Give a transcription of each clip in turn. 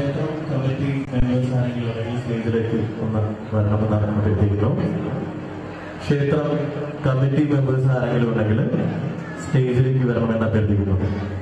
ക്ഷേത്രം committee members ആരെങ്കിലും ഉണ്ടെങ്കിൽ സ്റ്റേജിലേക്ക് ഒന്ന് വരണമെന്നാണ് അഭ്യർത്ഥിക്കുന്നു ക്ഷേത്രം കമ്മിറ്റി മെമ്പേഴ്സ് ആരെങ്കിലും ഉണ്ടെങ്കിൽ സ്റ്റേജിലേക്ക് വരണമെന്ന് അഭ്യർത്ഥിക്കുന്നു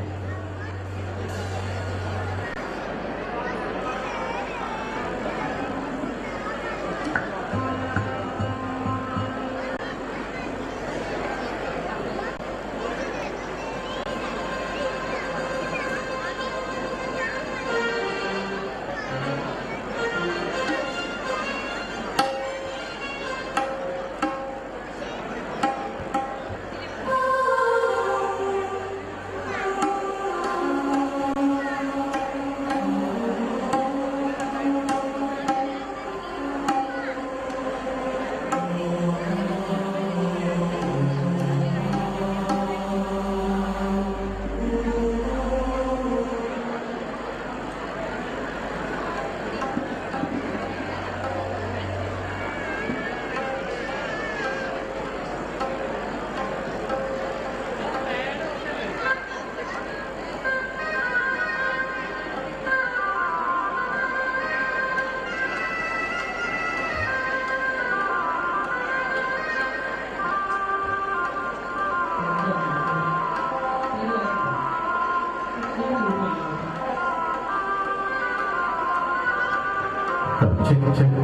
ചെക്ക് ചെക്ക്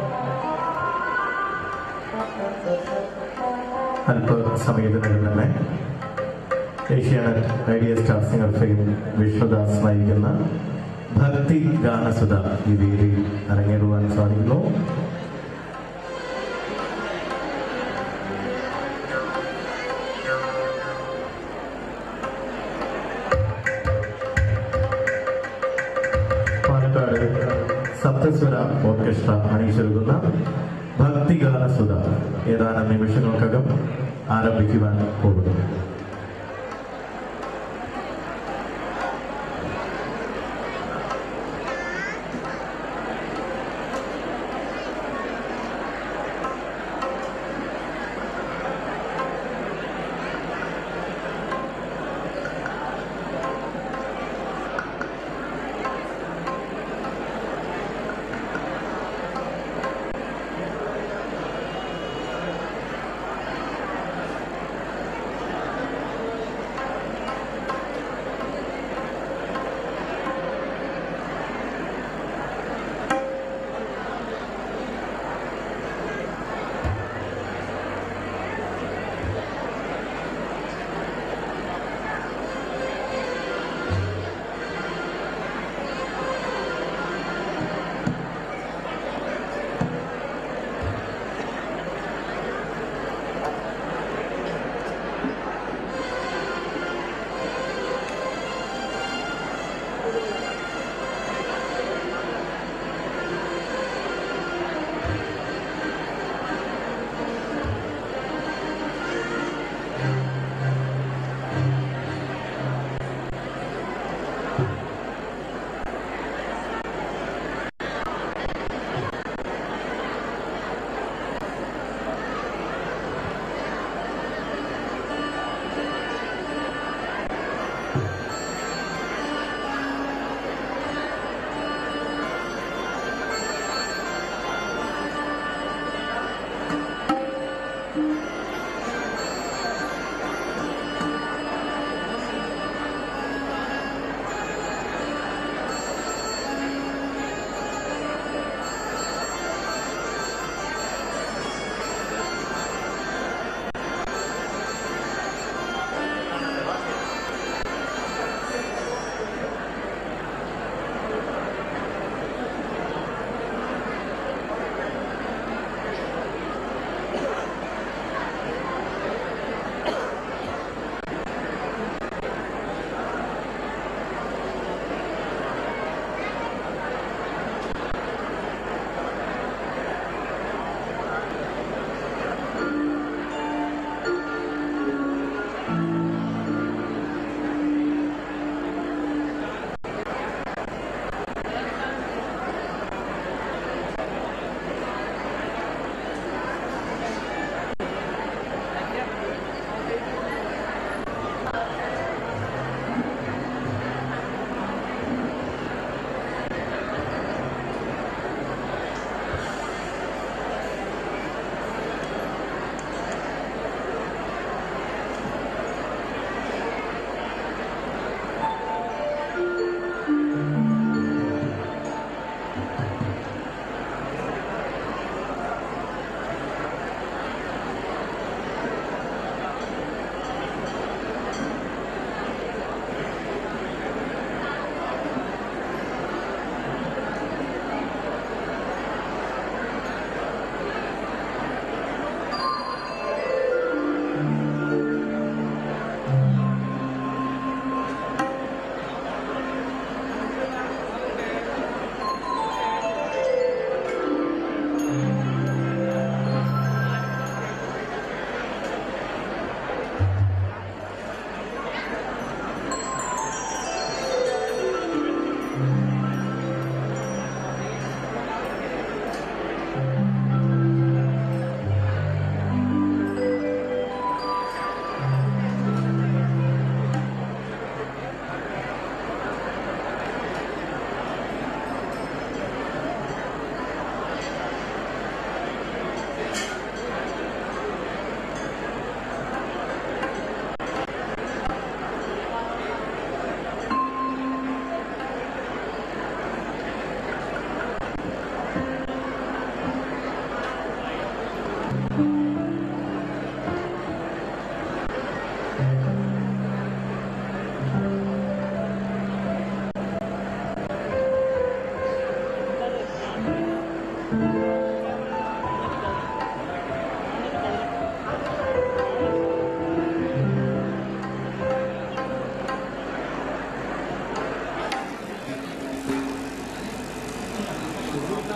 അല്പസമയത്തിനകം തന്നെ Asianet Idea star singer fame Vishnudas നയിക്കുന്ന ഭക്തി ഗാനസുധ ഈ വേദിയിൽ അരങ്ങേറുവാൻ സാധിക്കുന്നു പാലക്കാട് സപ്തസ്വര ഓർക്കസ്ട്ര അണിയിച്ചൊരുക്കുന്ന ഭക്തിഗാനസുധ ഏതാനും നിമിഷങ്ങൾക്കകം ആരംഭിക്കുവാൻ പോകുന്നു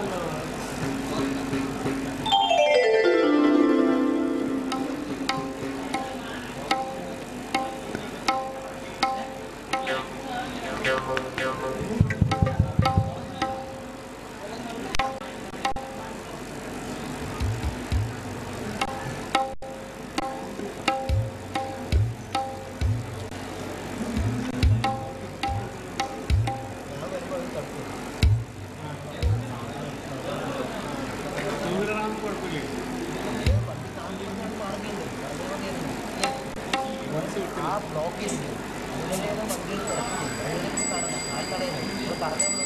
ആ ബ്ലോക്ക് ചെയ്ത് അതിലേതാണ് വണ്ടിയിൽ കിടക്കുന്നത് അതിലേക്ക് കാണുന്നത് ആ കടയിൽ ഇവിടെ പറഞ്ഞു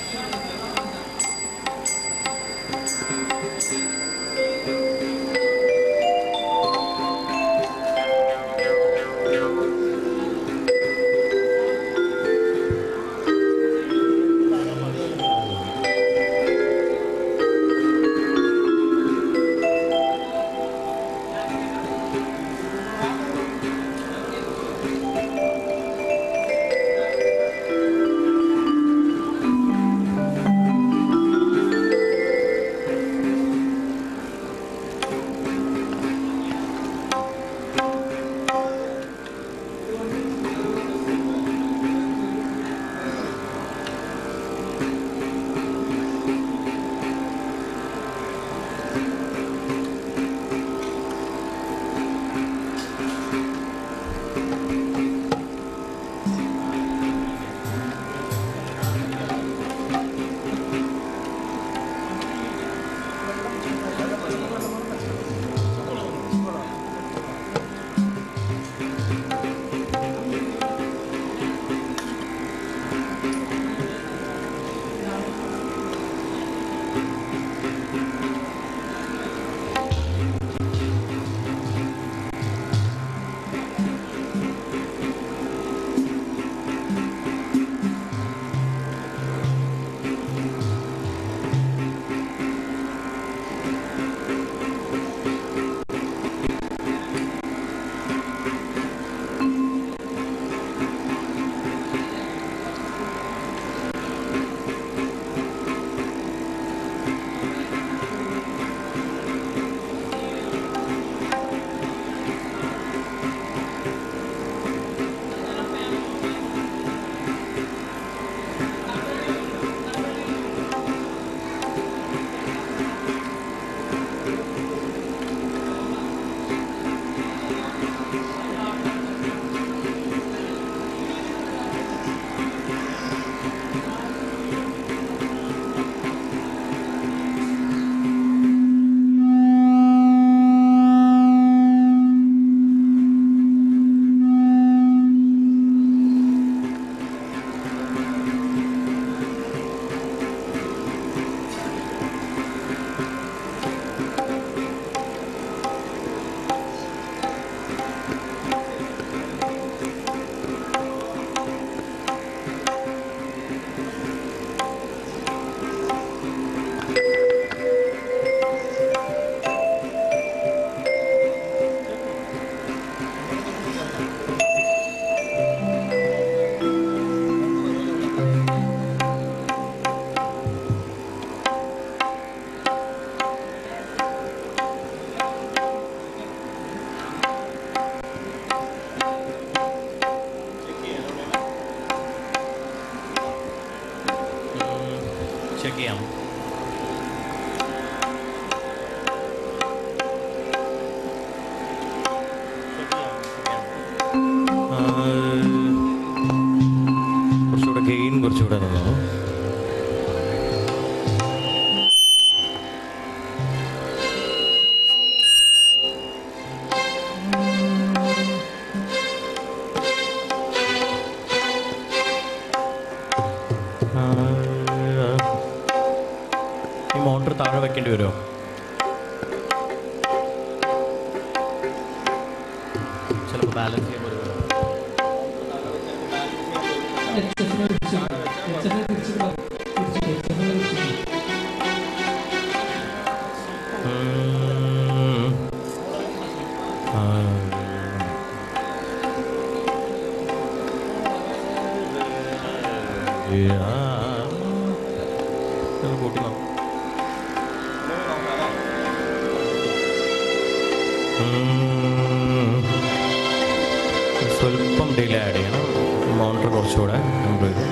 ചെക്ക് ചെയ്യാം ആ, കുറച്ചുകൂടെ ഗെയിൻ കുറച്ചുകൂടെ തന്നോ ആ, ഈ മോട്ടർ താഴെ വെക്കേണ്ടി വരുമോ ചിലപ്പോൾ ബാലൻസ് ചെയ്യാൻ പറ്റുമോ എച്ച് എഫിനെ പിടിച്ചു എച്ച് എഫിനെ പിടിച്ചു പിടിച്ചു എച്ച് എഫിനെ പിടിച്ചു ഉം. ആ. യാ. ഇത് കൂട്ടി നോക്കാം സ്വല്പം ഡിലേ ആഡ് ചെയ്യണം മോണിറ്റർ കുറച്ചുകൂടെ ഇമ്പ്രൂവ് ചെയ്തു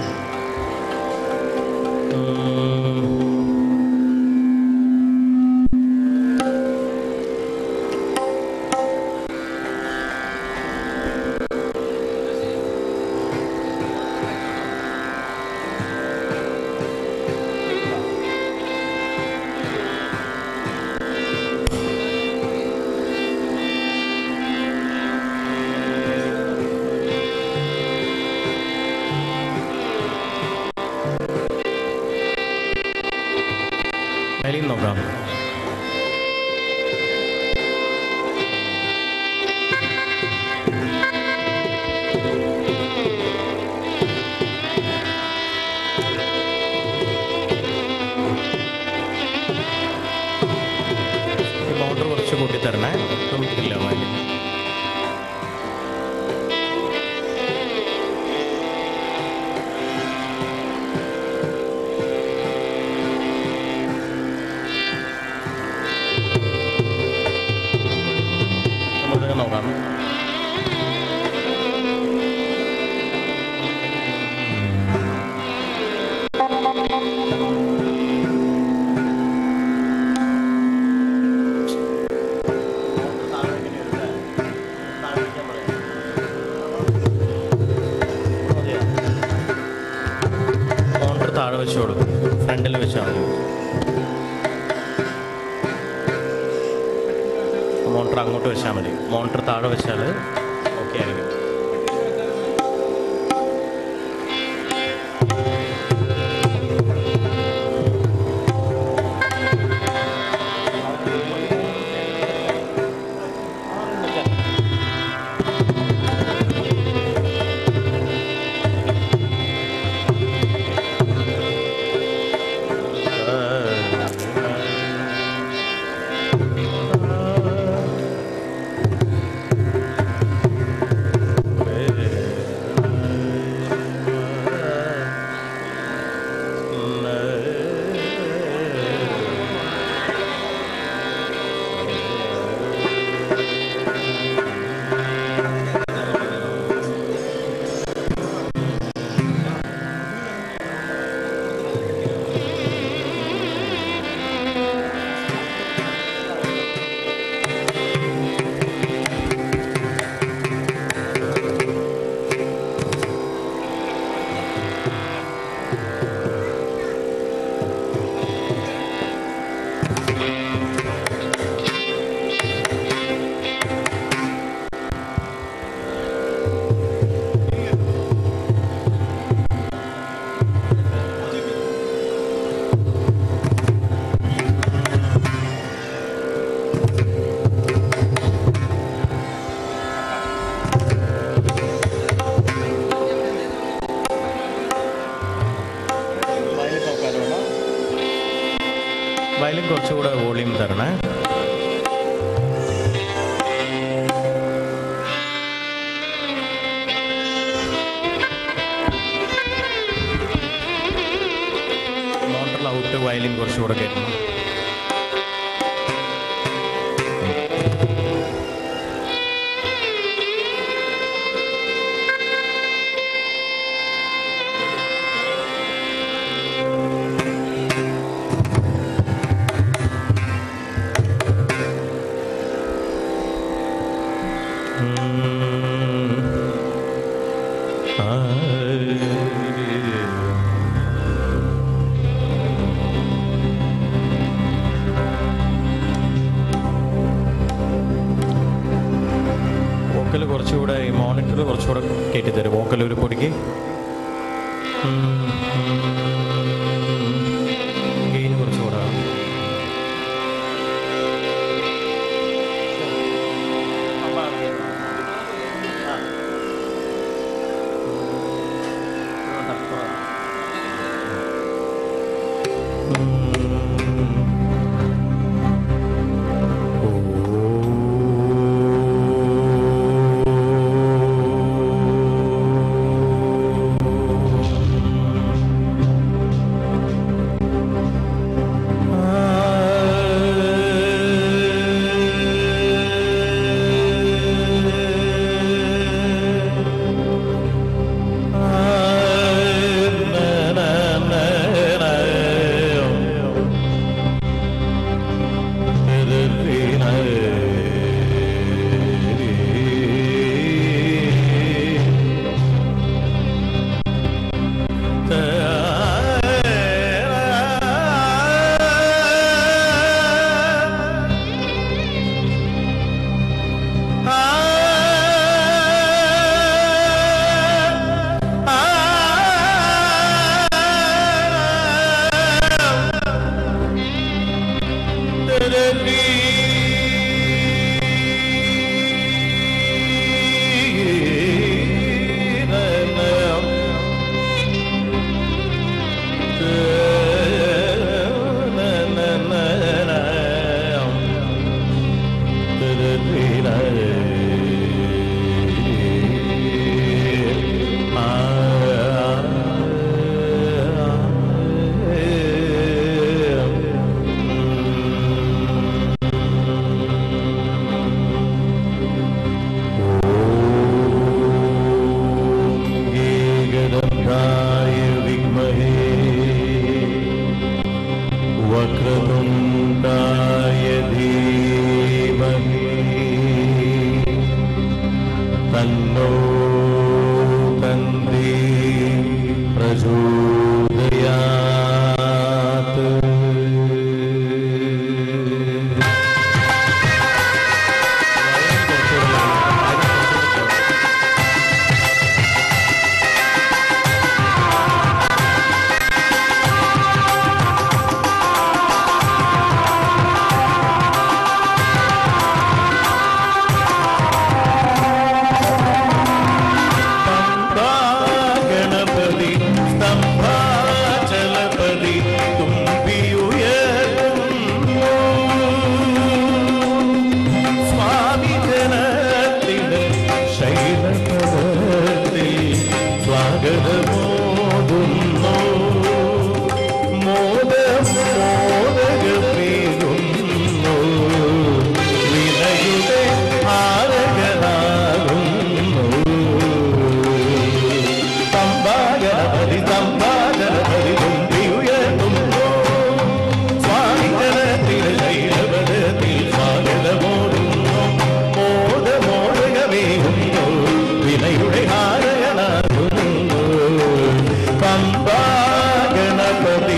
വയലിൻ നോക്കാം ഈ മോട്ടർ കുറച്ച് കൂട്ടിത്തരണേ ഒട്ടും ഇല്ല വയലിൻ നമുക്കിത് നോക്കാം മോട്ടർ താഴെ വെച്ചോളൂ ഫ്രണ്ടിൽ വെച്ചാൽ മതി മോട്ടർ അങ്ങോട്ട് വെച്ചാൽ മതി മോട്ടർ താഴെ വെച്ചാൽ ഓക്കെ ആയിരിക്കും വയലിൻ കുറച്ചുകൂടെ വോളിയം തരണേ മോട്ടറിൽ ഔട്ട് വയലിൻ കുറച്ചുകൂടെ കയറ്റണം വോക്കൽ കുറച്ചുകൂടെ ഈ മോണിറ്റർ കുറച്ചുകൂടെ കയറ്റി തരും വോക്കൽ ഒരു പൊടിക്ക് ഗെയിൻ കുറച്ചുകൂടെ वक्रतुण्डाय धीमहि तन्नो तन्त्री प्रचोदयात् ഗണപതി സ്തംഭാചലപതി തുമ്പിയുയർന്നു സ്വാമി ജനത്തിന് ശൈലപദത്തിൽ സ്വാഗതമോതുന്നു മോദം മോദകമേകുന്നു വിനയുടെ ആരകനാകുന്നു തമ്പാകരപതി തമ്പാകരപതി തുമ്പിയുയർത്തുന്നു സ്വാമി ജനത്തിന് ശൈലപദത്തിൽ സ്വാഗതമോടുന്നു മോദമോദകമേകുന്നു വിനയുടെ ആരകനാകുന്നു പമ്പാഗണപതി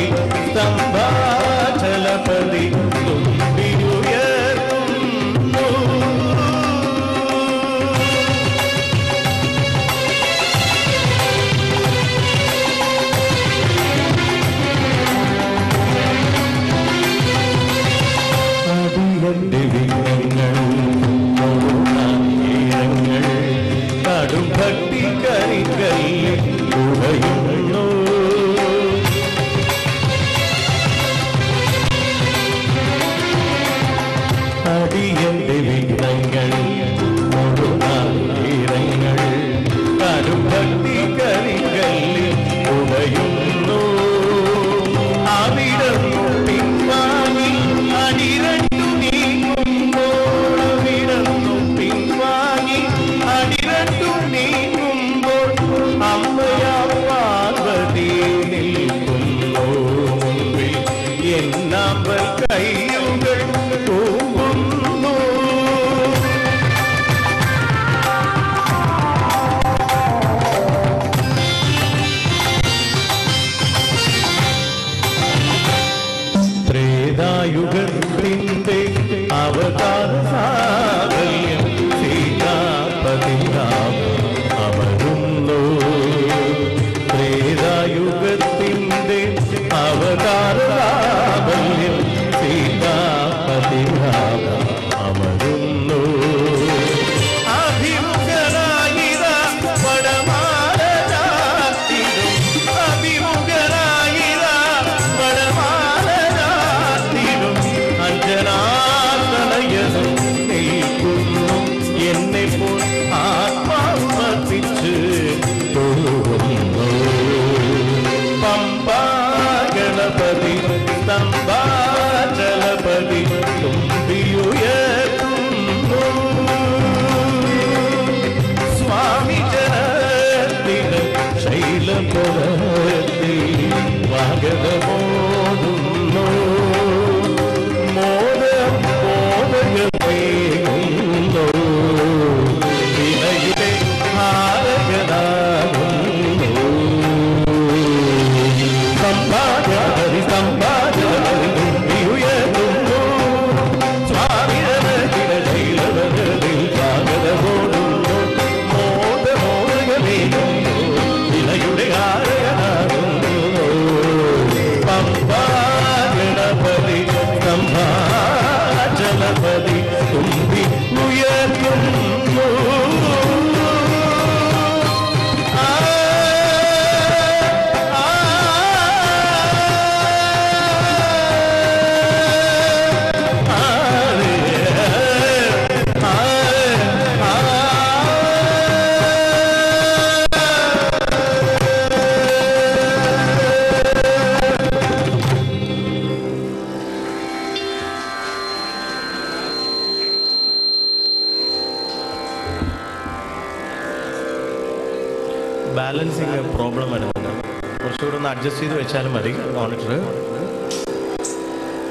സ്തംഭാചലപതി തുമ്പിയുയർത്തുന്നു അടിയന്റെ വിഘ്നങ്ങൾ ഈരങ്ങൾ കടും ഭക്തി കരിക്കല്ലിൽ ഉടയുന്നു അടിയന്റെ വിഘ്നങ്ങൾ ഈരങ്ങൾ കടും ഭക്തി കരിക്കല്ലിൽ ഉടയുന്നു അവിടം പിൻവാങ്ങി അടിരണ്ടു നീങ്ങുമ്പോൾ അവിടന്നു പിൻവാങ്ങി അടിരണ്ടു നീങ്ങുമ്പോൾ അമ്മയാ പാർവതി നിൽക്കുന്നു മുൻപിൽ എന്നാമ്പൽ കൈയുകൾ തൂങ്ങുന്നു ത്രേതായുഗത്തിന്റെ അവതാര സാകല്യം സീതാപതിനാമ അമരുന്നു ത്രേതായുഗത്തിന്റെ അവതാര സാകല്യം സീതാപതിനാമ അമരുന്നു അഭിമുഖനായിതാ പടമാല ചാർത്തിടും. അഭിമുഖനായിതാ പടമാല ചാർത്തിടും. അഞ്ജനാതനയനും നിൽക്കുന്നു എന്നെ പോൽ ആത്മാവർപ്പിച്ച് തൊഴുകുന്നു പമ്പാ ഗണപതി സ്തംഭാചലപതി തുമ്പിയുയർത്തുന്നു സ്വാമി ജനത്തിന് ശൈലപുരത്തിൽ വാഗതമോതുന്നു മോദം മോദകമേകുന്നു വിനയുടെ ഹാരകനാകുന്നു സമ്പാദി സമ്പാദി ഉയർത്തുന്നു സ്വാമി ജനത്തിന് ശൈലപുരത്തിൽ വാഗതമോതുന്നു മോദമോദകമേകുന്നു വിനയുടെ ഹാരകനാകുന്നു പമ്പാഗണപതി സംഭാചലപതി തുമ്പി ഉയർത്തുന്നു ആ, ആ, ആ, ആ, ബാലൻസിങ് പ്രോബ്ലം വരുന്നുണ്ട് കുറച്ചുകൂടെ ഒന്ന് അഡ്ജസ്റ്റ് ചെയ്ത് വെച്ചാലും മതി മോണിറ്റർ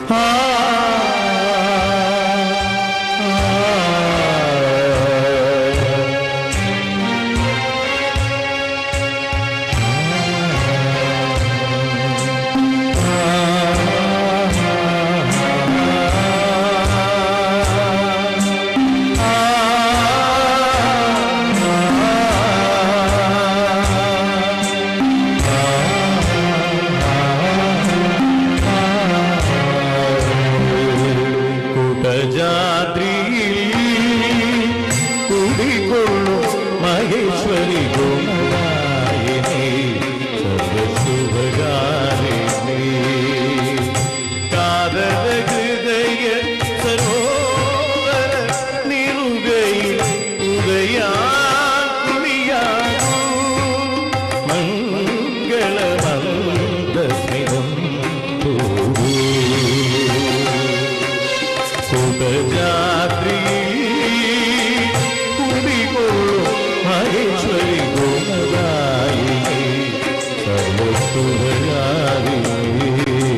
കുടികൊള്ളും മഹേശ്വരി ഗുണനായിനി സർവശുഭകാരിണി കാതല ഹൃദയ സരോവര നിറുകയിൽ ഉദയാകുളിയാകൂ മംഗളമന്ദസ്മിതം തൂവൂ കുടജാത്രി കുടികൊള്ളും മഹേശ്വരി ഗുണദായിനി സർവസുഭകാരിണി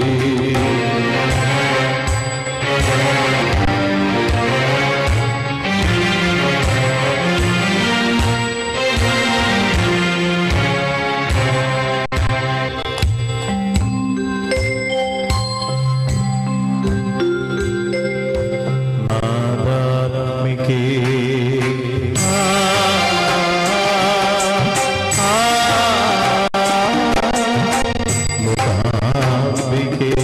നാദാത്മികേ മുഖാംബികേ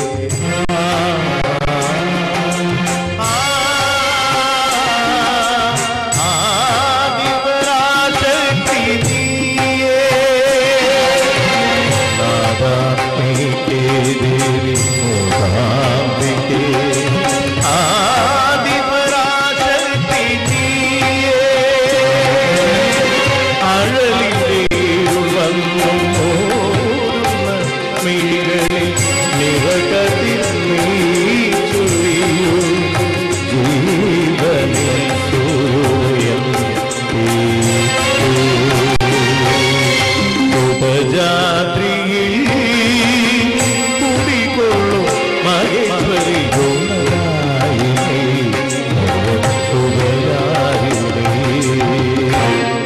ആദിപരാശക്തി നീയേ നാദാത്മികേ ദേവി മൂകാംബികേ ആദിപരാശക്തി നീയേ അഴലിലേരുൾ വന്നു ഓടുന്ന മിഴികളിൽ നിറകതിൽ നീ ചൊരിയൂ ജീവനിൽ സൂര്യൻ ഉപജാത്രിയിൽ കുടികൊള്ളും മഹേശ്വരി ഗുണരായിനി ശുഭരായിനി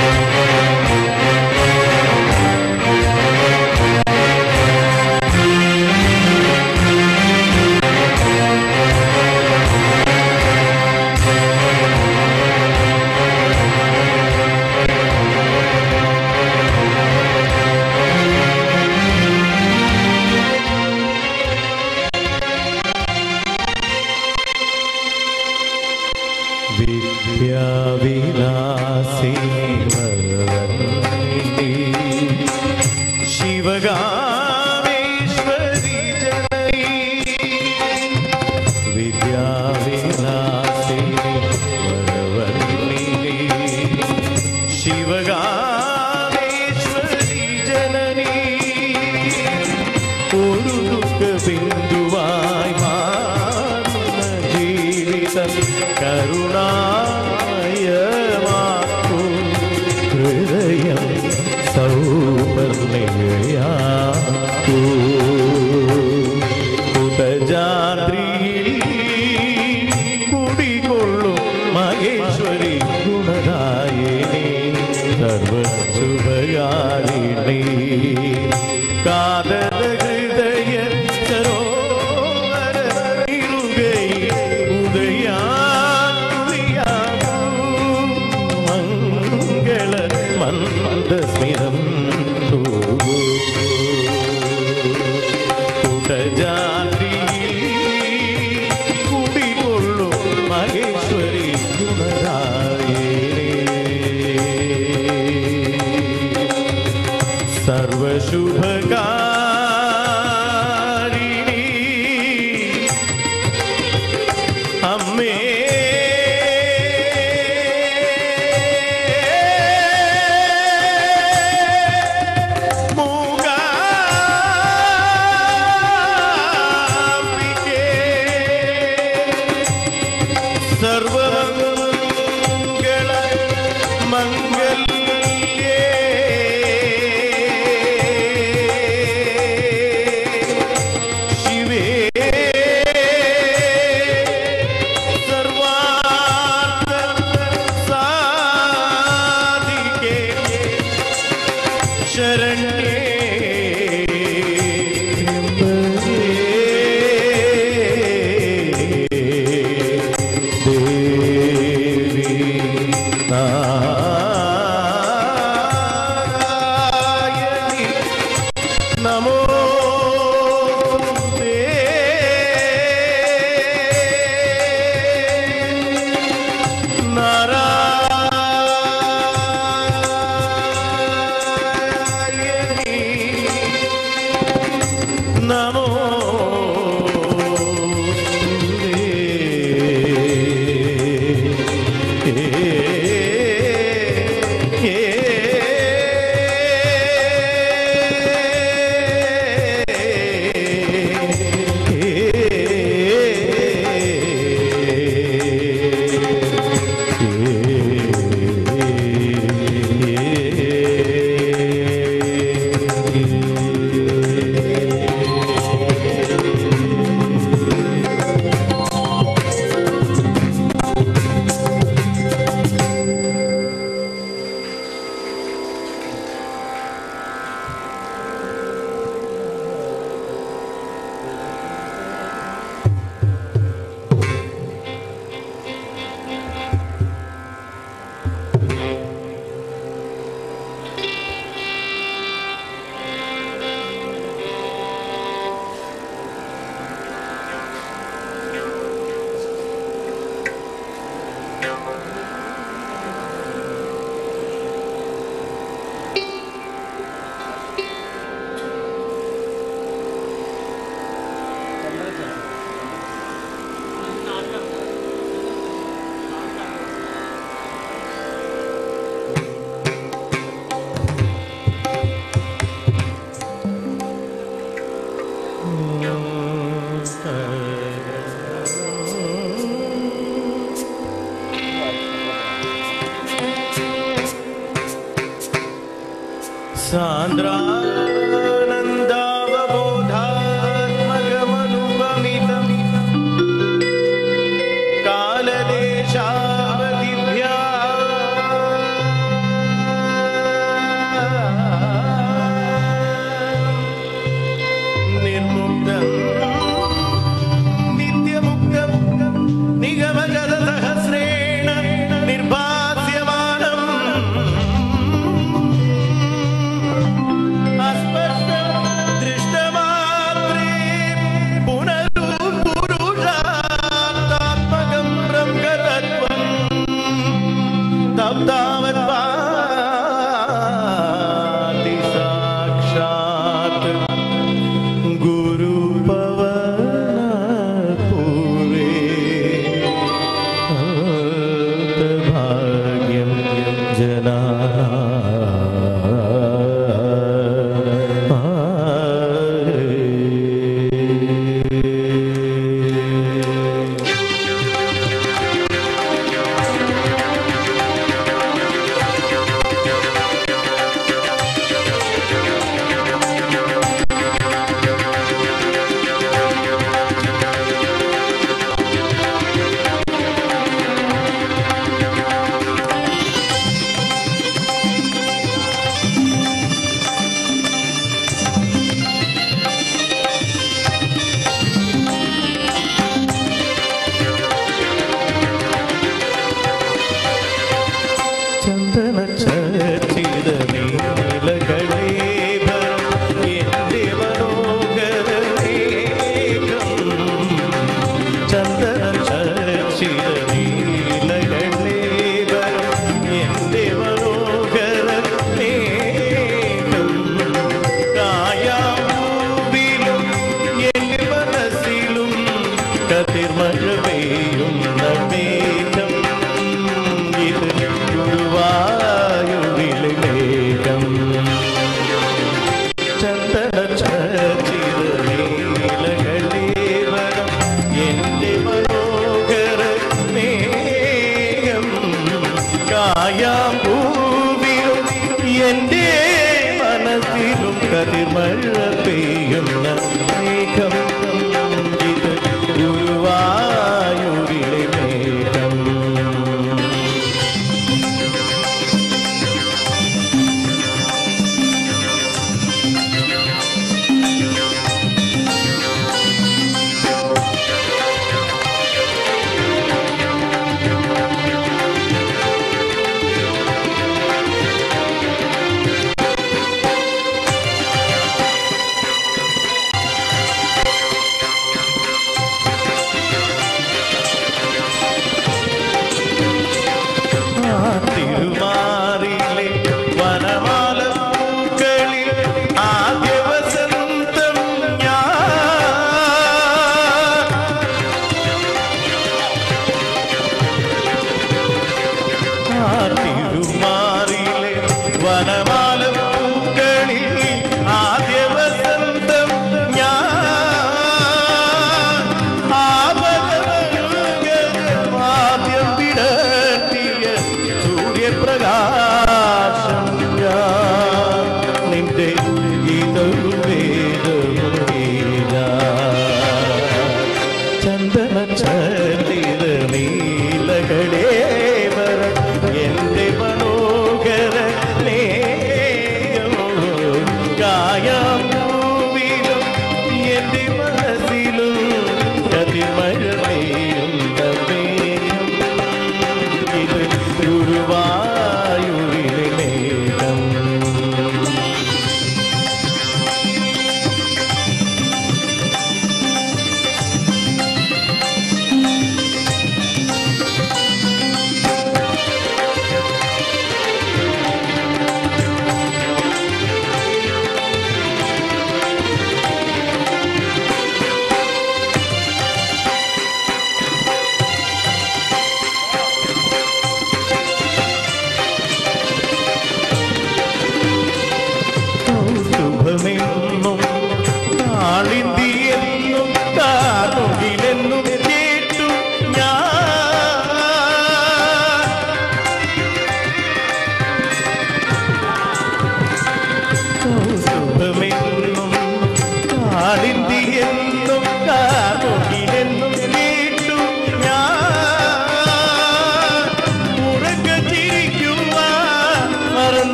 വിദ്യാവിലാസിനി വരദന്തി ശിവകാമേശ്വരി ജനനി വിദ്യാവിലാസിനി വരവർണിനി ശിവകാമേശ്വരി ജനനി ഒരു ദുഃഖ ബിന്ദുവായി മാറുന്ന ജീവിതം കരുണാമയമാക്കൂ ഹൃദയം സൗപർണികയാക്കൂ കുടജാദ്രിയിൽ കുടികൊള്ളും മഹേശ്വരി ഗുണദായിനി സർവശുഭകാരിണി കാതല ഹൃദയ സരോവര ഇരുകയിൽ ഉദയാകുളിയാകൂ മംഗള മന്ദസ്മിതം തൂവൂ കുടജാതിയിൽ കുടികൊള്ളും മഹേശ്വരി ഗുണരായേ സർവശുഭകാരിണി അമ്മേ മൂകാംബികേ നമോ സാന്ദ്രാനന്ദാവബോധാത്മകമനുപമിതം കാലദേശാവധിഭ്യാ നിർമുക്തം നിത്യമുക്തം നിഗമജതസഹസ്രേണ നിർഭാസ്യമാനം അസ്പഷ്ടം ദൃഷ്ടമാത്രേ പുനരുപുരുഷാത്മകം ബ്രഹ്മതത്വം തപ്താവത് ഭാതി സാക്ഷാത് ഗുരുപദം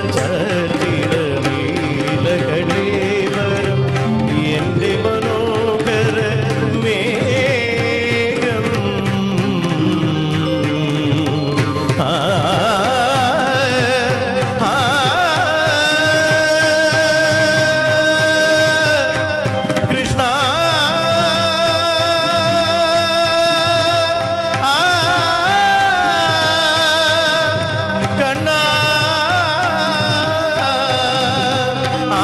ചാറ്റിടവീലകളേ വരം എന്റെ മനോഹര മേഘം ആ ആ കൃഷ്ണ ആ കണ്ണ ആ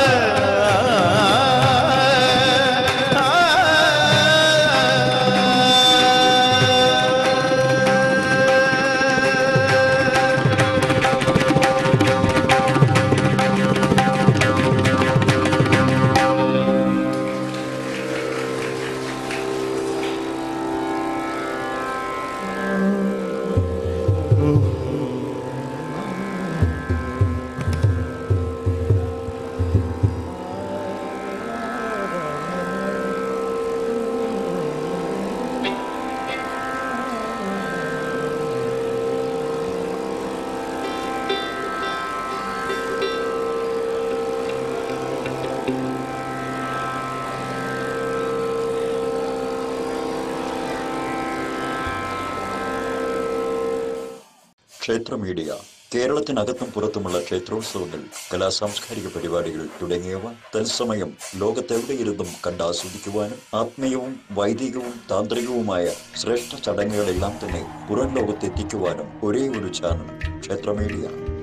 ക്ഷേത്ര മീഡിയ കേരളത്തിനകത്തും പുറത്തുമുള്ള ക്ഷേത്രോത്സവങ്ങൾ കലാസാംസ്കാരിക പരിപാടികൾ തുടങ്ങിയവ തത്സമയം ലോകത്തെവിടെയിരുന്നും കണ്ടാസ്വദിക്കുവാനും ആത്മീയവും വൈദികവും താന്ത്രികവുമായ ശ്രേഷ്ഠ ചടങ്ങുകളെല്ലാം തന്നെ പുറം ലോകത്തെത്തിക്കുവാനും ഒരേ ഒരു ചാനൽ ക്ഷേത്ര മീഡിയ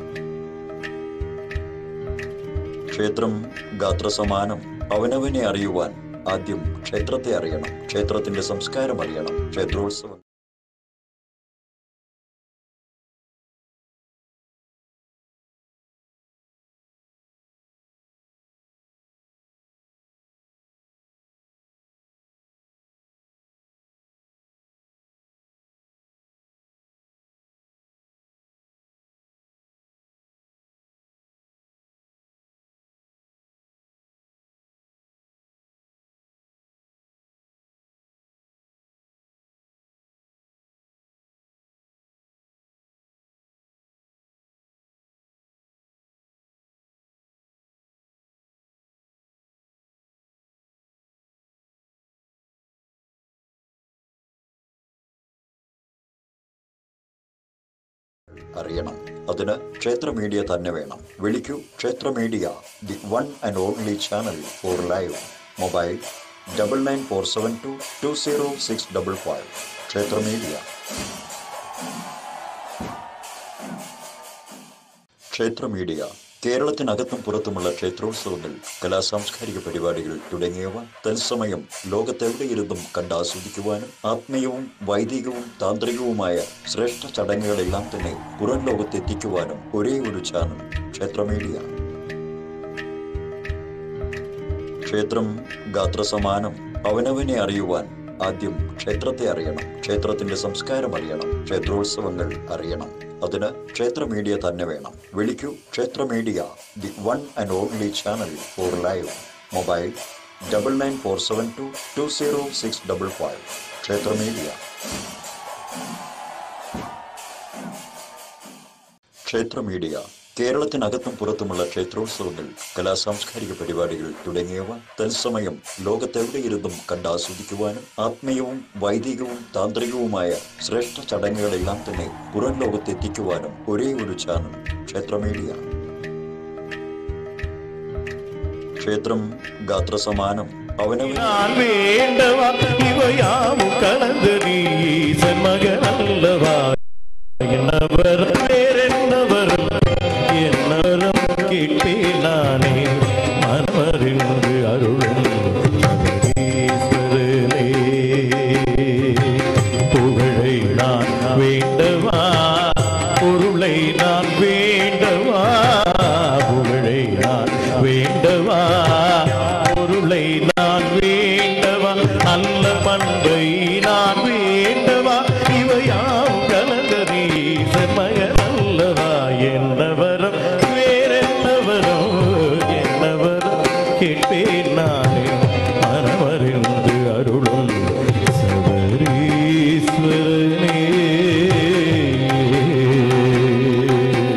ക്ഷേത്രം ഗാത്രസമാനം അവനവനെ അറിയുവാൻ ആദ്യം ക്ഷേത്രത്തെ അറിയണം ക്ഷേത്രത്തിന്റെ സംസ്കാരം അറിയണം ക്ഷേത്രോത്സവം അറിയണം അതിന് ക്ഷേത്ര മീഡിയ തന്നെ വേണം വിളിക്കൂ Kshetra media the one and only channel for live mobile double nine four seven two two zero six double five Kshetra media Kshetra media കേരളത്തിനകത്തും പുറത്തുമുള്ള ക്ഷേത്രോത്സവങ്ങൾ കലാസാംസ്കാരിക പരിപാടികൾ തുടങ്ങിയവ തത്സമയം ലോകത്തെവിടെയിരുന്നും കണ്ടാസ്വദിക്കുവാനും ആത്മീയവും വൈദികവും താന്ത്രികവുമായ ശ്രേഷ്ഠ ചടങ്ങുകളെല്ലാം തന്നെ പുറം ലോകത്തെത്തിക്കുവാനും ഒരേ ഒരു ചാനൽ ക്ഷേത്ര മീഡിയ ക്ഷേത്രം ഗാത്രസമാനം അവനവനെ അറിയുവാൻ ആദ്യം ക്ഷേത്രത്തെ അറിയണം ക്ഷേത്രത്തിന്റെ സംസ്കാരം അറിയണം ക്ഷേത്രോത്സവങ്ങൾ അറിയണം അതിന് ക്ഷേത്ര മീഡിയ തന്നെ വേണം വിളിക്കൂ Kshetra media the one and only channel for live mobile double nine four seven two two zero six double five Kshetra media Kshetra media കേരളത്തിനകത്തും പുറത്തുമുള്ള ക്ഷേത്രോത്സവങ്ങൾ കലാസാംസ്കാരിക പരിപാടികൾ തുടങ്ങിയവ തത്സമയം ലോകത്തെവിടെയിരുന്നും കണ്ടാസ്വദിക്കുവാനും ആത്മീയവും വൈദികവും താന്ത്രികവുമായ ശ്രേഷ്ഠ ചടങ്ങുകളെല്ലാം തന്നെ പുറം ലോകത്തെത്തിക്കുവാനും ഒരേ ഒരു ചാനൽ ക്ഷേത്ര മീഡിയ ക്ഷേത്രം ഗാത്രസമാനം അവനവൻ நான் வேண்டவா இவையாவும் கலந்து நீ ஈசன் மகனல்லவா என்னவர் வேறென்னவரும் என்னவரும் கேட்பேன் நானே மனமறிந்து அருளும் ஈஸ்வரனே புகழை நான் வேண்டவா பொருளை நான் வேண்டவா புகழை நான் வேண்டவா பொருளை நான் வேண்டவா நல்ல பண்பை நான் வேண்டவா இவையாம் கலந்ததீ செம்மகன் அல்லவா என்ன வரம் வேறென்ன வரம் என்ன வரம் கேட்பேன் நானே மனமறிந்து அருளும் சபரீஸ்வரனே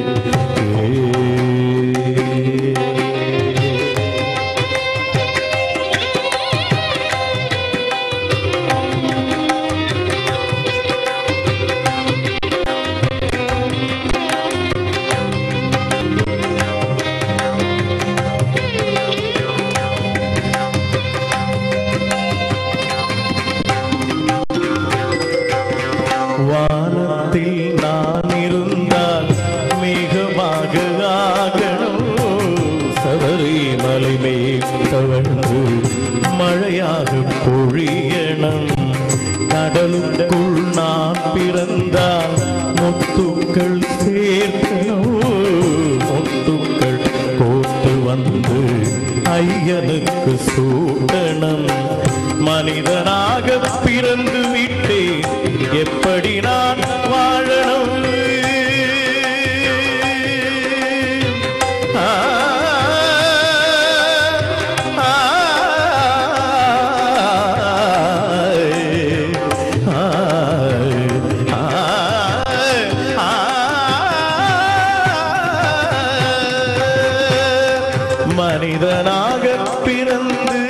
ஐயனுக்கு சூடனம் மனிதனாக பிறந்து விட்டேன் எப்படி நான் வாழணும் ஆ, ஆ, ஆ, ஆ, மனிதனாக பிறந்து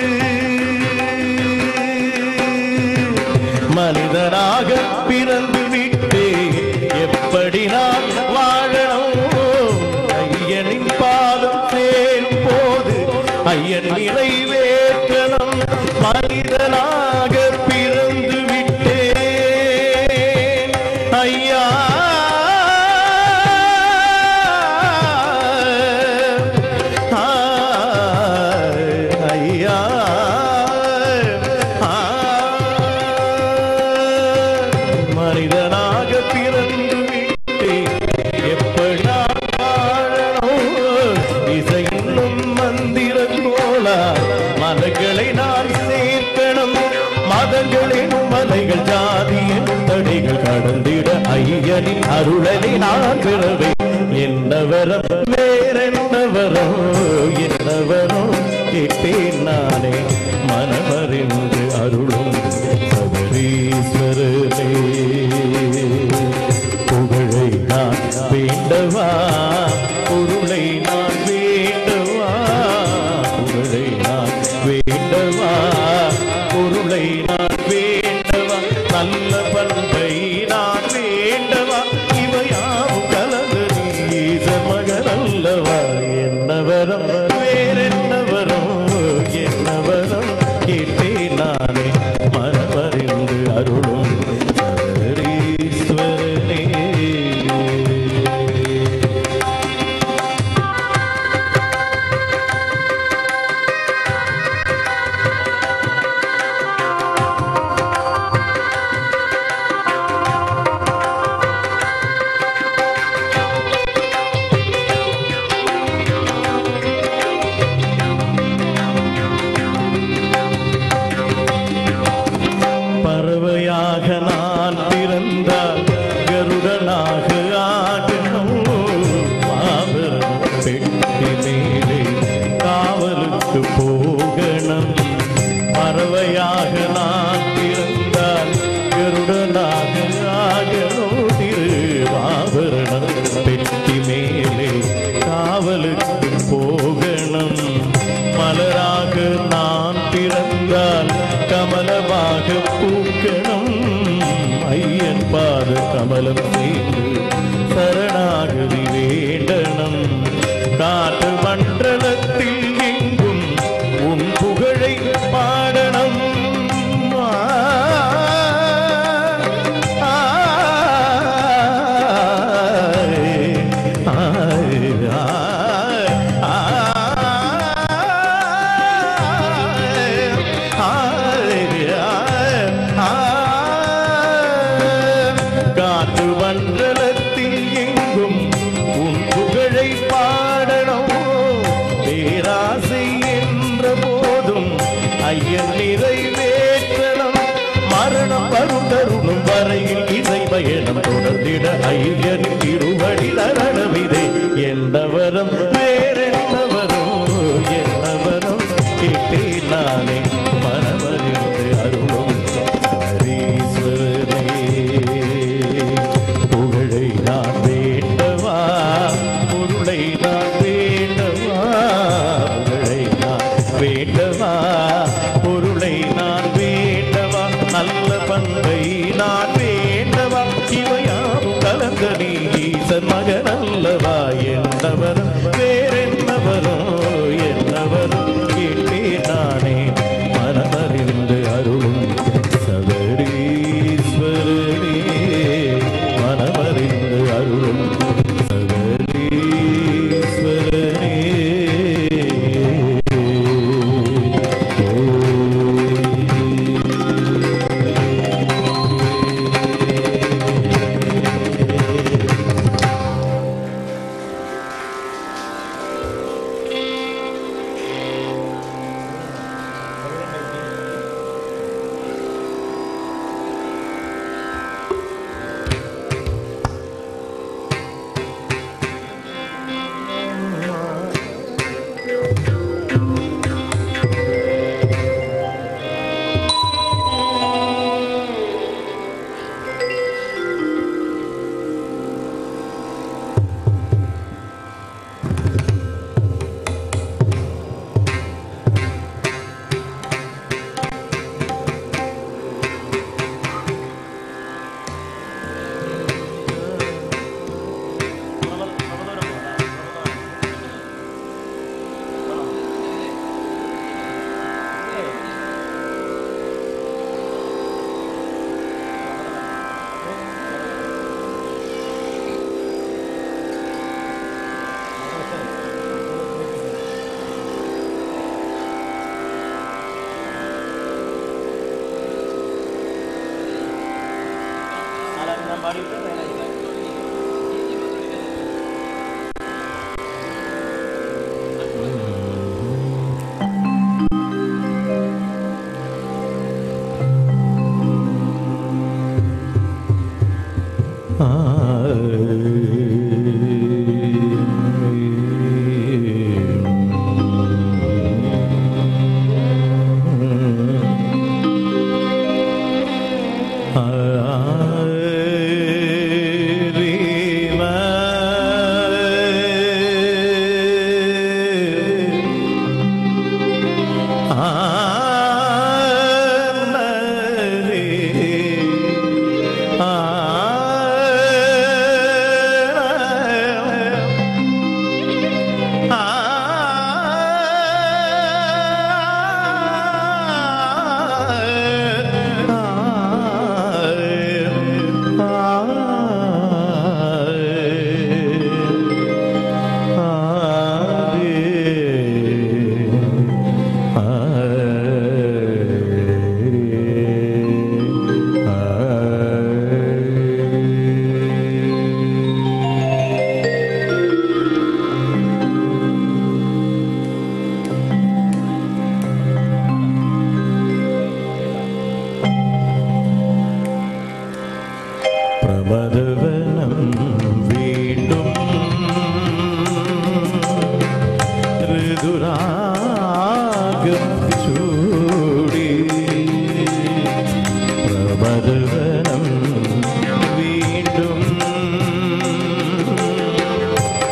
மனிதனாக பிறந்து விட்டு எப்படி நான் வாழணும் ஐயனின் பாதம் சேரும் போது ஐயன் நிறைவேற்றணும் மனிதனாக பிறந்து விட்டேன் ஐயா ஆ, ஐயா ஆ, மனிதனாக பிறந்து விட்டேன் எப்படி நான் வாழணும் இசை என்னும் மந்திரம் போலா மதங்களை நான் சேர்க்கணும் மதங்களின் மலைகள் ஜாதியின் தடைகள் கடந்திட ஐயனின் அருளனை நான் பெறவே என்ன வரம் வேறென்ன வரம் என்ன வரம் கேட்டேன் நானே மனமறிந்து அருளும் சபரீஸ்வரனே புகழை நான் வேண்டவா பொருளை நான் வேண்டவா புகழை நான் வேண்டவா பொருளை நான் வேண்டவா நல்ல பண்பை நான் வேண்டவா இவையாவும் கலந்து நீச மகனல்லவா என்ன வரம் வேறென்ன வரம் என்ன வரம் கேட்டேன் நானே மனமறிந்து அருளும் சபரீஸ்வரனே பறவையாக நான் பிறந்தால் கருடனாக ஆகணும் மாபெரும் பெட்டி மேலே காவலுக்கு போகணும் பறவையாக நான் பிறந்தால் கருடனாக ஆகணும் திரு மாபெரும் பெட்டி மேலே காவலுக்கு போகணும் மலராக நான் பிறந்தால் கமலமாக பூக்கணும் ஐயன் பாத கமலம் செய்து சரணாகதி வேண்டனம் காற்று மண்டலத்தில் எங்கும் உன் புகழை பாடணும் ஆ, ஆ, ஆ, ஆ, காற்று மண்டலத்தில் எங்கும் உன் புகழை பாடணும் பேராசை என்ற போதும் ஐயன் நிறைவேற்றணும் மரணம் வரும் தருணம் வரையில் இசை பயணம் தொடர்ந்திட ஐயனின் இருவடி தரணமிதே என்னவரம் வேறென்னவரும் என்னவரும் கேட்டேன் நானே மனமறிந்து அருளும் ஹரீஸ்வரனே புகழை நான் வேண்டவா பொருளை நான் வேண்டவா புகழை நான் வேண்டவா பொருளை நான் வேண்டவா நல்ல பண்பை நான் வேண்டவா இவையாவும் கலந்த நீ ஈசன் மகன் அல்லவா என்னவரும் வேறென்னவரும் என்னவரும் கேட்டேன் நானே மனமறிந்து அருளும் சபரீஸ்வரனே மனமறிந்து அருளும் சபரீஸ்வரனே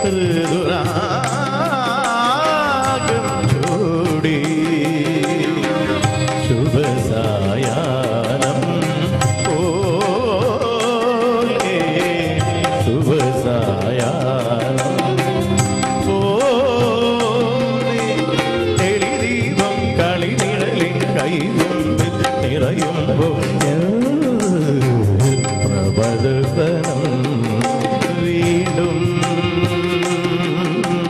ഋതുരാഗം ചൂടി ശുഭസായാനം ഓലേ ശുഭസായാനം ഓലേ എളിദീപം കളിനിഴലിൻ കൈകൊണ്ട് നിറയുമ്പോൾ പ്രബലതനം വീണ്ടും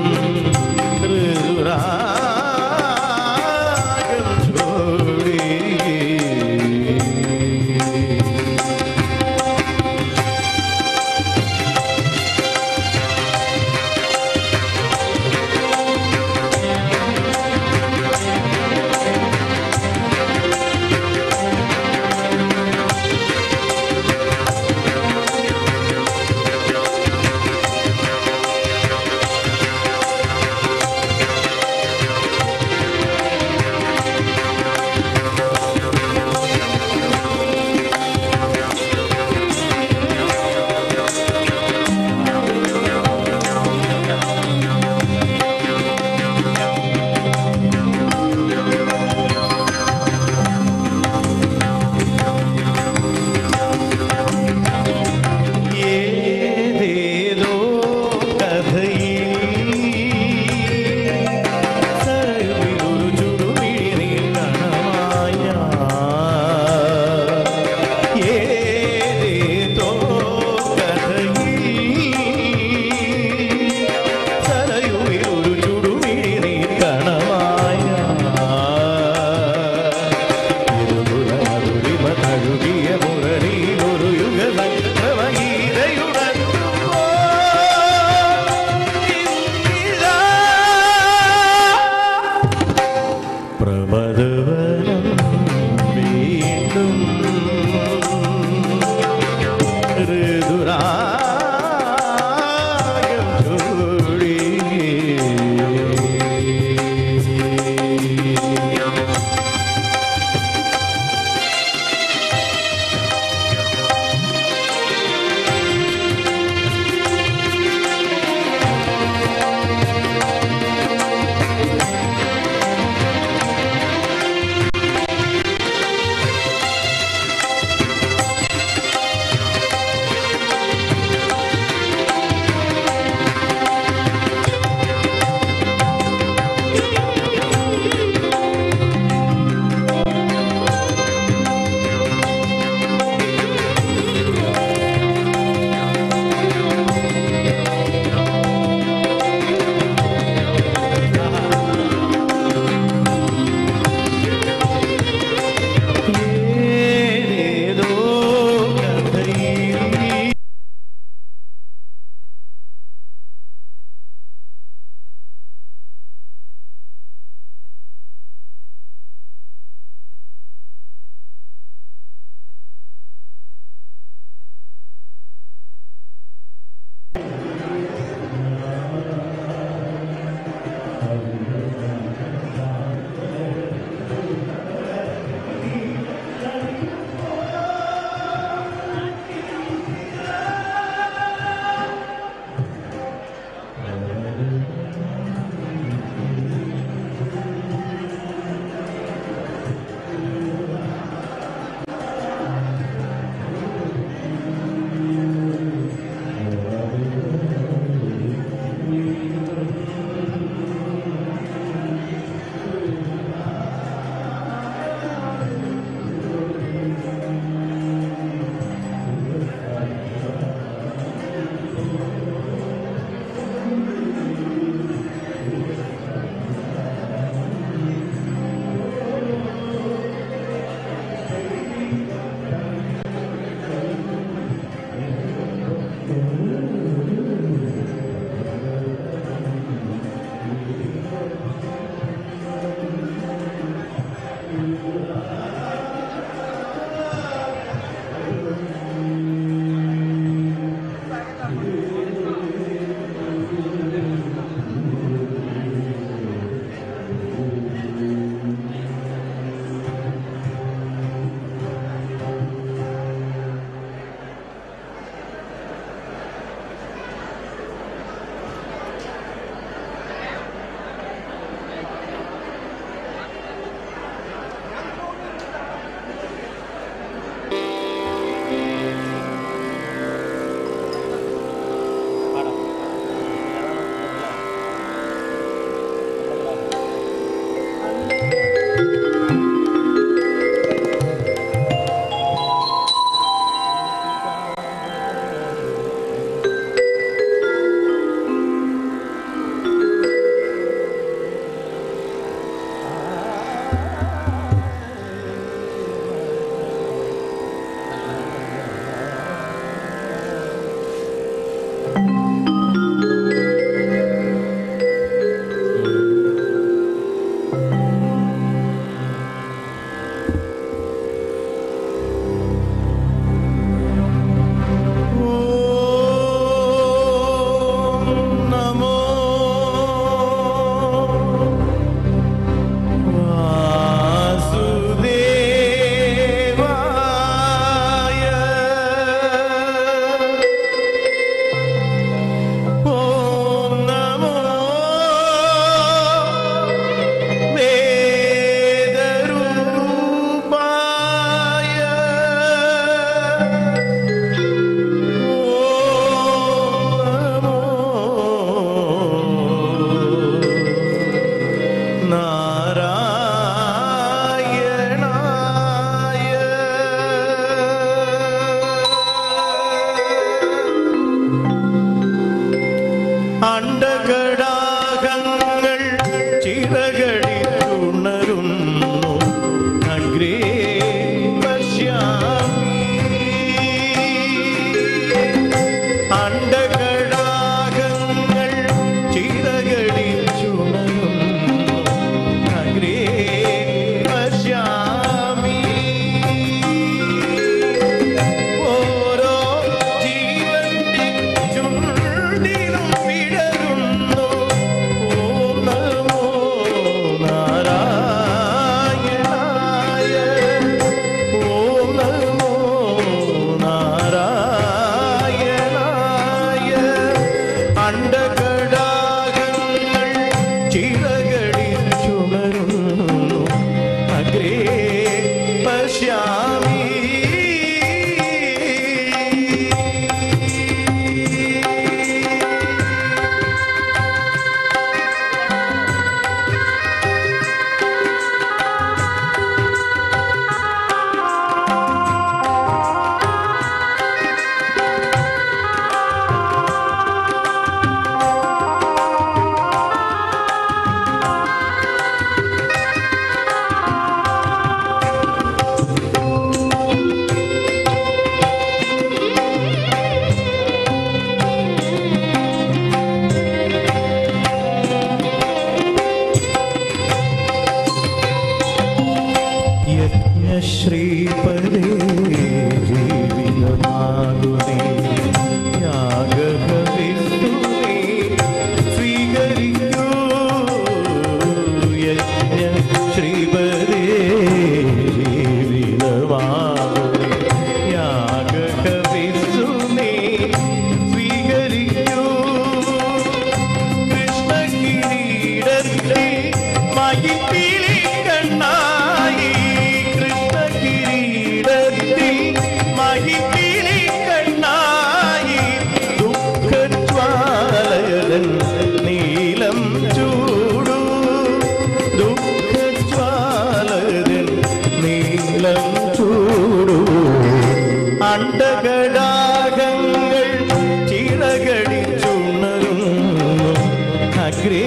അഗ്രേ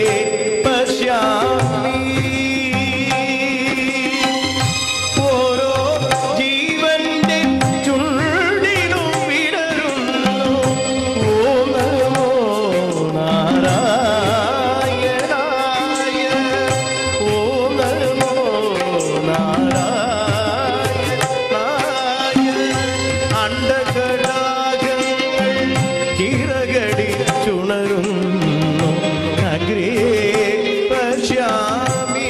പശ്യാമി ഓരോ ജീവന്റെ ചുണ്ടിലും വിടരുന്നു ഓം നമോ നാരായണായ ഓം നമോ നാരായണായ അണ്ടകടാകങ്ങൾ ചിറകടിച്ചുണരുന്നു അഗ്രേ പശ്യാമി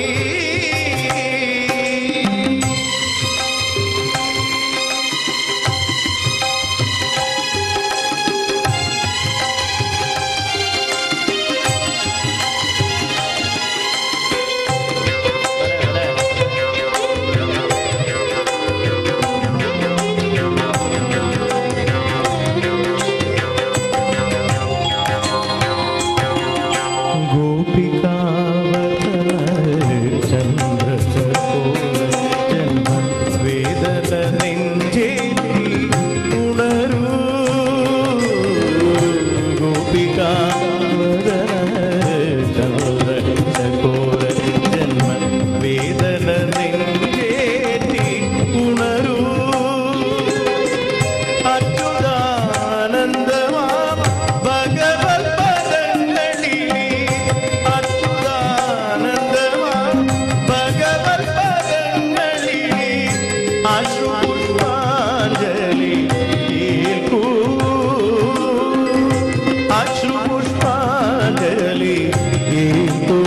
ഗോപികാവതന ചന്ദ്രചകോര ജന്മ വേദന നെഞ്ചേറ്റി ഉണരൂ ഗോപികാവതന ചന്ദ്രചകോര ജന്മ വേദന നെഞ്ചേറ്റി ഉണരൂ അച്യുതാനന്ദമാ ഭഗവത് പദങ്ങളിലെ അച്യുതാനന്ദമാ ഭഗവത് പദങ്ങളിലെ അശ്രുപുഷ്പാഞ്ജലി കേൾക്കൂ അശ്രുപുഷ്പാഞ്ജലി കേൾക്കൂ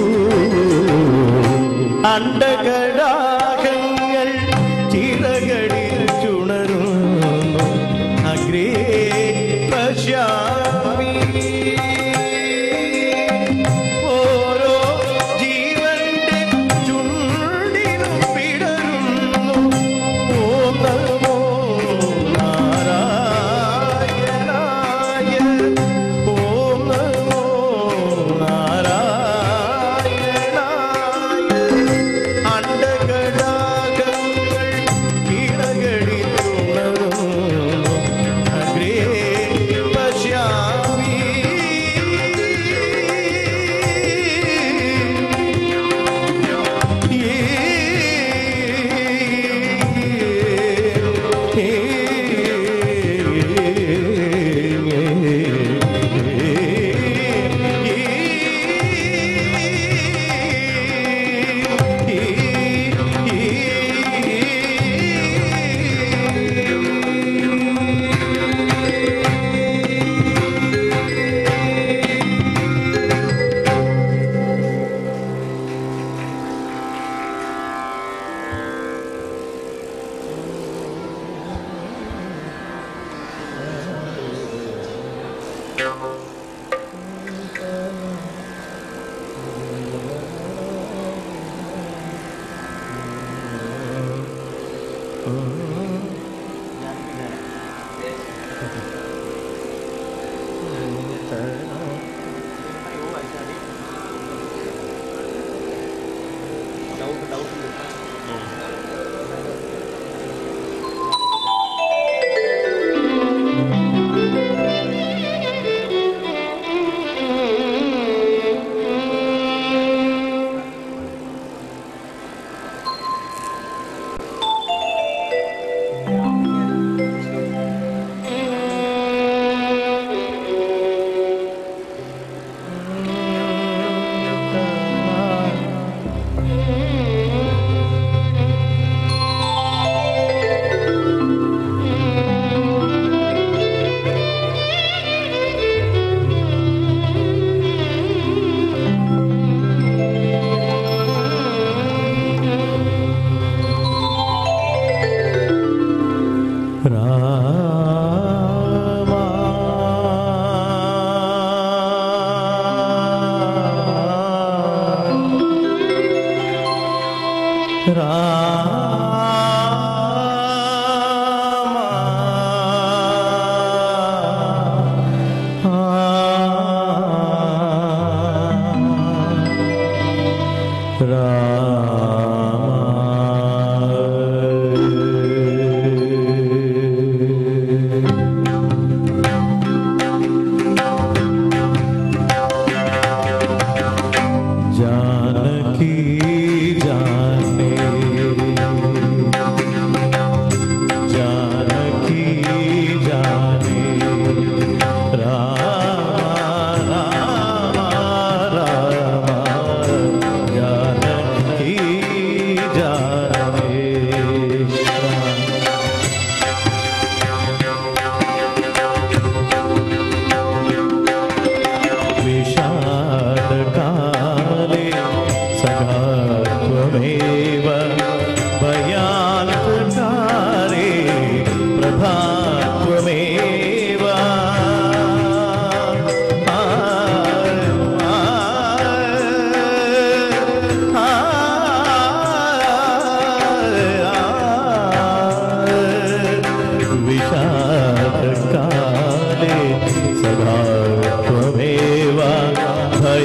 അണ്ടകടാകങ്ങൾ ചിറകടിൽ ചുണരുന്നു അഗ്രേ പശ്യാമി ഓരോ ജീവന്റെ ചുണ്ടിലും വിടരുന്നു ഓം നമോ നാരായണായ ഓം നമോ നാരായണായ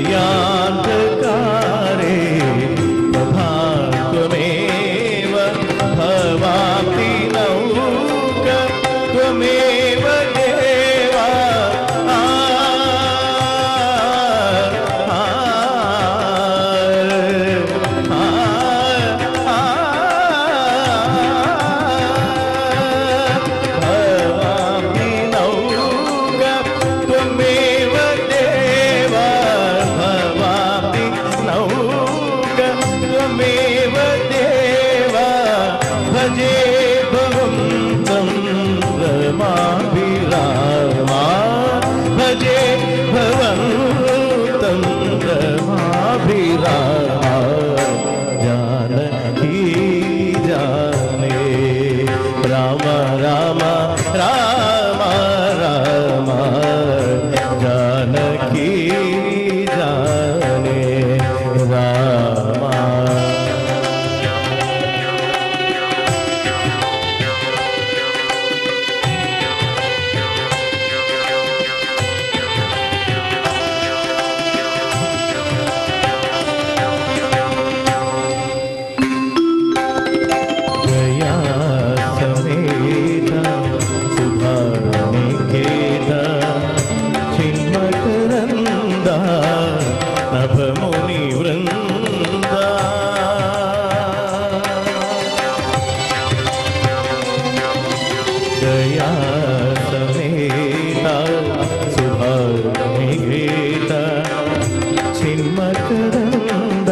हृदयान्धकारे प्रभात्वमेव भवाप्ति नौक त्वमेव देवा आ, आ, आ, आ, भवामि नौक त्वमेव देवा भवामि नौक त्वमेव देवा भजे भवन्तं रमाभिरामा भजे भवन्तं रमाभिरामा जानकी जाने राम राम राम राम जानकी जाने राम गया समेता सुधानिकेता चिन्मकरन्दा नभमुनिवृन्दा गया समेता सुधानिकेता चिन्मकरन्द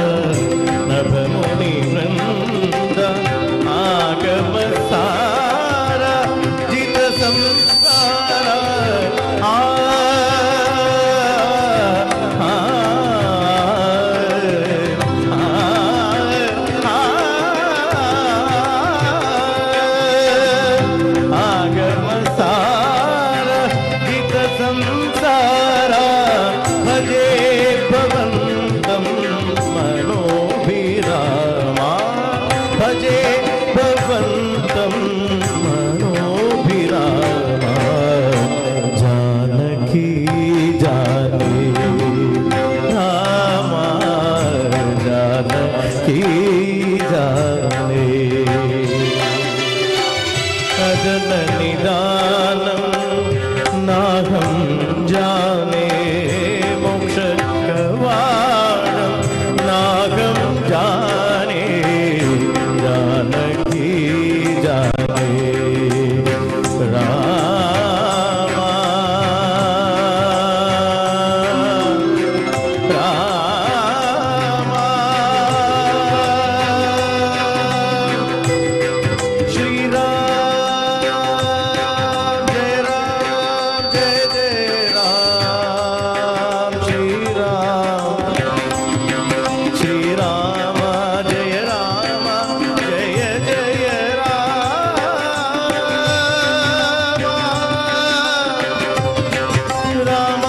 नभमुनिवृन्द आगमसार जितसंसार आ आ, आ, आगमसार जितसंसार भजे भवन्तं मनोभिरामा भजे भवन्तं मनोभिरामा जानकी जाने रामा जानकी जाने कदननिदानं नाहं जाने मोक्षकवाणं नागं जाने जानकी जाने रामा रामा श्री राम जय राम जय जय राम श्री राम श्री राम जय राम जय जय राम राम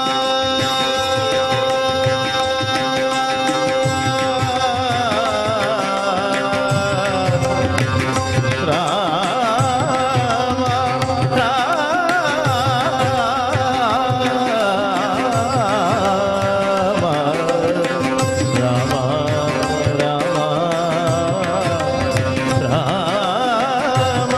राम राम राम राम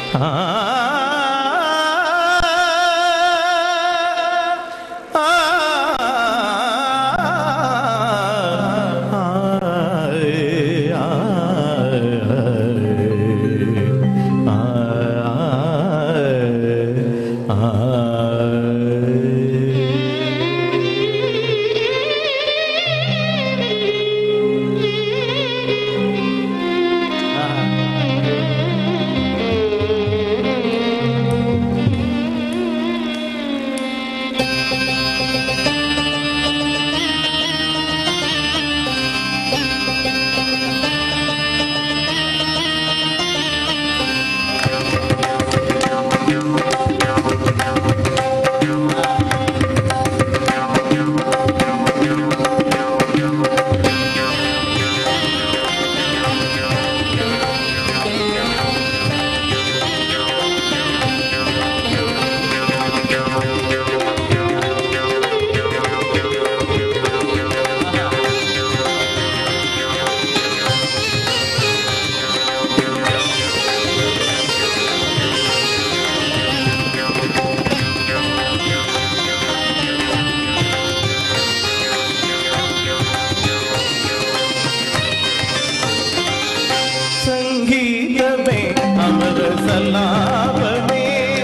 സംഗീതമേ അമര സല്ലാപമേ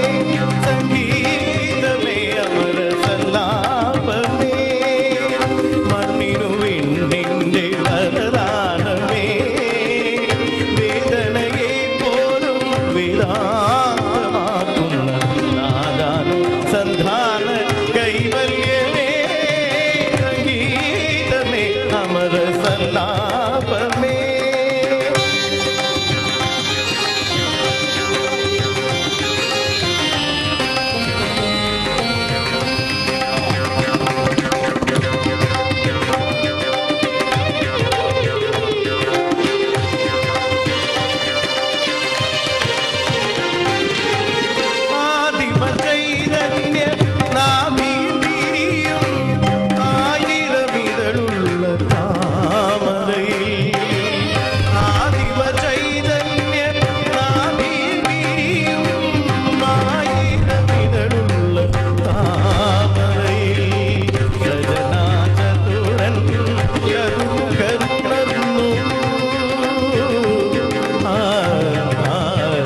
സംഗീതമേ അമര സല്ലാപമേ മണ്ണിനു വിണ്ണിന്റെ വരദാനമേ വേദനയെ പോലും വേദാന്തമാക്കുന്ന നാദാന സന്ധാന കൈവല്യമേ സംഗീതമേ അമര സല്ലാപമേ ആദിമചൈതന്യ നാഭീതിയും ആയിരമിതളുള്ള താമരയിൽ ആദിമചൈതന്യ നാഭീതിയും ആയിരമിതളുള്ള താമരയിൽ രചനാചതുരൻ യദുകർണർന്നു ആ ആ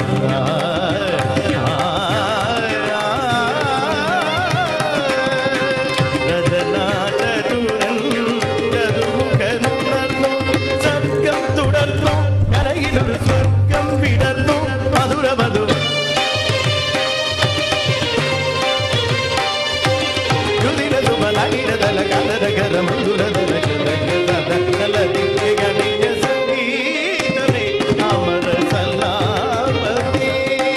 സ്വർഗം തുടർന്നു കരയിലൊരു സ്വർഗം വിടർന്നു മധുരമധു ുതല കലര കര മധുരതല ഗണിയ സംഗീതമേ അമര സല്ലാപതി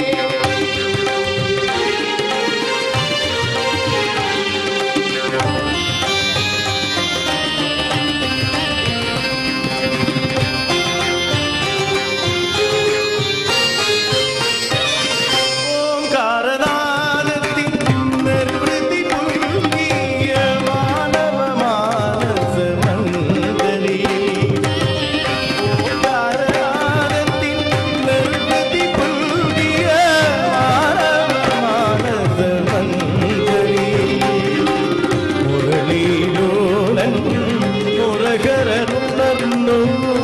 ഓംകാരനാദത്തിൻ നിർവൃതി പുൽകിയ മാനവ മാനസ മണ്ഡലി ഓംകാരനാദത്തിൻ നിർവൃതി പുൽകിയ മാനവ മാനസ മണ്ഡലി മുരളീലോലൻ മുരകരന്നുണർന്നു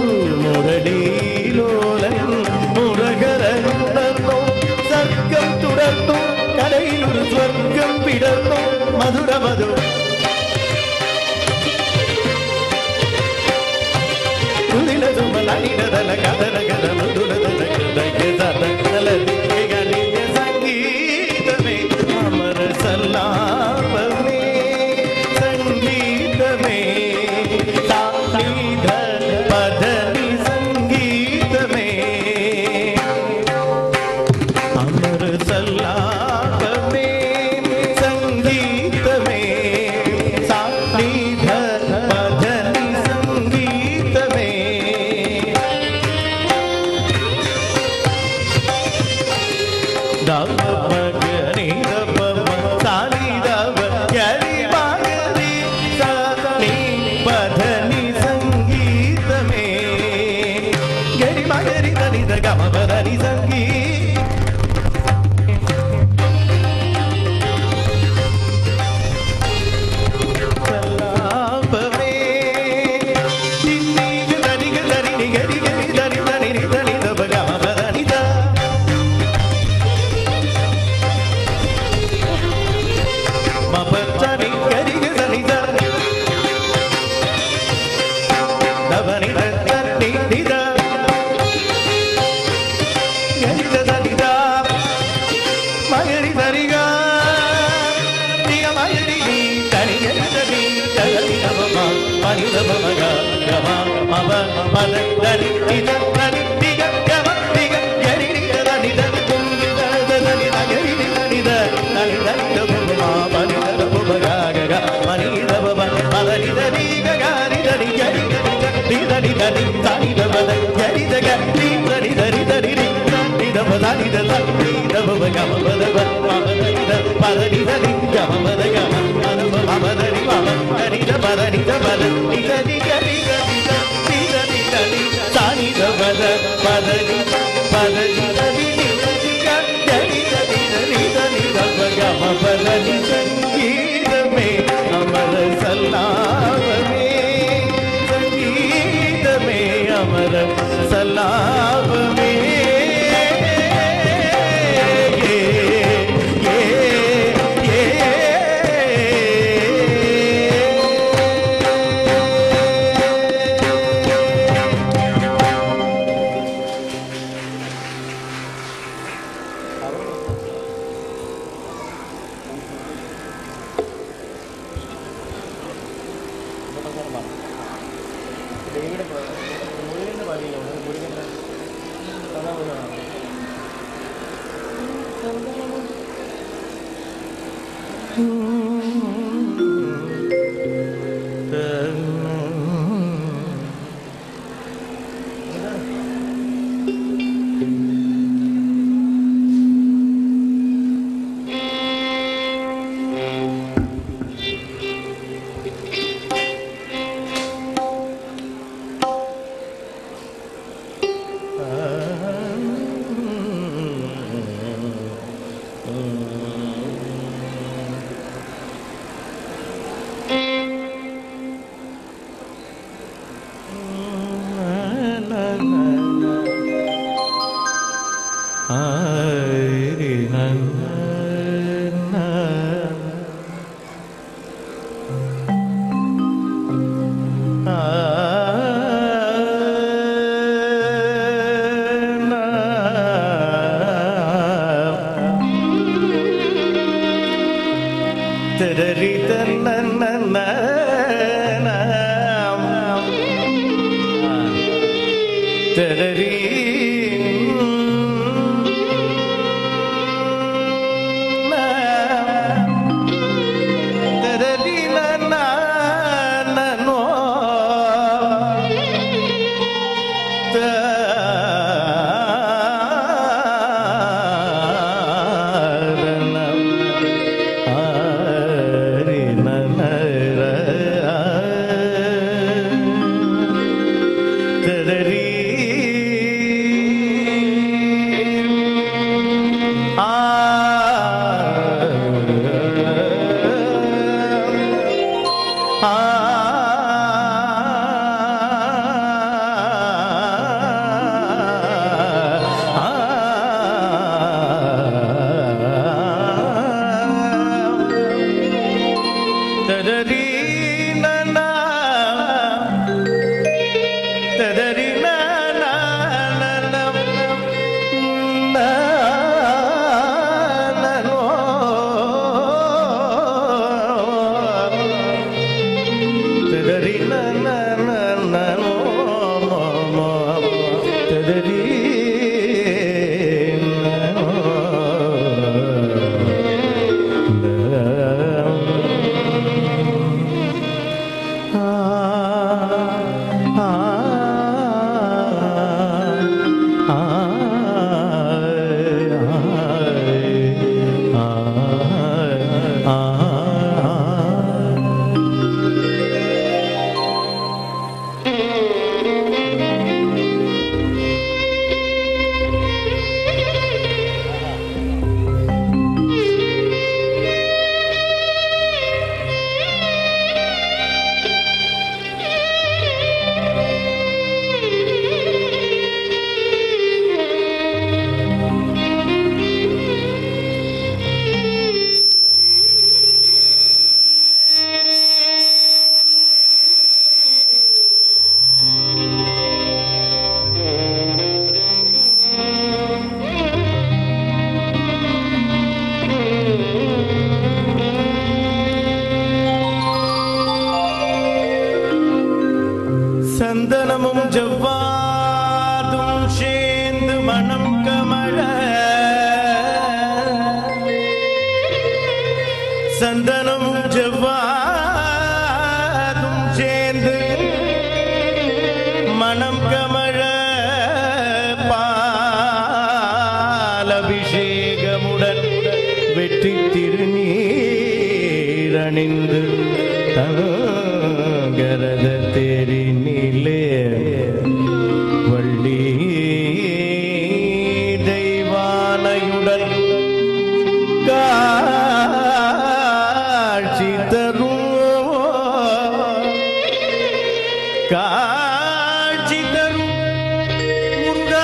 മുരളീലോലൻ മുരകരന്നുണർന്നു സർഗം തുടർന്നു കലയിലൊരു സ്വർഗം വിടർന്നു മധുരമധു തുലിലതുമലനിടതല കഥനകഥ മധുരതല കൃതകഥല ഗണിയ സംഗീതമേ അമര സല്ലാപമേ സംഗീതമേ സാനിധ പദനി സംഗീതമേ അമര സല്ലാപമേ സംഗീതമേ സാനിധ പദനി സംഗീതമേ സംഗീതമേ പദ ധനി നിധ ധനി നിഗ ഗമ നിഗ ഗരി നിഗ ധനി ധ കുന്ദ ധ ധനി ധ ഗരി നിഗ നിധ ധനി ധനി ധ ബുബ മാ പനി ധ ബുബ ഗ ഗ ഗ മനി ധ ബബ പദ നി ധ നി ഗ ഗ നി ധ നി ഗരി ധ നി ഗ നി ധ നി ധ നി ധനി ധ ബദ ഗരി ധ ഗ നി ധ നി ധ നി ധ നി നി നി ധ ബദ നി ധ ധ നി ധ ബബ ഗ മ ബദ ബ മ ബദ നി ധ പദ നി ധ നി ഗ മ ബദ ഗ മ മ ബ മ ബദ നി മ മ നി ധ പദ നി ധ ബദ നി ധ നി ഗ നി ഗ നി ധ നി ധ നി ധ നി ധ നി ധ ബദ പദ നി പദ നി ധ നി നി ധ നി ഗ ഗരി ധ നി ധ നി ധ നി ധ ബ ഗ മ പദ നി സംഗീതമേ അമര സല്ലാവമേ സംഗീതമേ അമര സല്ലാവമേ ന சந்தனமும் செவ்வாதும் சேர்ந்து மனம் கமழ பாலபிஷேகமுடன் வெற்றி திருநீரணிந்து தங்கரத தேரினிலே வள்ளி தெய்வானையுடன் காட்சி தரும் காட்சி தரும் முருகா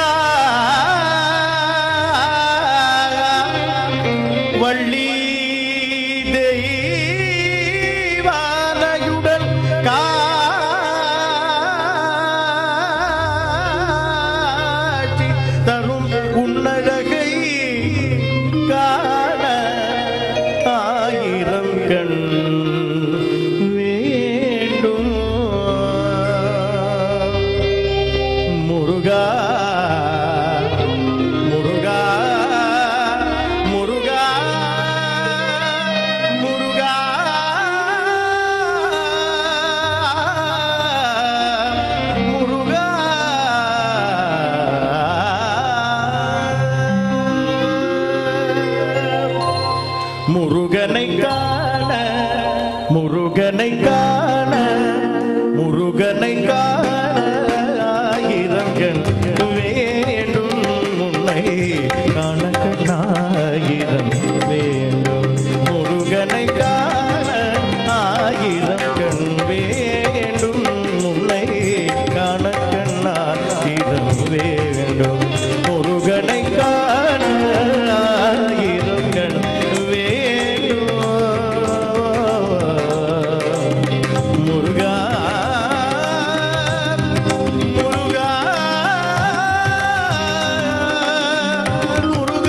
வள்ளி தெய்வானையுடன் காட்சி தரும் உன்னழகை காண ஆயிரம் கண் வேண்டும் முருகா முருகா முருகா முருகா முருகா முருகனை காண முருகனை காண முருகனை காண ஆயிரம் கண் வேண்டும் உன்னை காண கண்ணாயிரம் வேண்டும் முருகனை காண ஆயிரம் கண் வேண்டும் உன்னை காண கண்ணாயிரம் வேண்டும் முருகனை காண ஆயிரம் கண் வேண்டும் முருகா முருகா முருகா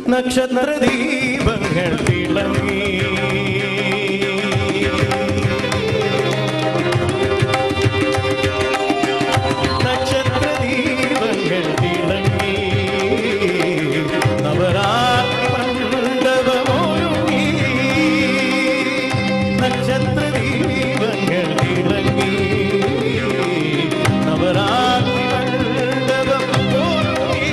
നക്ഷത്ര ദീപങ്ങൾ തിളങ്ങി നക്ഷത്ര ദീപങ്ങൾ തിളങ്ങി നവരാത്രി മണ്ഡപമൊരുങ്ങി നക്ഷത്ര ദീപങ്ങൾ തിളങ്ങി നവരാത്രി മണ്ഡപം ഒരുങ്ങി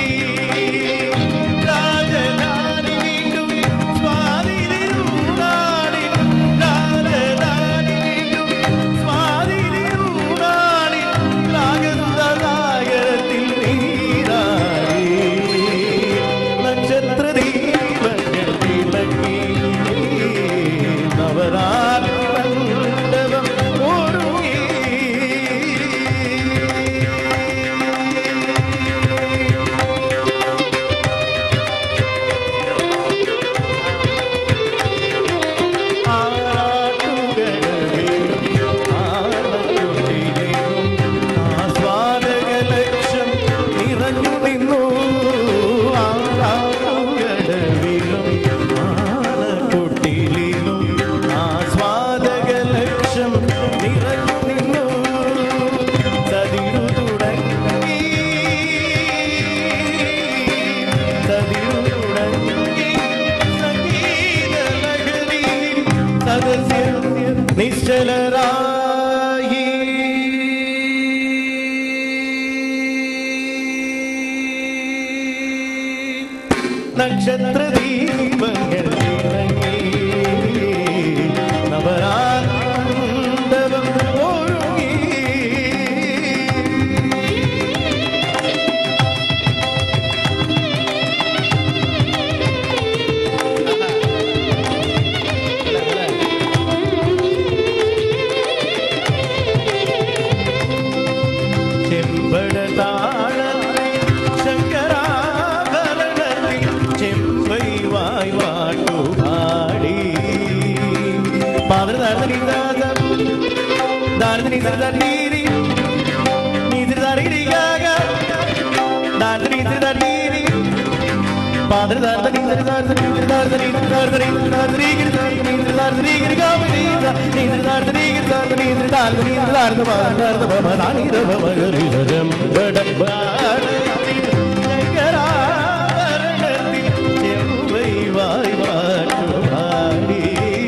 രാജധാനി വീണ്ടും സ്വാതിരൂടാടി രാജധാനി വീണ്ടും സ്വാതിരൂടാടി നാഗന്ദനാഗരത്തിൽ നീരാടി നക്ഷത്ര ദീപങ്ങൾ തിളങ്ങി നവരാത്രി മണ്ഡപം ഒരുങ്ങി ആസ്വാദകലക്ഷം നിറഞ്ഞു നിന്നു ആറാട്ടുകടവിലും ആനക്കുട്ടിലും ആസ്വാദകലക്ഷം നിറഞ്ഞു നിന്നു തതിരു തുടങ്ങി തതിരു തുടങ്ങി സംഗീത ലഹരി സദസ്യർ നിശ്ചലരായി നക്ഷത്ര ദീപങ്ങൾ തിളങ്ങി നവരാത്രം ഒരുങ്ങി ചെമ്പടതാളത്തിൽ ശങ്കരാഭരണത്തിൽ ചെമ്പൈ വായ് വാട്ടുപാടി പാതൃതാരതനി ദാരതനി ദാരതീരി നീതിരി ദാരിരി ഗാഗ ദാരതനി ദാരതീരി പാതൃതാരതനി ദാരതനി ദാരതനി ദാരതനി ദാരതനി ദാരതനി ദാരതനി ഗാമനി നീതിരി ദാരതനി ദാരതനി ദാരതനി ദാരത പാതൃതാരത ഭവനാനി രവമഗരി ജംബടബാരത്തിൽ ശങ്കരാഭരണത്തിൽ ചെമ്പൈ വായ് വാട്ടുപാടി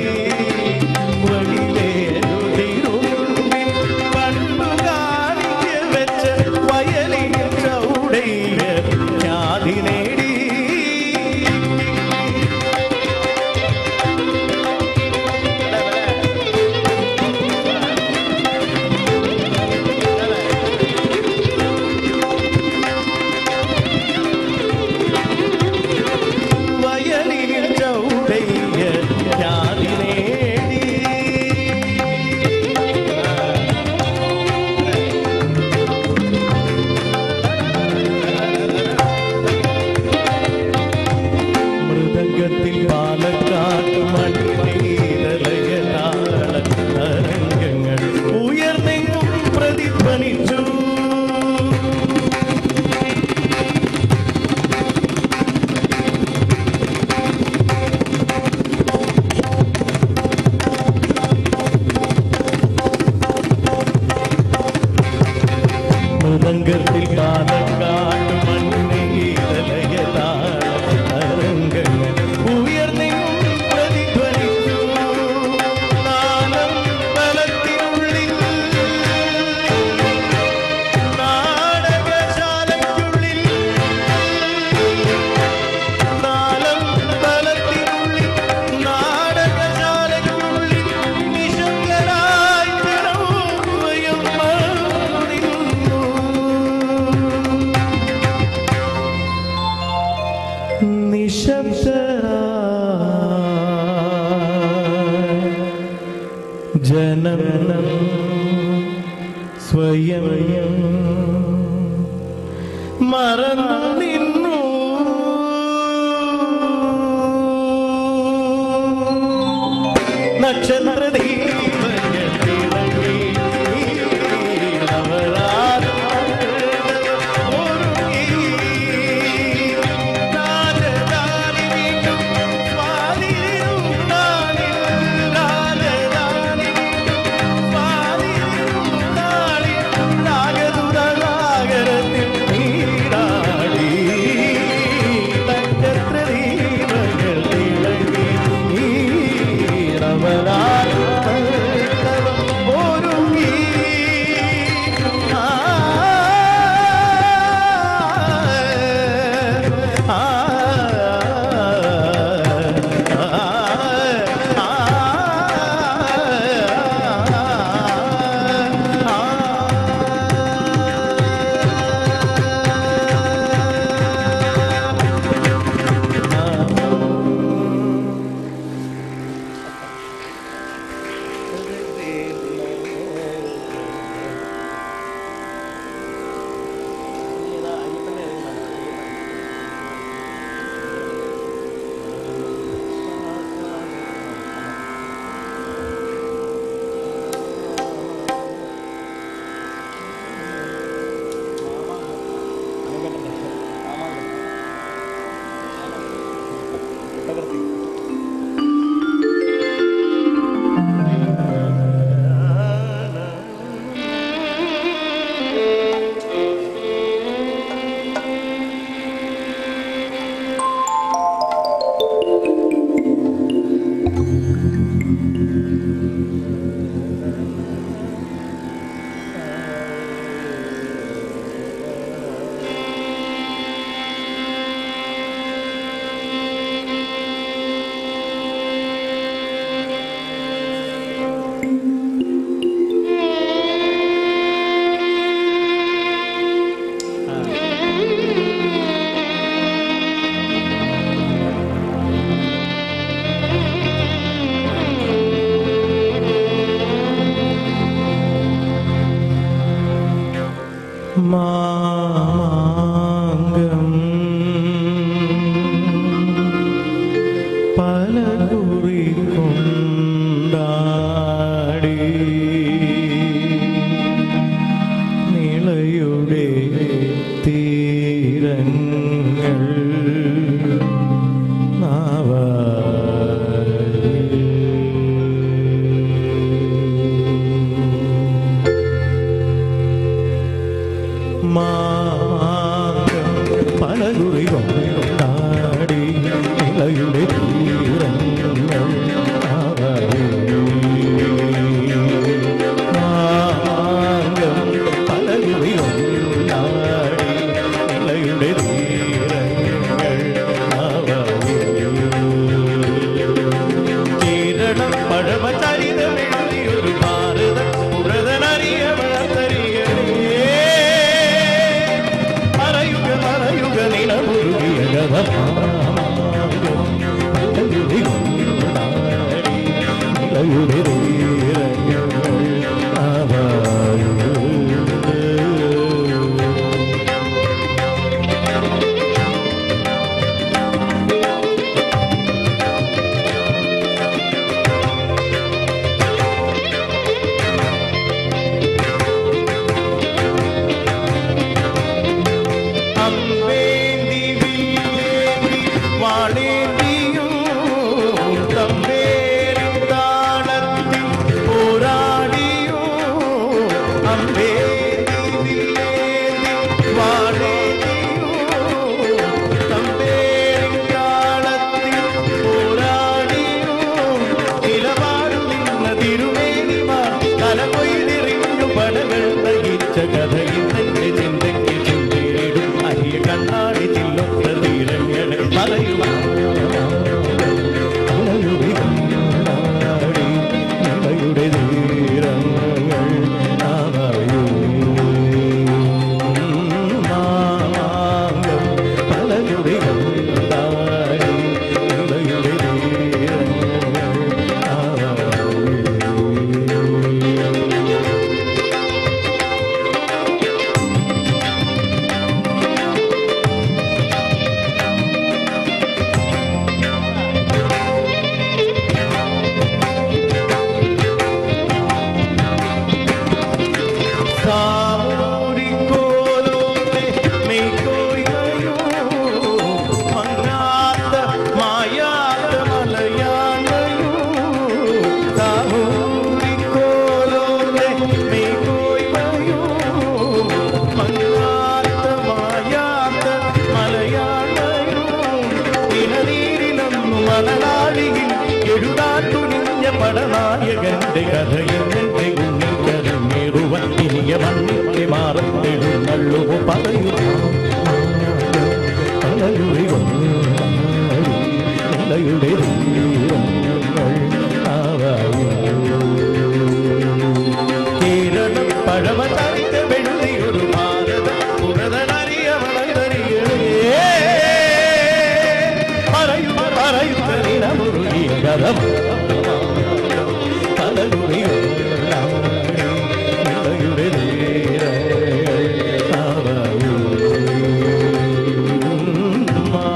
വഴിവേലുതിരുമ്പിൽ പണ്ടു കാണിച്ച് വെച്ച വയലിൻ ചൗടയ്യ ഖ്യാതി നേടി വയലിൻ ചൗടയ്യ ഖ്യാതി നേടി മൃദംഗത്തിൽ പാലക്കാട്ട് മണ്ണിലയങ്ങൾ ഉയർന്നെങ്ങും പ്രതിധ്വനിച്ചു മൃദംഗത്തിൽ പാലക്കാട്ട് മണ്ണിലയങ്ങൾ ഉയർന്നെങ്ങും പ്രതിധ്വനിച്ചു നാലം ബലത്തിനുള്ളിൽ നാടകശാലയ്ക്കുള്ളിൽ നാലം ബലത്തിനുള്ളിൽ നാടകശാലയ്ക്കുള്ളിൽ നിശബ്ദരായി ജനവും നിന്നു നിശബ്ദരായി ജനനം സ്വയം മറന്നു നിന്നു നക്ഷത്ര ദീപങ്ങൾ തിളങ്ങി നവരാത്രി ഒരുങ്ങി രാജധാനി അമ്പേന്തി വില്ലേന്തി വാളേന്തിയും തമ്പേരിൻ താളത്തിൽ പോരാടിയും അമ്പേന്തി വില്ലേന്തി വാളേന്തിയും തമ്പേരിൻ താളത്തിൽ പോരാടിയും നിലപാടു നിന്ന തിരുമേനിമാർ തലകൊയ്തെറിഞ്ഞു പടകൾ നയിച്ച കഥയിൽ തന്നെ ചിന്തയ്ക്ക് ചിന്തയിടും അരിയ കണ്ണാടി ചില്ലൊത്ത തീരങ്ങൾ പറയുവാ സാമൂരിക്കോലോന്റെ മെയ്ക്കോയ്മയോ മങ്ങാത്ത മായാത്ത മലയാളയോ സാമൂരിക്കോലോന്റെ മെയ്ക്കോയ്മയോ മങ്ങാത്ത മായാത്ത മലയാളയോ ദിനനീരിലൊന്നു മലനാളിയിൽ എഴുതാൻ തുനിഞ്ഞ പടനായകന്റെ കഥയെന്നെ ഉള്ളിൽ കരങ്ങേറുവൻ ഇനിയ മണ്ണിന്റെ മാറത്തെഴുന്നള്ളു പറയൂ നിലയുടെ കേരളം പഴമ ചരിത വെഴുതിയൊരു ഭാരത പുറതനറിയവളറിയേ പറയൂ പറയൂ നിലമുറുകിയ കഥം നിലയുടെ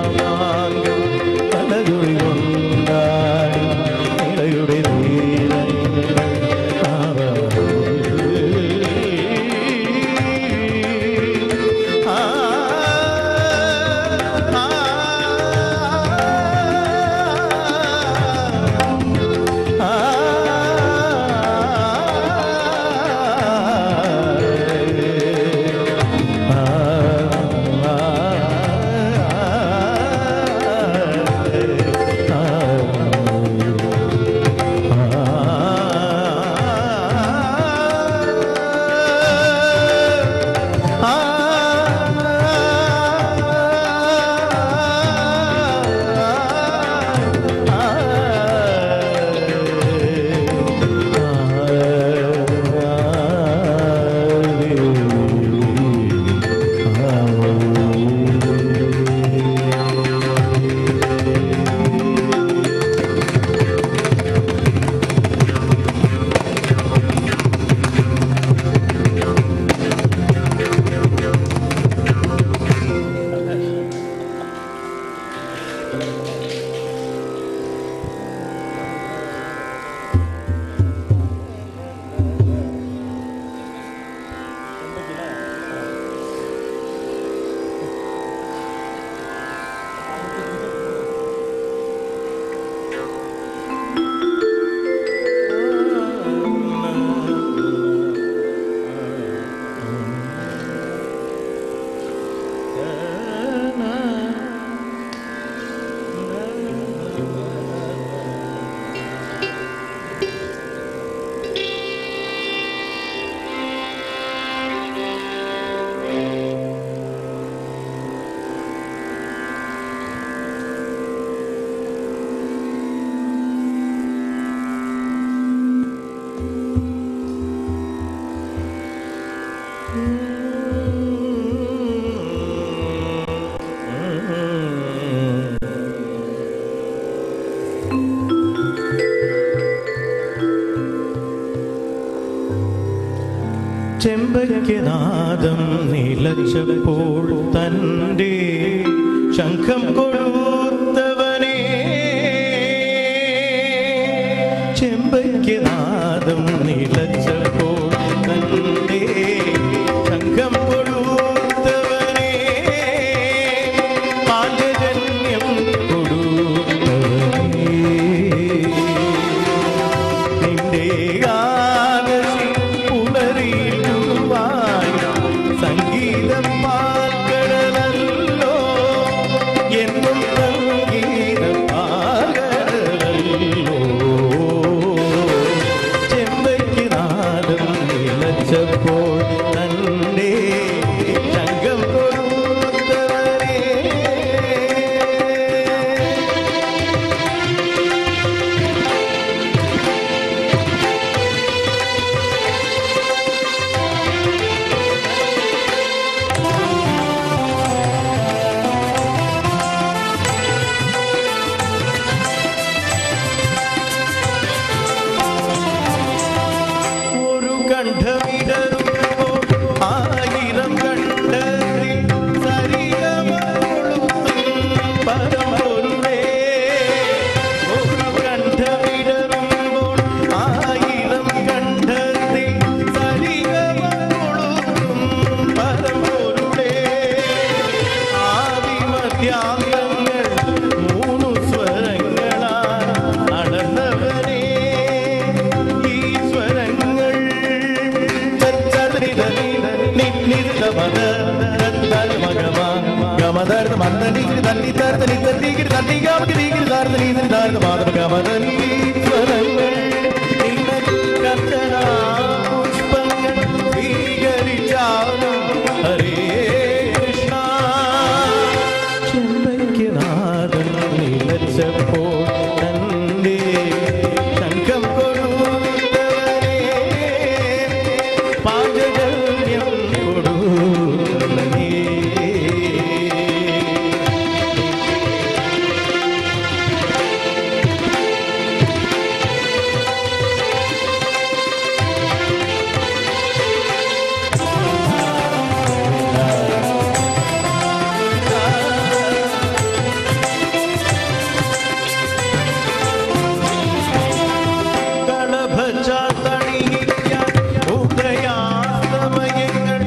ചെമ്പയ്ക്കനാദം നിലച്ചപ്പോൾ തൻ്റെ ശംഖം കൊടുത്തവനെ ചെമ്പയ്ക്കനാദം നിലച്ചപ്പോൾ തൻ്റെ ശംഖം കൊടുത്തവനെ പാണ്ഡജന്യം കൊടുത്തവനെ നിന്റെ ആദർശി പുലരിടുവാൻ സംഗീതം പാൽക്കടലല്ലോ എന്നും സംഗീതം പാൽക്കടലല്ലോ ചെമ്പയ്ക്ക് നാദം നിലച്ചപ്പോൾ തന്റെ ശങ്കം കൊടുത്തവരേ ഒരു കണ്ഠമിടറുമ്പോൾ ആയിരം കണ്ടതിൽ സരിഗമൊഴുകും പരമ്പൊരുളേ. ഒരു കണ്ഠമിടറുമ്പോൾ ആയിരം കണ്ടതിൽ സരിഗമൊഴുകും പരമ്പൊരുളേ. ആദിമധ്യാന്തങ്ങൾ മൂന്നു സ്വരങ്ങളാൽ അളന്നവനേ ഈ സ്വരങ്ങൾ പുഷ്പങ്ങൾ സ്വീകരിച്ചാലും ഹരേ കൃഷ്ണ ചെമ്പയ്ക്കനാദം നിലച്ചപ്പോൾ തന്റെ ശംഖം കൊടുത്തവനെ പാചകര്യം കൊടുത്തവനെ കളഭച്ചാത്തണിയിക്കാൻ ഉദയാസ്തമയങ്ങൾ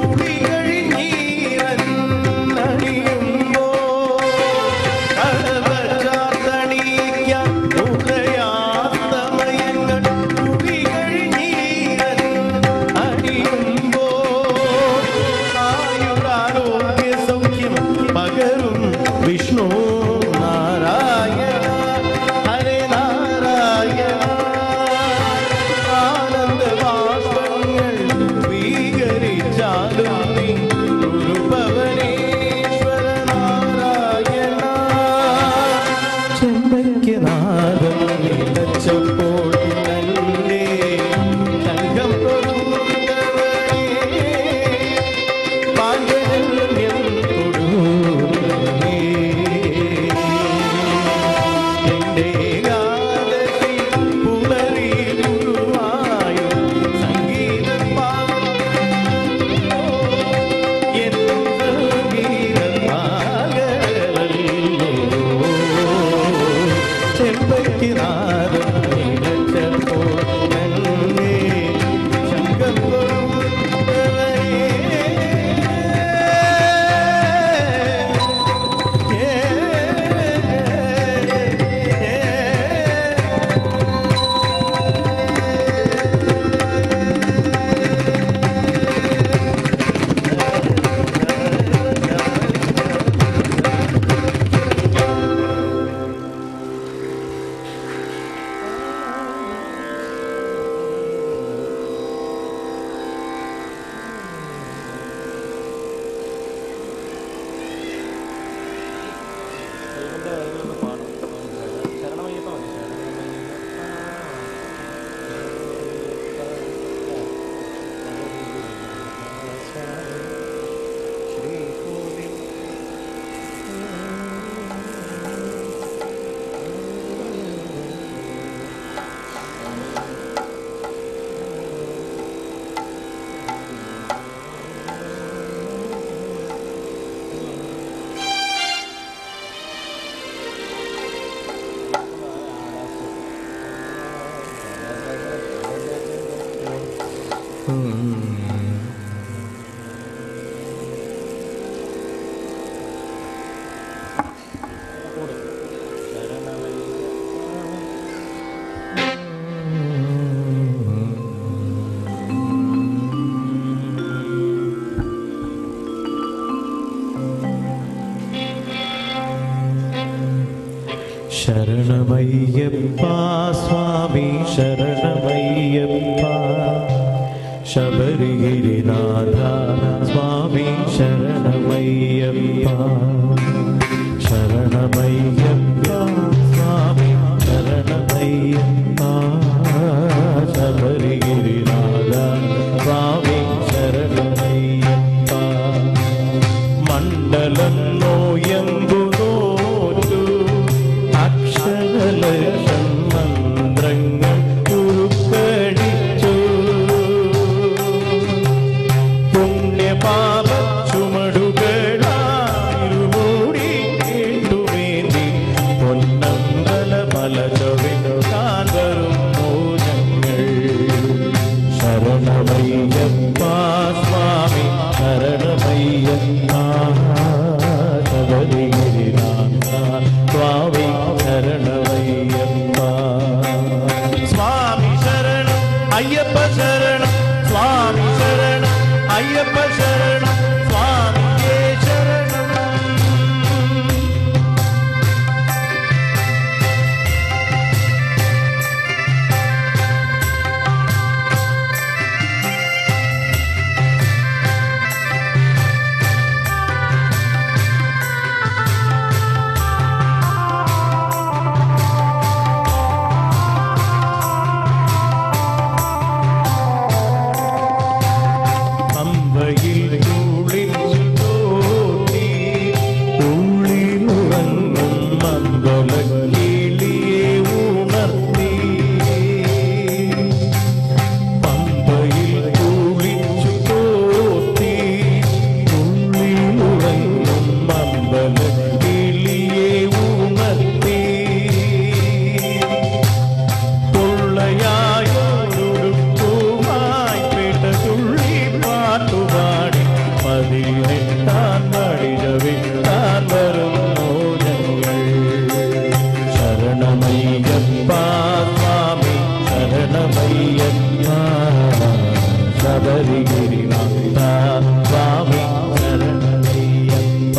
കുടികഴിഞ്ഞീരന്നണിയുമ്പോൾ കളഭച്ചാത്തണിയിക്കാൻ ഉദയാസ്തമയങ്ങൾ കുടികഴിഞ്ഞീരന്നണിയുമ്പോൾ ആയുരാരോഗ്യ സൗഖ്യം പകരും വിഷ്ണു നാരായണ ഹരേ നാരായണ ആനന്ദവാസങ്ങൾ സ്വീകരിച്ചാലും നീ ഗുരുഭവനേശ്വര നാരായണ ചെമ്പയ്ക്കനാദം നിലച്ചപ്പോൾ തന്റെ സംഘം കൊടുത്തവനേ പാണ്ഡവന്യം കൊടുത്തവനേ എന്റെ ഗാനത്തിൽ പുലരി ഗുരുവായു സംഗീതം പാടുന്നു. എന്നും സംഗീതം പാകലല്ലോ. ചെമ്പയ്ക്കിനാദം നിലച്ചപ്പോൾ നന്നേ ശങ്കം കൊടുത്തവനേ ും ശരണമയ്യപ്പ സ്വാമി ശരണമയ്യപ്പ ശബരിഗിരിനാഥ സ്വാമി ശരണമയ്യപ്പ ശരണമയ്യപ്പ സ്വാമി ശരണമയ്യപ്പ ശബരിഗിരിനാഥ സ്വാമി ശരണമയ്യപ്പ മണ്ഡലം നോയമ്പു നോറ്റു അക്ഷരലക്ഷം മന്ത്രങ്ങൾ ഉരുക്കടിച്ചു പുണ്യപാപ ചുമടുകളായിരുമൂടി കേട്ടുവേണ്ടി പൊന്നമ്പല മല ചൊവിനു കാന്തരും മോചങ്ങൾ ശരണമയ്യപ്പ സ്വാമി ശരണമയ്യപ്പ ശബരിഗിരിനാഥ സ്വാമി ശരണമയ്യപ്പ സ്വാമി ശരണം അയ്യപ്പ ശരണം സ്വാമി ശരണം അയ്യപ്പ ശരണം സ്വാമിയേ ശരണം അമ്പയിൽ കുളിച്ചു തോന്നി ഉള്ളിലുറങ്ങും മന്ദലക്കിളിയെ ഉണർത്തി പമ്പയിൽ കുളിച്ചു തോത്തി ഉള്ളിലുറങ്ങും മന്ദലക്കിളിയെ ഉണർത്തി പൊള്ളയായൊരുക്കുമായി പെട്ടതുള്ളി പാട്ടുപാടി പതിനെട്ടാൻ മടിരവിട്ടാൻ വരുന്നു ഞങ്ങൾ ശരണമയ്യപ്പ സ്വാമി ശരണമയ്യപ്പ ശബരിഗിരിനാഥ സ്വാമി ശരണമയ്യപ്പ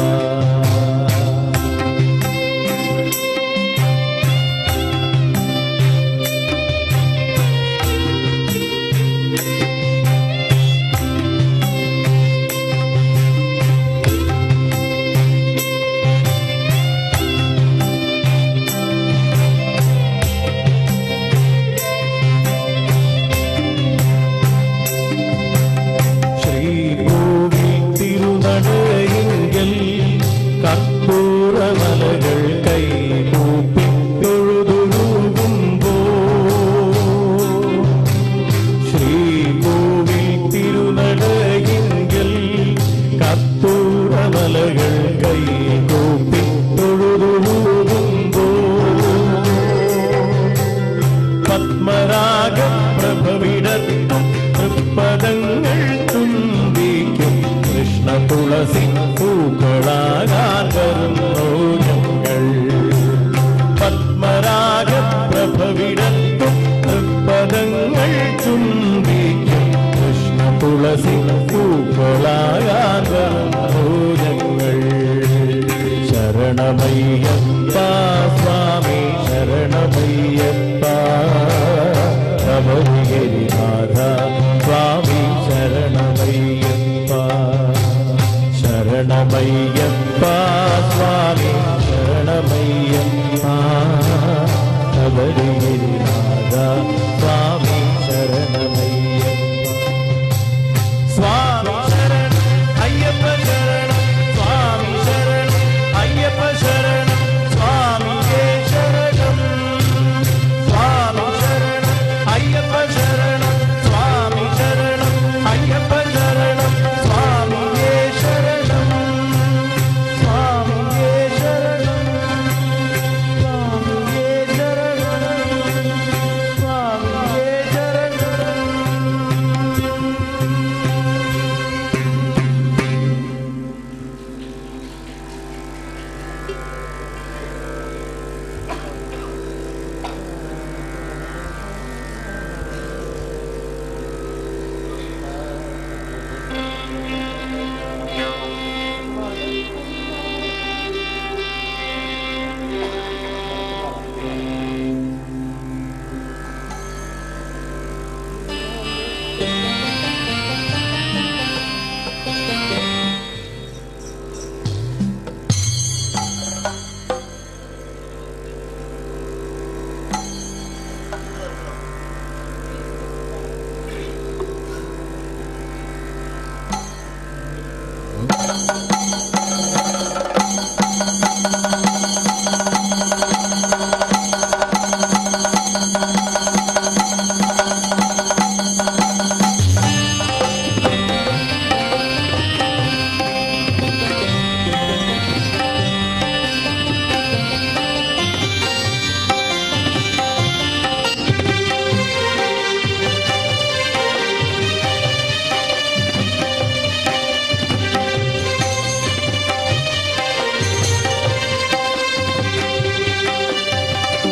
ശ്രീകോവിൽ തിരുനടയെങ്കിൽ കർപ്പൂരമലകൾ കൈകൂപ്പി തൊഴുതുരുകുമ്പോ ശ്രീകോവിൽ തിരുനടയെങ്കിൽ കർപ്പൂരമലകൾ കൈകൂപ്പി തൊഴുതുരുകുമ്പോ പത്മരാഗ പ്രഭവിടത്തും തൃപ്പദങ്ങൾ തുമ്പിക്കും കൃഷ്ണ തുളസി പൂക്കളാകാൻ വരുന്നു ഞങ്ങൾ പത്മരാഗ പ്രഭവിടത്തും തൃപ്പദങ്ങൾ ചുംബിക്കും കൃഷ്ണ തുളസി പൂക്കളാകാൻ വരുന്നു ഞങ്ങൾ ശരണമയ്യപ്പ സ്വാമി ശരണമയ്യപ്പ ശബരിഗിരിനാഥ സ്വാമി ശരണമയ്യപ്പ ശരണമയ്യപ്പ സ്വാമി ശരണമയ്യപ്പ ശബരിഗിരിനാഥ സ്വാമി ശരണമയ്യപ്പ സ്വാമി ശരണം അയ്യപ്പ ശരണം സ്വാമി ശരണം അയ്യപ്പ ശരണം സ്വാമിയേ ശരണം സ്വാമി ശരണം അയ്യപ്പ ശരണം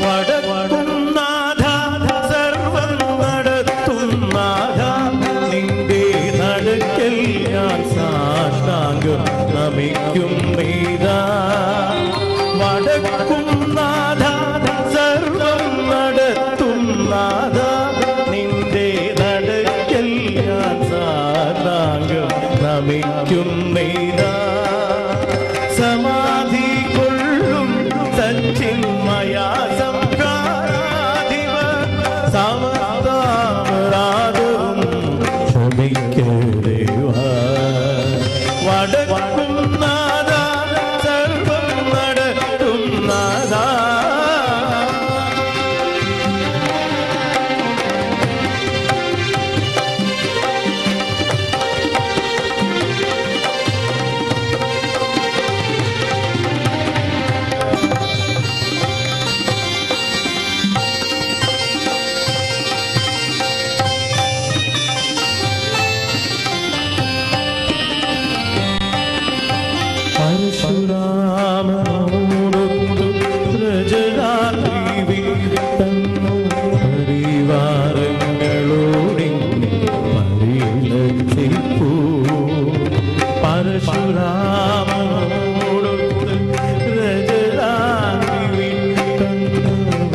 വടക്കുന്നാഥ സർവം നടത്തുന്നാഥ നിന്റെ നടുക്കൽ ഞാൻ സാഷ്ടാംഗം നമിക്കും നീതാ വടക്കുന്നാഥ സർവം നടത്തുന്നാഥ നിന്റെ നടുക്കൽ ഞാൻ സാഷ്ടാംഗം നമിക്കും നീതാ സമാധി കൊള്ളും സച്ചിന്മയ സംകാരാധിപ സമതാമരാധവും ക്ഷമിക്കേവ വടക്കും നാദ സർവം നടത്തും നാദ പരശുരാമനോടൊത്തു പ്രജരാത്രി തന്നു പരിവാരങ്ങളോടി പരിലസിപ്പൂ പരശുരാമനോടൊത്ത് പ്രജരാത്രി തന്നു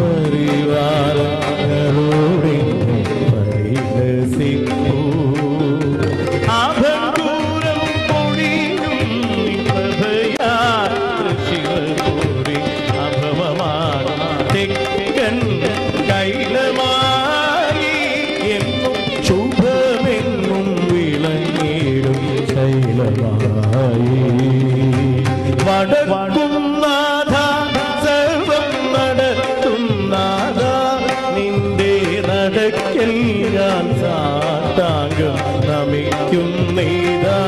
പരിവാരങ്ങളോടി പരിലസിപ്പൂ ആഭംഗൂരം പൊഴിയും പ്രഭയാൽ ശിവപൂരി അഭവമാണ് തെക്കൻ കൈലമായി എന്നും ശുഭമെന്നും വിളങ്ങിടും ശൈലമായി വടക്കും നാഥ സർവം നടത്തും നാഥ നിന്റെ നടക്കൽ ഞാൻ സാഷ്ടാംഗം നമിക്കും നീതാ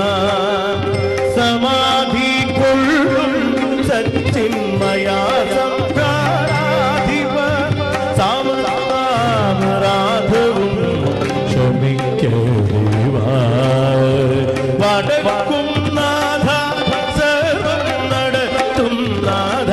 സമാധി കൊള്ളും സച്ചിന്മയാ സംഹാരാധിപ സാമരാധവും ക്ഷമിക്കേവാ വടക്കും നാഥ സർവം നടത്തും നാഥ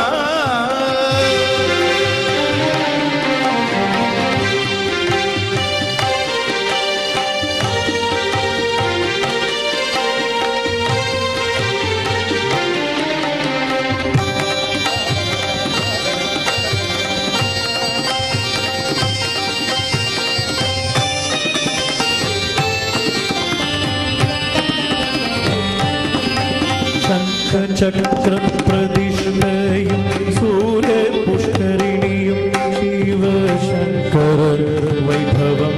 ശംഖചക്രപ്രതിഷ്ഠയും സൂര്യപുഷ്കരിണിയും ശിവശങ്കര വൈഭവം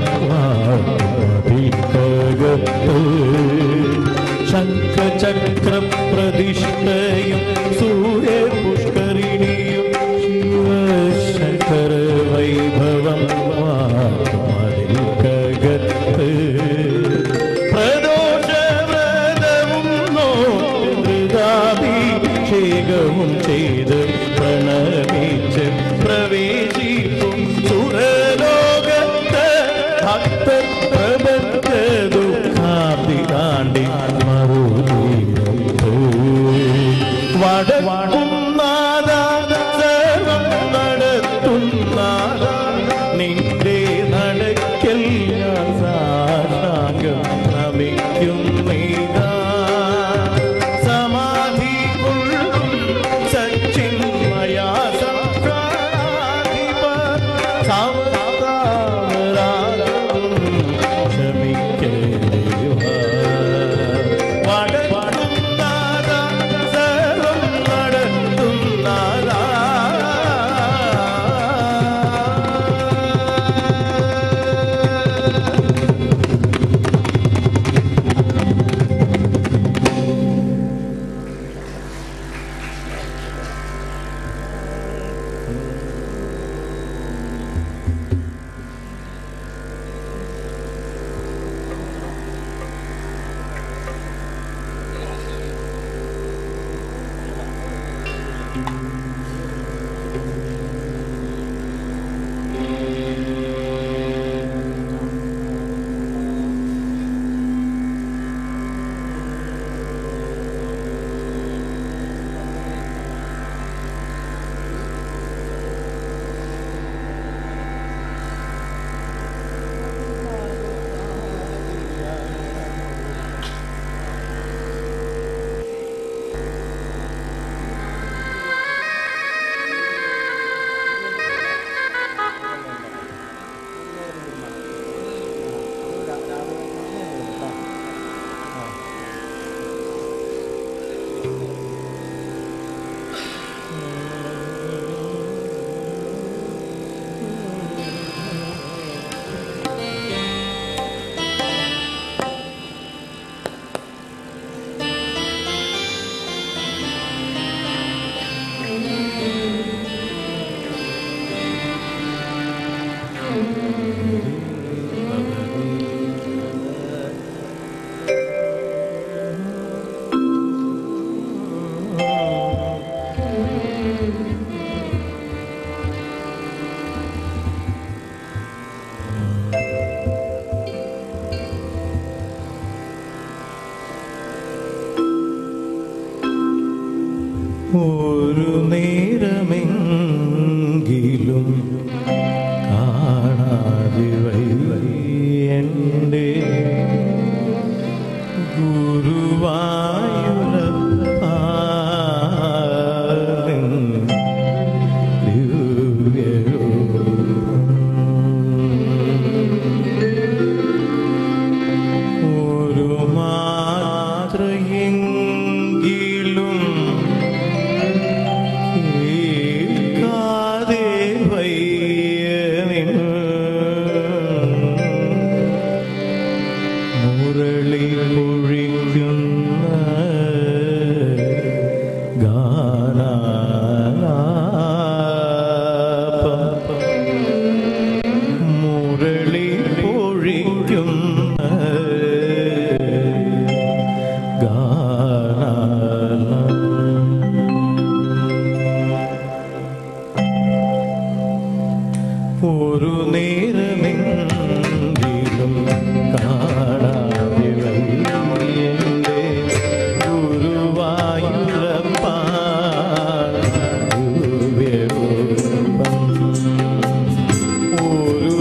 വാട്ടകത്ത് ശംഖചക്രപ്രതിഷ്ഠയും സൂര്യപുഷ്കരിണിയും ശിവശങ്കര വൈഭവം വാട്ടകത്ത് പ്രദോഷവ്രതവും നോതാഭിഷേകവും ഒരു നേരമെങ്കിലും കാണാതെ വയ്യന്റെ ഗുരുവായൂരപ്പ ദിവ്യരൂപം. ഒരു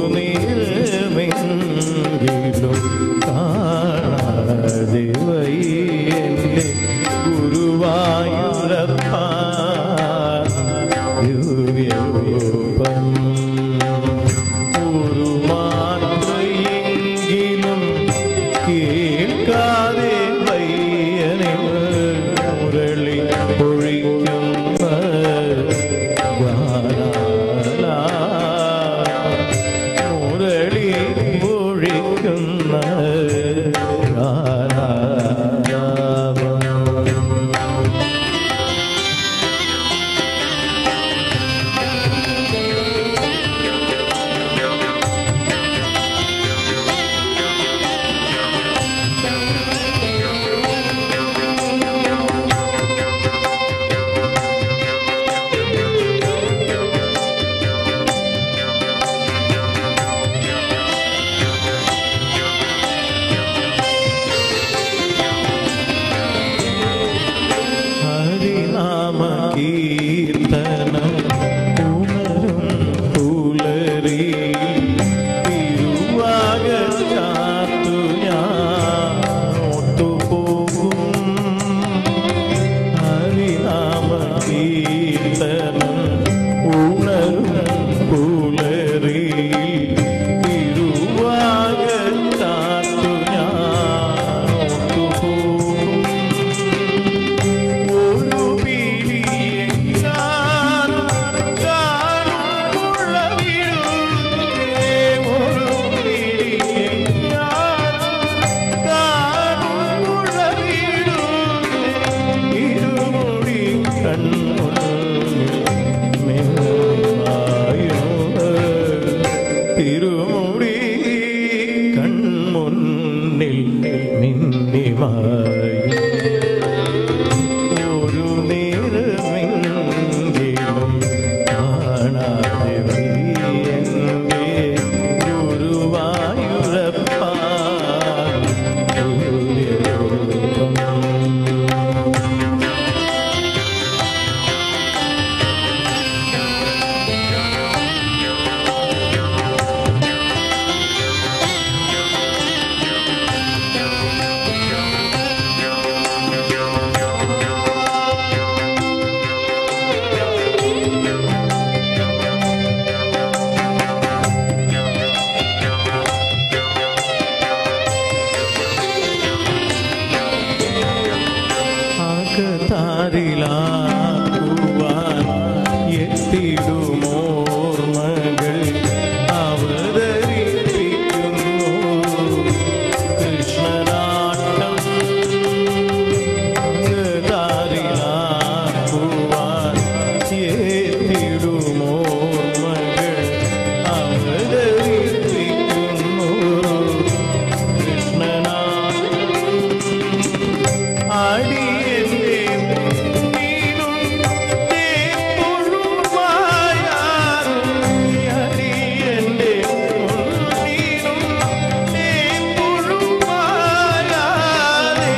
നേരമെങ്കിലും കാണാതെ വയ്യന്റെ ഗുരുവായൂരപ്പ ദിവ്യരൂപം ഒരു മാത്രയെങ്കിലും കേൾക്കാതെ പയ്യനെ മുരളി ഒഴിക്കുന്ന ഗാനാല മുരളി ഒഴിക്കുന്ന ഗാനാലാപം ഹരിനാമ കീർത്തനം ഉണരും പുലരി തിരുവാകു ഞാൻ ഒത്തുപോകും ഹരിനാമ കീർത്തനം ഉണരും പുലരി തിരുവാകു ഞാൻ ഒത്തുപോകും ഒരു പിരിയെങ്ങാൻ കാണുമുള്ള വീടുന്നേ. ഒരു പിരിയെങ്ങാൻ കാണുമുള്ള വീടുന്നേ. ഇരുമുടി കൺമുന്നിൽ മിന്നുമായോ. തിരുമുടി കൺമുന്നിൽ മിന്നിമായോ ഒരു നേരമെങ്കിലും കാണാതെ വയ്യന്റെ ഗുരുവായൂരപ്പ ദിവ്യരൂപം. അകതാരിലാക്കുവാൻ എത്തിടുമോർമകൾ അവതരിപ്പിക്കുന്നു കൃഷ്ണനാട്ടം അകതാരിലാക്കുവാൻ എത്തിടുമോർമകൾ അവതരിപ്പിക്കുന്നു കൃഷ്ണനാട്ടം അടിയന്റെ നീനും തേപ്പൊഴുമായാറും അടിയന്റെ നീനും തേപ്പൊഴുമായാതെ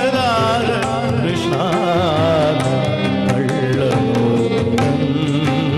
വരാര കൃഷ്ണ കള്ളമോഹം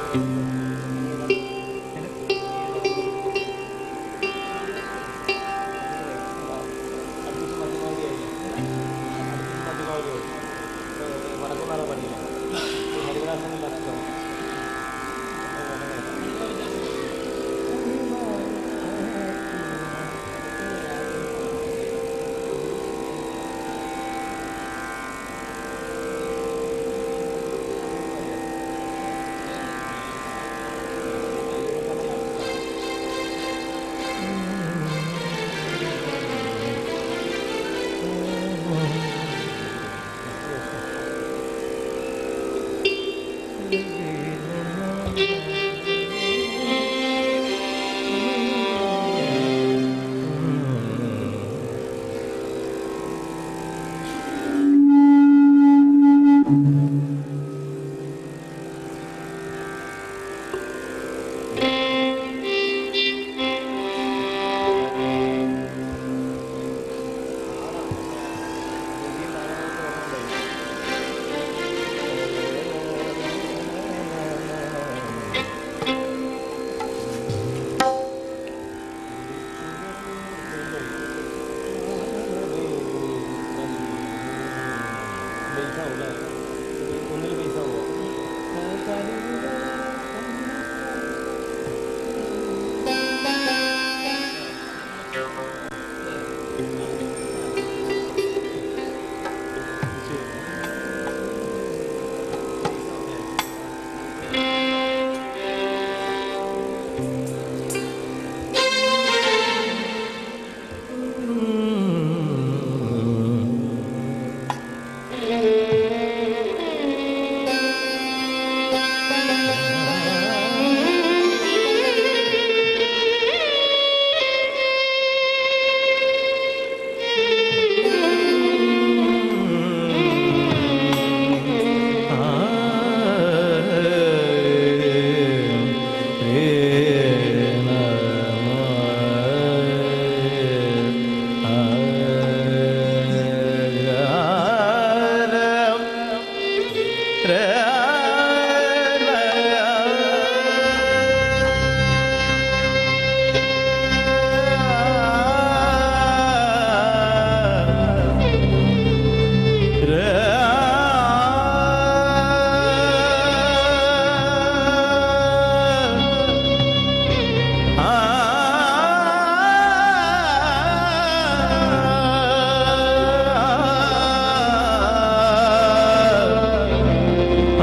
ആ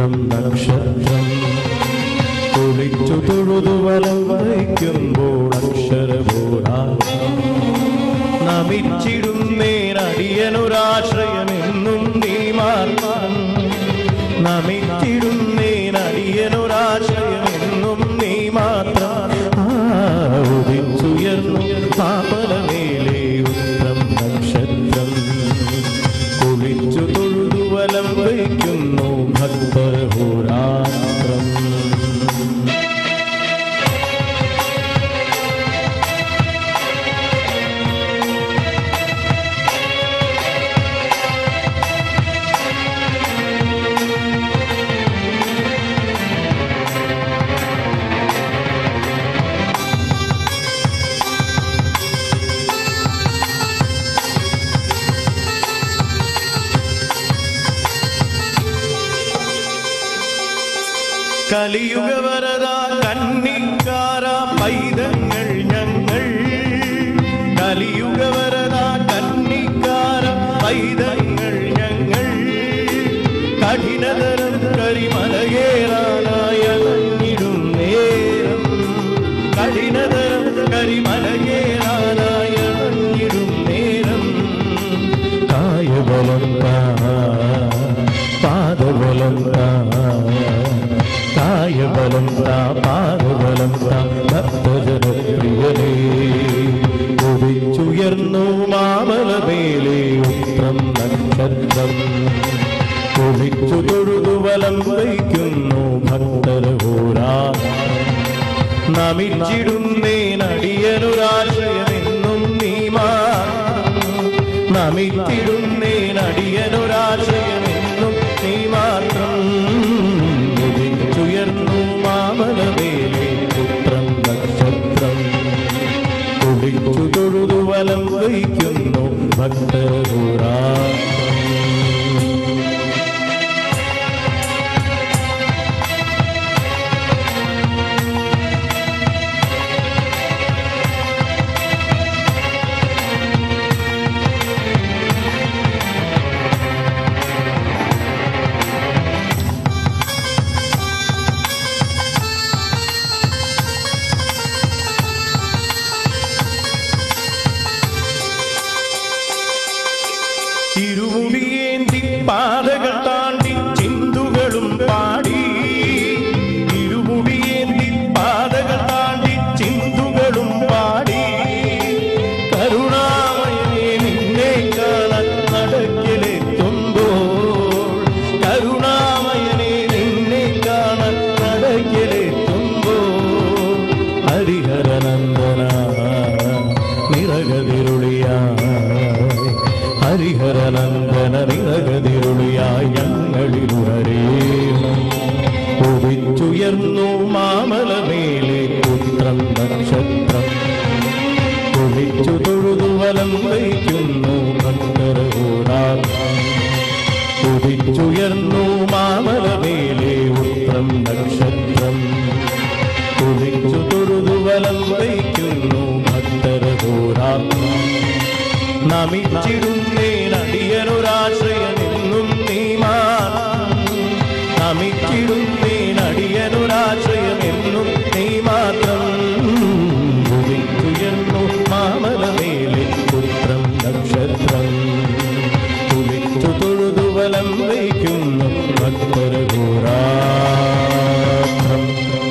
ഉത്രം നക്ഷത്രം കുളിച്ചു തൊഴുതു വലം വയ്ക്കുമ്പോൾ അക്ഷരബോധാർത്ഥം നമിച്ചിടുന്നേനടിയനൊരാശ്രയമെന്നും നീ മാത്രം നമിച്ചിടുന്നേനടിയനൊരാശ്രയമെന്നും നീ മാത്രം ആ, ഉദിച്ചുയർന്നു പാപലമേലെ ഉത്രം നക്ഷത്രം കുളിച്ചു തൊഴുതു വലം വയ്ക്കുന്നു ഭക്തർ ഹോരാത്രം കലിയുഗവരത കന്നിക്കാര പൈതങ്ങൾ ഞങ്ങൾ കലിയുഗവരത കന്നിക്കാര പൈതങ്ങൾ ഞങ്ങൾ കഠിനതരം കരിമലകേറാനായ അലഞ്ഞിടും നേരം കഠിനതരം കരിമലകേറാനായ അലഞ്ഞിടും നേരം കായബലം താ പാദബലം താ കായബലം താ പാദബലം താ ഭക്തജനപ്രിയനേ ഉദിച്ചുയർന്നു മാമലമേലെ ഉത്രം നക്ഷത്രം കുളിച്ചു തൊഴുതു വലം വയ്ക്കുന്നു ഭക്തർ ഹോരാ നമിച്ചിടുന്നേനടിയനൊരാശ്രയമെന്നും നീ മാത്രം നമിച്ചിടുന്നേനടിയനൊരാശ്രയമെന്നും നീ മാത്രം ഉദിച്ചുയർന്നു മാമലമേലെ പുത്രം നക്ഷത്രം കുളിച്ചു തൊഴുതു വലം വയ്ക്കുന്നു ഭക്തരൂരാ ഇരുമുടിയേന്തി പാതകൾ താണ്ടി ചിന്തുകളും പാടി ഇരുമുടിയേന്തി പാതകൾ താണ്ടി ചിന്തുകളും പാടി കരുണാമയനെ നിന്നെ കാണാൻ നടക്കിലെത്തുമ്പോൾ കരുണാമയനെ നിന്നെ കാണാൻ നടക്കിലെത്തുമ്പോൾ ഹരിഹരനന്ദന നിറകതിരുളിയായി ഹരിഹരനന്ദന നിറകതിരുളിയായി ഞങ്ങളിലുണരേണം ഉദിച്ചുയർന്നു മാമലമേലെ പുത്രം നക്ഷത്രം കുളിച്ചു തൊഴുതു വലം വയ്ക്കുന്നു ഭക്തരകൂടാർത്ഥം ഉദിച്ചുയർന്നു മാമലമേലെ ഉത്രം നക്ഷത്രം കുളിച്ചു തൊഴുതു വലം വയ്ക്കുന്നു ഭക്തരകൂടാർത്ഥം നമിച്ചിടുന്നേനടിയനൊരാശ്രയമെന്നും നീ മാത്രം നമിച്ചിടുന്നേനടിയനൊരാശ്രയമെന്നും നീ മാത്രം ഉദിച്ചുയർന്നു മാമലമേലെ പുത്രം നക്ഷത്രം കുളിച്ചു തൊഴുതു വലം വയ്ക്കുന്നു ഭക്തരഘോരാത്രം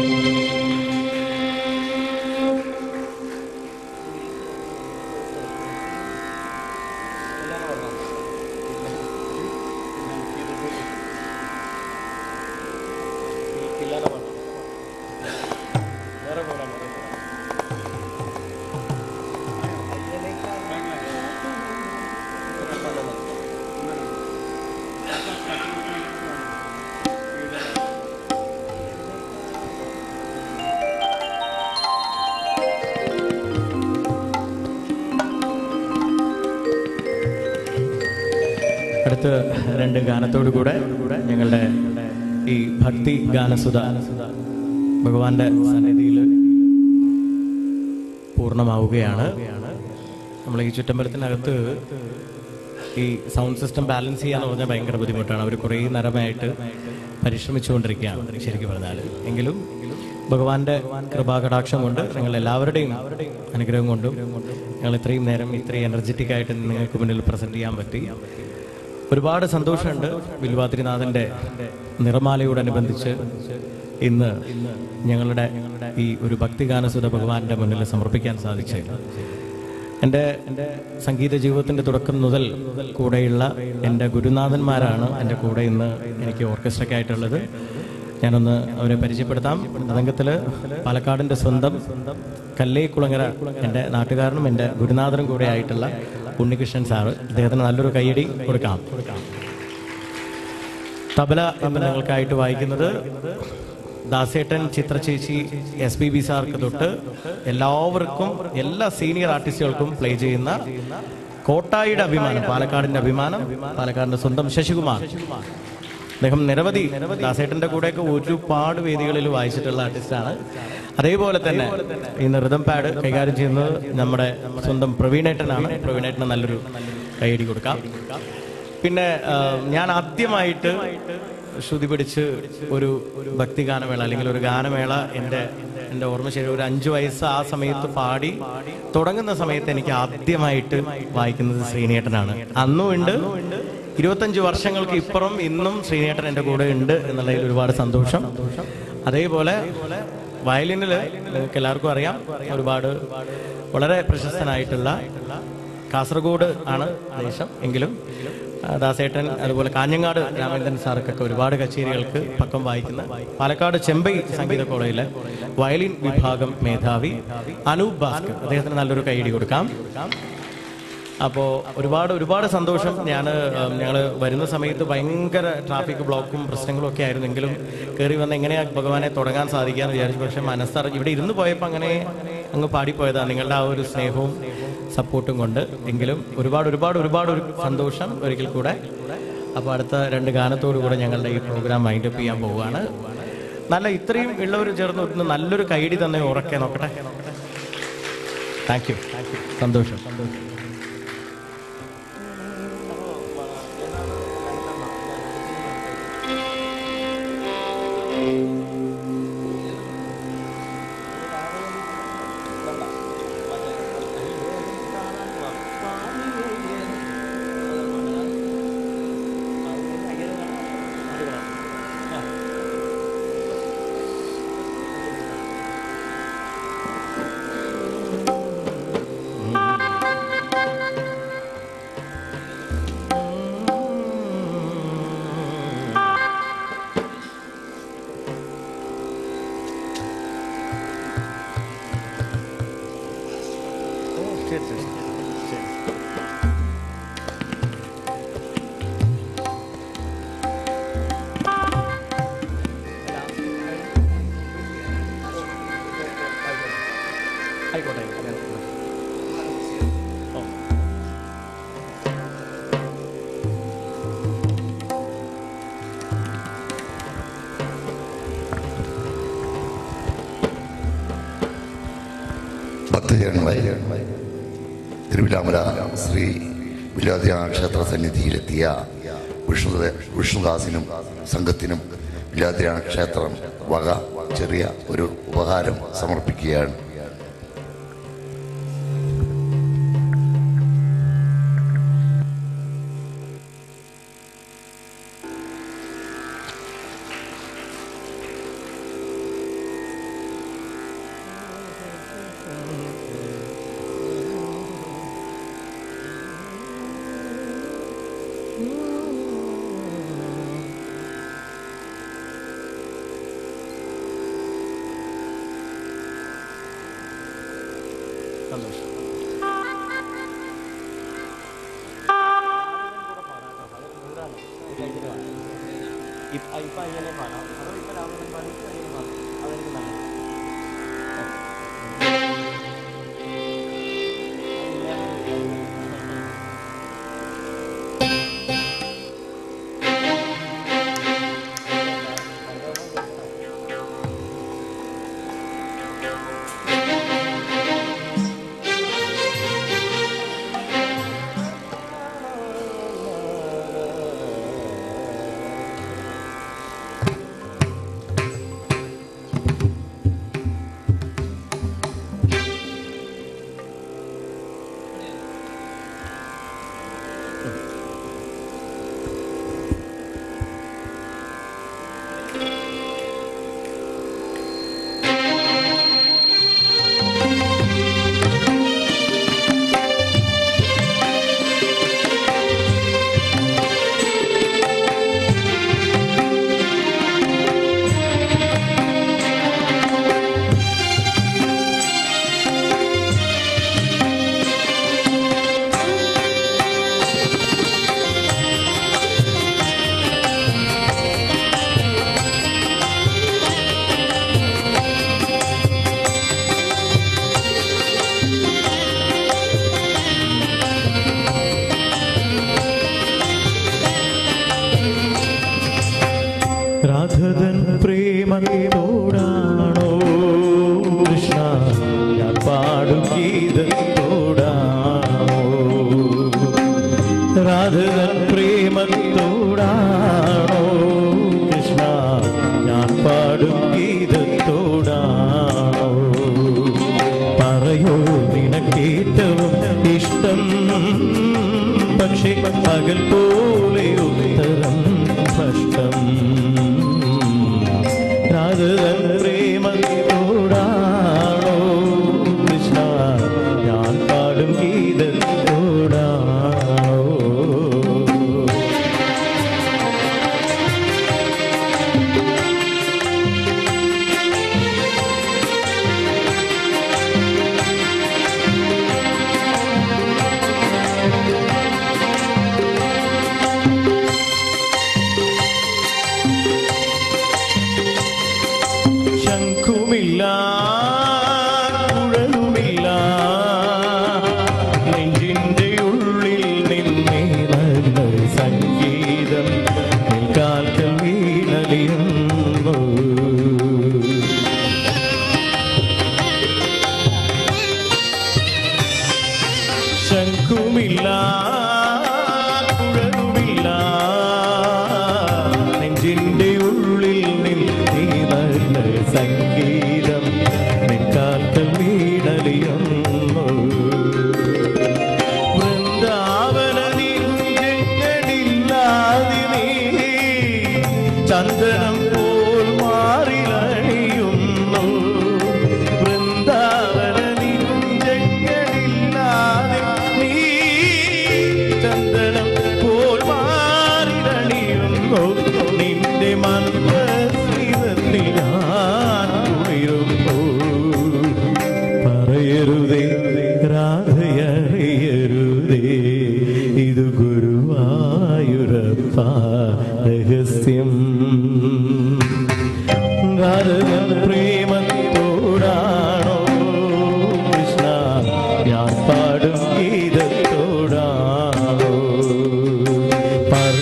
അടുത്ത രണ്ട് ഗാനത്തോടു കൂടെ ഞങ്ങളുടെ ഈ ഭക്തി ഗാനസുധ ഭഗവാന്റെ സന്നിധിയിൽ പൂർണ്ണമാവുകയാണ് നമ്മൾ ഈ ചുറ്റമ്പലത്തിനകത്ത് ഈ സൗണ്ട് സിസ്റ്റം ബാലൻസ് ചെയ്യാന്ന് പറഞ്ഞാൽ ഭയങ്കര ബുദ്ധിമുട്ടാണ് അവർ കുറേ നേരമായിട്ട് പരിശ്രമിച്ചുകൊണ്ടിരിക്കുകയാണ് ശരിക്കും പറഞ്ഞാൽ എങ്കിലും ഭഗവാന്റെ കൃപാകടാക്ഷം കൊണ്ട് നിങ്ങൾ എല്ലാവരുടെയും അനുഗ്രഹം കൊണ്ടും ഞങ്ങൾ ഇത്രയും നേരം ഇത്രയും എനർജറ്റിക് ആയിട്ട് നിങ്ങൾക്ക് മുന്നിൽ പ്രസന്റ് ചെയ്യാൻ പറ്റി ഒരുപാട് സന്തോഷമുണ്ട് വിൽവാതിരിനാഥന്റെ നിറമാലയോടനുബന്ധിച്ച് ഇന്ന് ഞങ്ങളുടെ ഈ ഒരു ഭക്തിഗാനസുത ഭഗവാന്റെ മുന്നിൽ സമർപ്പിക്കാൻ സാധിച്ചത് എൻ്റെ എൻ്റെ സംഗീത ജീവിതത്തിൻ്റെ തുടക്കം മുതൽ കൂടെയുള്ള എൻ്റെ ഗുരുനാഥന്മാരാണ് എൻ്റെ കൂടെ ഇന്ന് എനിക്ക് ഓർക്കസ്ട്രയ്ക്കായിട്ടുള്ളത് ഞാനൊന്ന് അവരെ പരിചയപ്പെടുത്താം അതങ്കത്തിൽ പാലക്കാടിൻ്റെ സ്വന്തം കല്ലേക്കുളങ്ങര എൻ്റെ നാട്ടുകാരനും എൻ്റെ ഗുരുനാഥനും കൂടെ ആയിട്ടുള്ള ഉണ്ണികൃഷ്ണൻ സാറ് അദ്ദേഹത്തിന് നല്ലൊരു കൈയടി കൊടുക്കാം തബല ഇന്ന് ഞങ്ങൾക്കായിട്ട് വായിക്കുന്നത് ദാസേട്ടൻ ചിത്രചേച്ചി എസ് പി ബി സാർക്ക് തൊട്ട് എല്ലാവർക്കും എല്ലാ സീനിയർ ആർട്ടിസ്റ്റുകൾക്കും പ്ലേ ചെയ്യുന്ന കോട്ടായിയുടെ അഭിമാനം പാലക്കാടിന്റെ അഭിമാനം പാലക്കാടിന്റെ സ്വന്തം ശശികുമാർ അദ്ദേഹം നിരവധി ദാസേട്ടന്റെ കൂടെയൊക്കെ ഒരുപാട് വേദികളിൽ വായിച്ചിട്ടുള്ള ആർട്ടിസ്റ്റാണ് അതേപോലെ തന്നെ ഇന്ന് റിതം പാഡ് കൈകാര്യം ചെയ്യുന്നത് നമ്മുടെ സ്വന്തം പ്രവീണേട്ടനാണ് പ്രവീണേട്ടന് നല്ലൊരു കൈയടി കൊടുക്കാം പിന്നെ ആ, ഞാൻ ആദ്യമായിട്ട് ശ്രുതി പിടിച്ച് ഒരു ഭക്തി ഗാനമേള അല്ലെങ്കിൽ ഒരു ഗാനമേള എൻ്റെ എൻ്റെ ഓർമ്മ ശരി ഒരു അഞ്ചു വയസ്സ് ആ സമയത്ത് പാടി തുടങ്ങുന്ന സമയത്ത് എനിക്ക് ആദ്യമായിട്ട് വായിക്കുന്നത് ശ്രീനേട്ടനാണ് അന്നും ഉണ്ട് ഇരുപത്തഞ്ച് വർഷങ്ങൾക്ക് ഇപ്പുറം ഇന്നും ശ്രീനേട്ടൻ എൻ്റെ കൂടെ ഉണ്ട് എന്നുള്ളതിൽ ഒരുപാട് സന്തോഷം അതേപോലെ വയലിനിൽ നിങ്ങൾക്ക് എല്ലാവർക്കും അറിയാം ഒരുപാട് വളരെ പ്രശസ്തനായിട്ടുള്ള കാസർഗോഡ് ആണ് ദേശം എങ്കിലും ആ, ദാസേട്ടൻ അതുപോലെ കാഞ്ഞങ്ങാട് രാമേന്ദ്രൻ സാർക്കൊക്കെ ഒരുപാട് കച്ചേരികൾക്ക് പക്കം വായിക്കുന്ന പാലക്കാട് ചെമ്പൈ സംഗീത കോളേജിലെ വയലിൻ വിഭാഗം മേധാവി അനൂപ് ഭാസ്കർ അദ്ദേഹത്തിന് നല്ലൊരു കൈയടി കൊടുക്കാം അപ്പോൾ ഒരുപാട് ഒരുപാട് സന്തോഷം ഞാൻ ഞങ്ങൾ വരുന്ന സമയത്ത് ഭയങ്കര ട്രാഫിക് ബ്ലോക്കും പ്രശ്നങ്ങളും ഒക്കെ ആയിരുന്നെങ്കിലും കയറി വന്ന് എങ്ങനെയാ ഭഗവാനെ തുടങ്ങാൻ സാധിക്കാന്ന് വിചാരിച്ചു പക്ഷെ മനസ്സറിഞ്ഞ് ഇവിടെ ഇരുന്ന് പോയപ്പോൾ അങ്ങനെ അങ്ങ് പാടിപ്പോയതാണ് നിങ്ങളുടെ ആ ഒരു സ്നേഹവും സപ്പോർട്ടും കൊണ്ട് എങ്കിലും ഒരുപാട് ഒരുപാട് ഒരുപാട് ഒരു സന്തോഷം ഒരിക്കൽ കൂടെ അപ്പോൾ അടുത്ത രണ്ട് ഗാനത്തോടു കൂടെ ഞങ്ങളുടെ ഈ പ്രോഗ്രാം വൈൻഡപ്പ് ചെയ്യാൻ പോവുകയാണ് നല്ല ഇത്രയും ഉള്ളവർ ചേർന്ന് ഒന്ന് നല്ലൊരു കൈഡി തന്നെ ഉറക്കെ നോക്കട്ടെ താങ്ക് യു സന്തോഷം സന്തോഷം ശരി ശരി ശരി ആയിക്കോട്ടെ ഓ ഭക്തജനങ്ങളെ തിരുവിലാമല ശ്രീ വിലാദിയ ക്ഷേത്ര സന്നിധിയിലെത്തിയ വിഷ്ണു വിഷ്ണുദാസിനും സംഘത്തിനും വിലാദിയ ക്ഷേത്രം വക ചെറിയ ഒരു ഉപഹാരം സമർപ്പിക്കുകയാണ് സന്തോഷം ഇപ്പൊ അങ്ങനെ പാടാം അതോ ഇപ്പൊ രാമൻ പാടി അങ്ങനെ പാടാം അതെനിക്ക് നല്ലത് പ്രേമത്തോടാണോ കൃഷ്ണ ഞാൻ പാടും ഗീതത്തോടാണോ രാധകൻ പ്രേമത്തോടാണോ കൃഷ്ണ ഞാൻ പാടും ഗീതത്തോടാണോ പറയോ നിനക്കേറ്റവും ഇഷ്ടം പക്ഷേ പകൽ പോലെ ഉത്തരം ഭഷ്ടം രാധകൻ പ്രേമത്തോടാണോ കൃഷ്ണ ഞാൻ പാടും ഗീതത്തോടാണോ ശംഖുമില്ല കുഴലുമില്ല നെഞ്ചിന്റെ ഉള്ളിൽ നിന്നേ നല്ല സംഗീതം കാൽക്കൽ വീണലിയുന്നു ശംഖുമില്ല കുഴലുമില്ല നെഞ്ചിന്റെ ഉള്ളിൽ നിന്നീ നല്ല സംഗീതം നിൻകാൽക്കൽ വീണലിയുന്നു വൃന്ദാവന നിഞ്ചങ്ങളില്ലാതെ നീ ചന്ദനം പോൽ മാറിലണിയുന്നു വൃന്ദാവന നിഞ്ചങ്ങളില്ലാതെ നീ ചന്ദനം പോൽ മാറിലണിയുന്നു നിന്റെ മന്ത്രത്തിൽ ഞാൻ കുളിരുന്നു പറയരുതേ രാധയറിയരുതേ ഇത് ഗുരുവായൂരപ്പ രഹസ്യം രാധകൻ പ്രേമത്തോടാണോ കൃഷ്ണ ഞാൻ പാടും ഗീതത്തോടാണോ പറ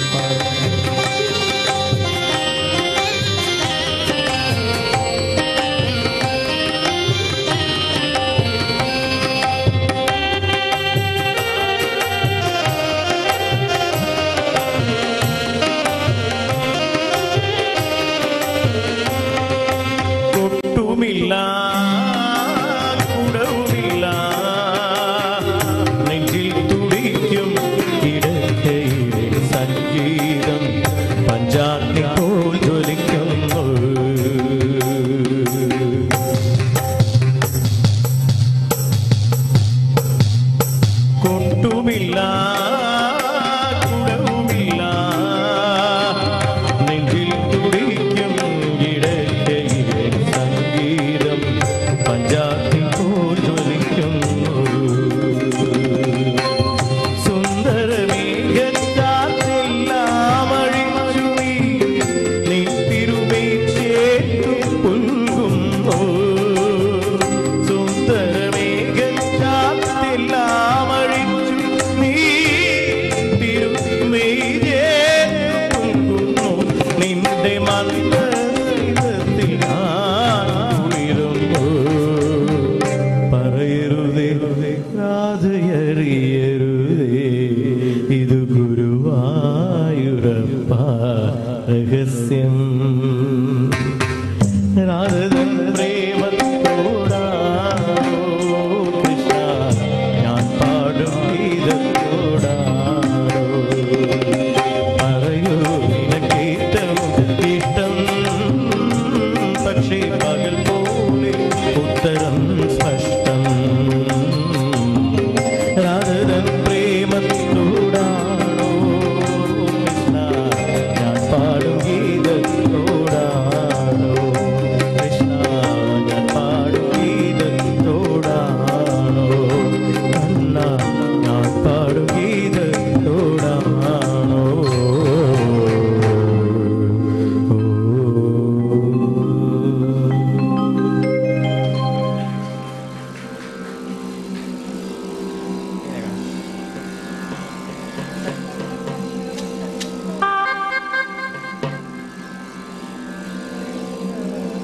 കൊട്ടുമില്ല കുടവുമില്ല നെഞ്ചിൽ തുടിക്കും കിടക്കയിലെ സംഗീതം പഞ്ചാഗ്നി പോൽ ജ്വലിക്കുന്നു കൊട്ടുമില്ല കുടവുമില്ല നെഞ്ചിൽ തുടിക്കും ഇടയ്ക്കയിലെ സംഗീതം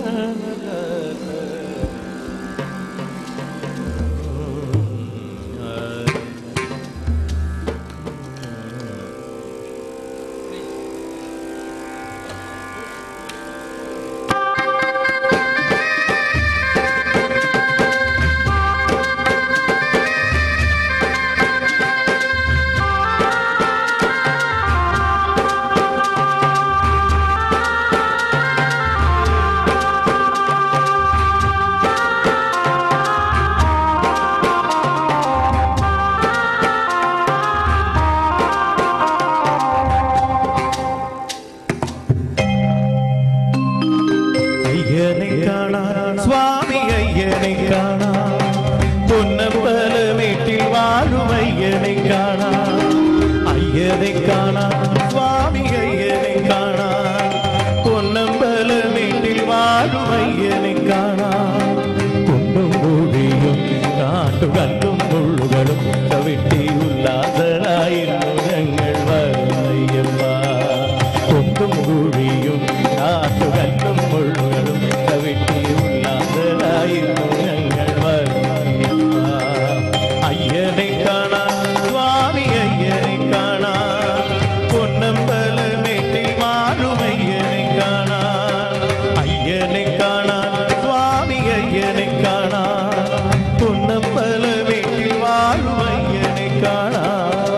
അയ്യനെ കാണാൻ സ്വാമി അയ്യനെ കാണാൻ പൊന്നമ്പല വീട്ടിൽ വാഴും അയ്യനെ കാണാൻ അയ്യനെ കാണാൻ സ്വാമി അയ്യനെ കാണാൻ പൊന്നമ്പല വീട്ടിൽ വാഴും അയ്യനെ കാണാൻ കുണ്ടും കൂടിയും കാട്ടുകല്ലും മുള്ളുകളും ചവിട്ടി ഉല്ലാസരായിരുന്നു ഞങ്ങൾ വരുന്നയ്യമ്മ കൊണ്ടും കൂടിയും കാട്ടുകല്ലും മുള്ളുകളും ചവിട്ടി ഉല്ലാസരായിരുന്നു ഞങ്ങൾ വരുന്നയ്യമ്മ അയ്യനെ കാണാൻ സ്വാമി അയ്യനെ കാണാൻ പൊന്നമ്പല മേട്ടിൽ മാറും അയ്യനെ കാണാൻ അയ്യനെ കാണാൻ സ്വാമി അയ്യനെ കാണാൻ പൊന്നമ്പല മേട്ടിൽ വാഴും അയ്യനെ കാണാൻ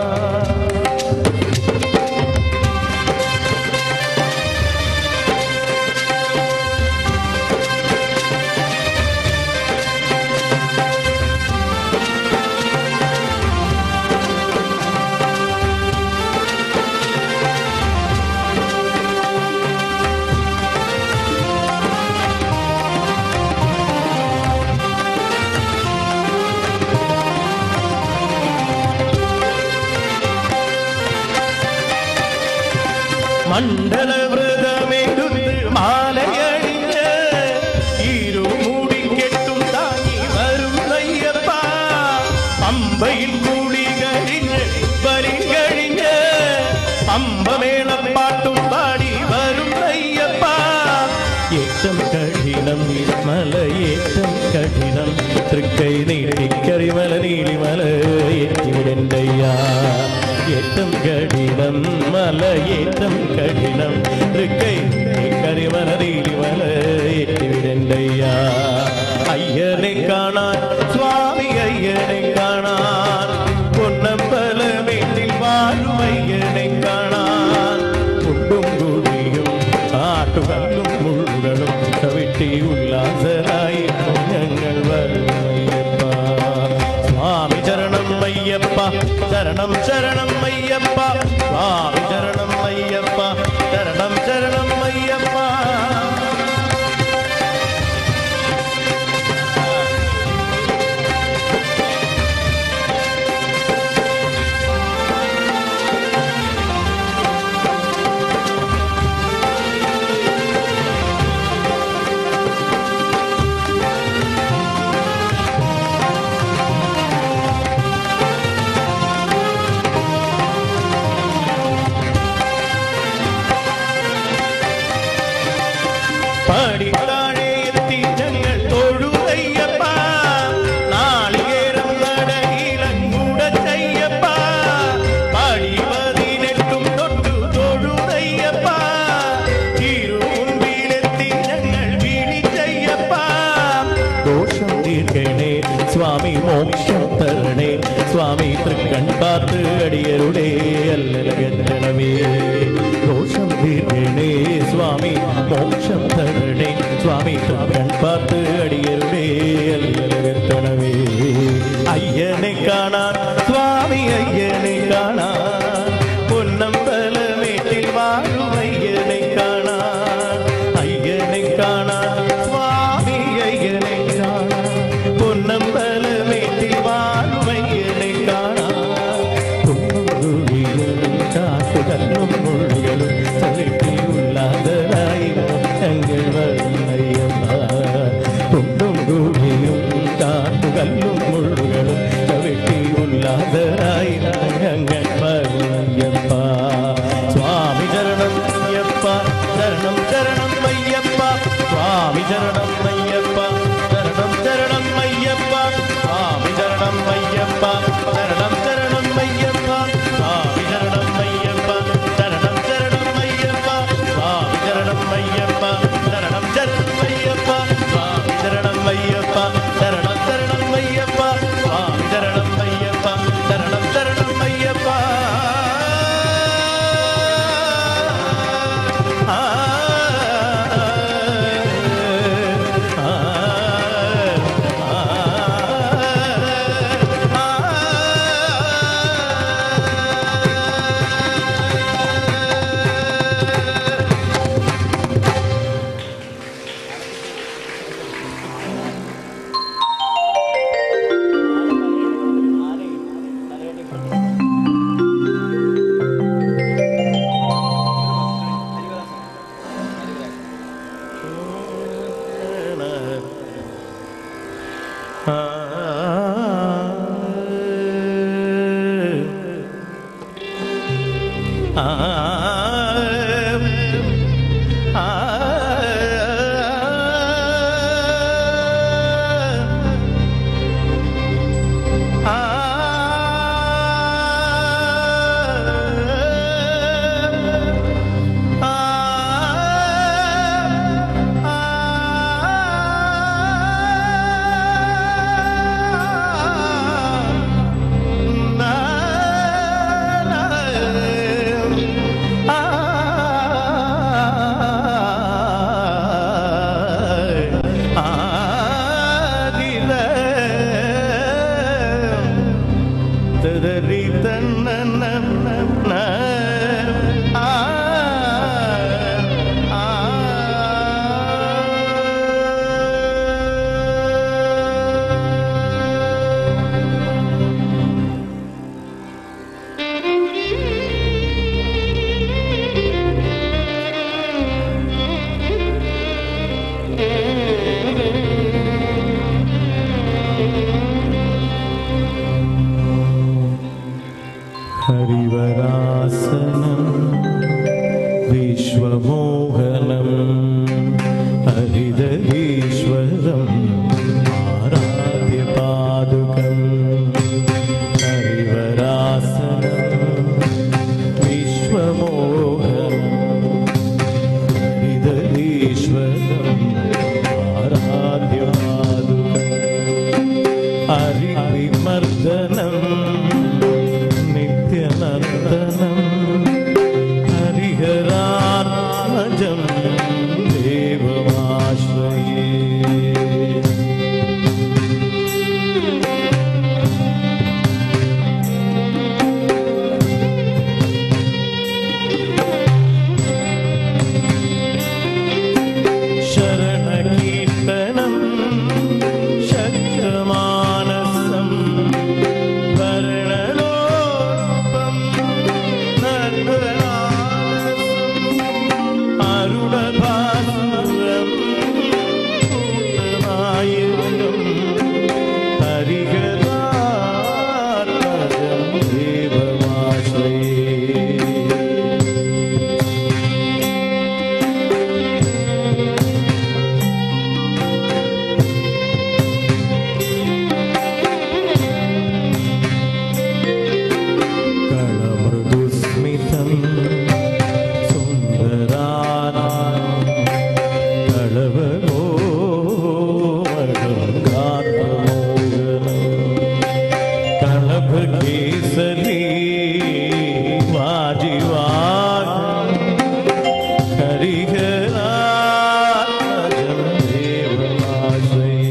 മണ്ഡലവ്രതമെടുത്ത് മാലയണിഞ്ഞ് ഇരുമുടി കെട്ടും താങ്ങി വരും അയ്യപ്പ പമ്പയിൽ കൂടി കഴിഞ്ഞ് ബലി കഴിഞ്ഞ് പമ്പമേളം പാട്ടും പാടി വരും അയ്യപ്പ ഏറ്റം കഠിനം മലയേറ്റം കഠിനം തൃക്കൈ നീട്ടിക്കരിമല നീലിമല ഏറ്റിവിടണ്ടയ്യാ ഏറ്റം കഠിനം മലയേറ്റം കഠിനം തൃക്കൈ കരിമല നീലിമല ഏറ്റിവിടണ്ടയ്യാ അയ്യനെ കാണാൻ സ്വാമി അയ്യനെ കാണാൻ പൊന്നമ്പല വീട്ടിൽ വാഴും അയ്യനെ കാണാൻ കുണ്ടും കൂടിയും കാട്ടുകല്ലും മുള്ളുകളും ചവിട്ടി ഉല്ലാസരായി ഞങ്ങൾ വരുന്നയ്യപ്പ സ്വാമി ചരണം അയ്യപ്പ ശരണം ശരണം അയ്യപ്പ സ്വാമി ചരണം അയ്യപ്പ ശരണം ശരണം അയ്യപ്പ പടിത്താഴെ എത്തി ഞങ്ങൾ തൊഴുതയ്യപ്പ നാളികേരം നടയിലങ്ങൂട ചെയ്യപ്പ പടി പതിനെട്ടും തൊട്ടു തൊഴുതയ്യപ്പ തിരുമുമ്പിലെത്തി ഞങ്ങൾ വിളിച്ചയ്യപ്പ ദോഷം തീർക്കണേ സ്വാമി മോക്ഷം തരണേ സ്വാമി തൃക്കൺ പാത്ത് അടിയരുടെ അല്ലലകരണമേ ദോഷം തീർക്കണേ സ്വാമി മോക്ഷം തരണേ സ്വാമി തൃക്കൺ പാത്ത് അടിയരുടെ അല്ലലകരണമേ അയ്യനെ കാണാൻ സ്വാമി അയ്യനെ കാണാൻ പൊന്നമ്പല വീട്ടിൽ വാഴും അയ്യനെ കാണാൻ അയ്യനെ കാണാൻ സ്വാമി അയ്യനെ കാണാൻ പൊന്നമ്പല വീട്ടിൽ വാഴും അയ്യനെ കാണാൻ കുന്നുകുഴികളും കാട്ടുകല്ലും മുള്ളുകളും ചവിട്ടി ഉള്ളാതരായി ഞങ്ങൾ വരുന്നയ്യമ്മ കുണ്ടും കൂടിയും ശരണം അയ്യപ്പ ശരണം ശരണം അയ്യപ്പ സ്വാമി ശരണം അയ്യപ്പ ശരണം ശരണം അയ്യപ്പ സ്വാമി ശരണം അയ്യപ്പ ശരണം ശരണം അയ്യപ്പ സ്വാമി ശരണം അയ്യപ്പ ശരണം ശരണം അയ്യപ്പ സ്വാമി ശരണം അയ്യപ്പ ശരണം ശരണം അയ്യപ്പ സ്വാമി ശരണം അയ്യപ്പ ശരണം ശരണം അയ്യപ്പ ആ ഹരിവരാസനം വിശ്വമോഹനം ഹരിതീശ്വരം ആരാധ്യപാദുകം ഹരിവരാസനം വിശ്വമോഹനം ഹരിതീശ്വരം ആരാധ്യപാദുകം ഹരിവിമർദ്ദനം നിത്യനർദ്ദനം ഹരിഹരാത്മജം ദേവമാശ്രയേ ശരണകീർത്തനം ശക്തമാനസം ഭരണലോപം നർദ്ദനാനസം അരുണഭാസുരം കൂട്ടനായകം ഹരിഹരാത്മജം ദേവമാശ്രയേ കളമൃദുസ്മിതം സുന്ദരാനം കളവോമോഹനം കളഭകേസരി വാജിവാഹം ഹരിഹരാത്മജം ദേവമാശ്രയേ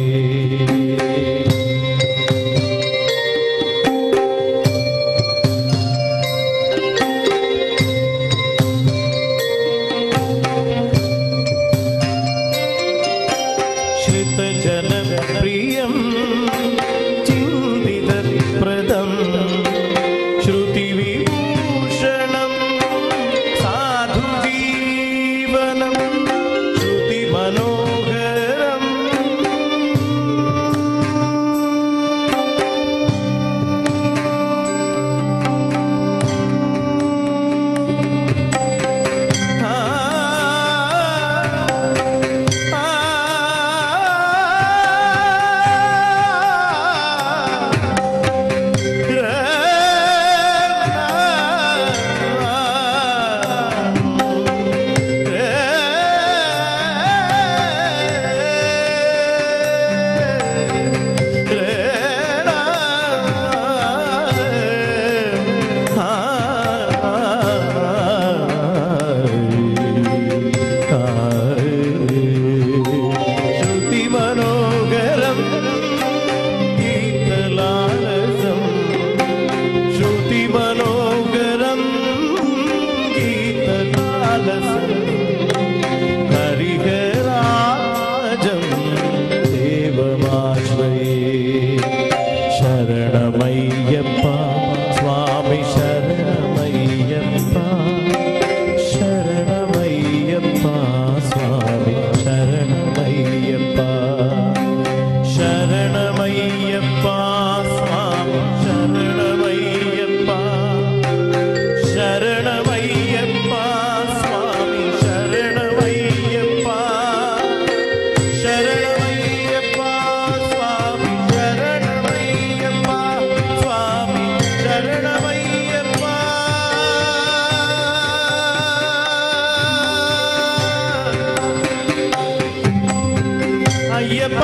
അയ്യപ്പ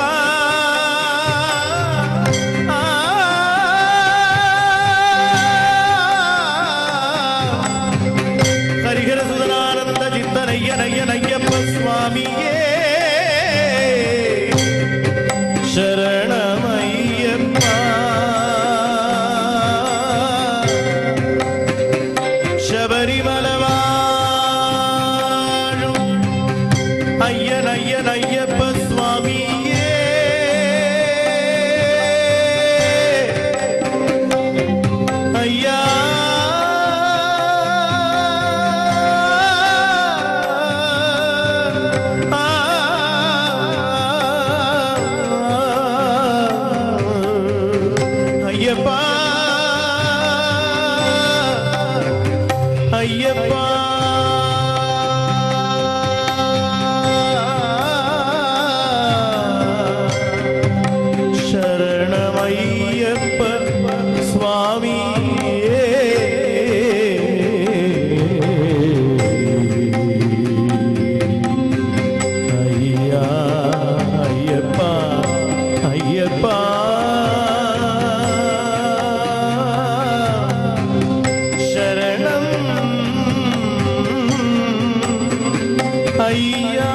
ഹരിഹര സുതനാനന്ദ ചിത്തനയ്യനയ്യനയ്യപ്പ സ്വാമിയേ ശരണമയ്യപ്പ ശബരിമല വാഴും അയ്യനയ്യനയ്യപ്പ സ്വാമിയേ അയ്യാ അയ്യപ്പ അയ്യപ്പ ശരണമയ്യപ്പ സ്വാമിയേ അയ്യാ അയ്യപ്പ അയ്യപ്പ ശരണം അയ്യാ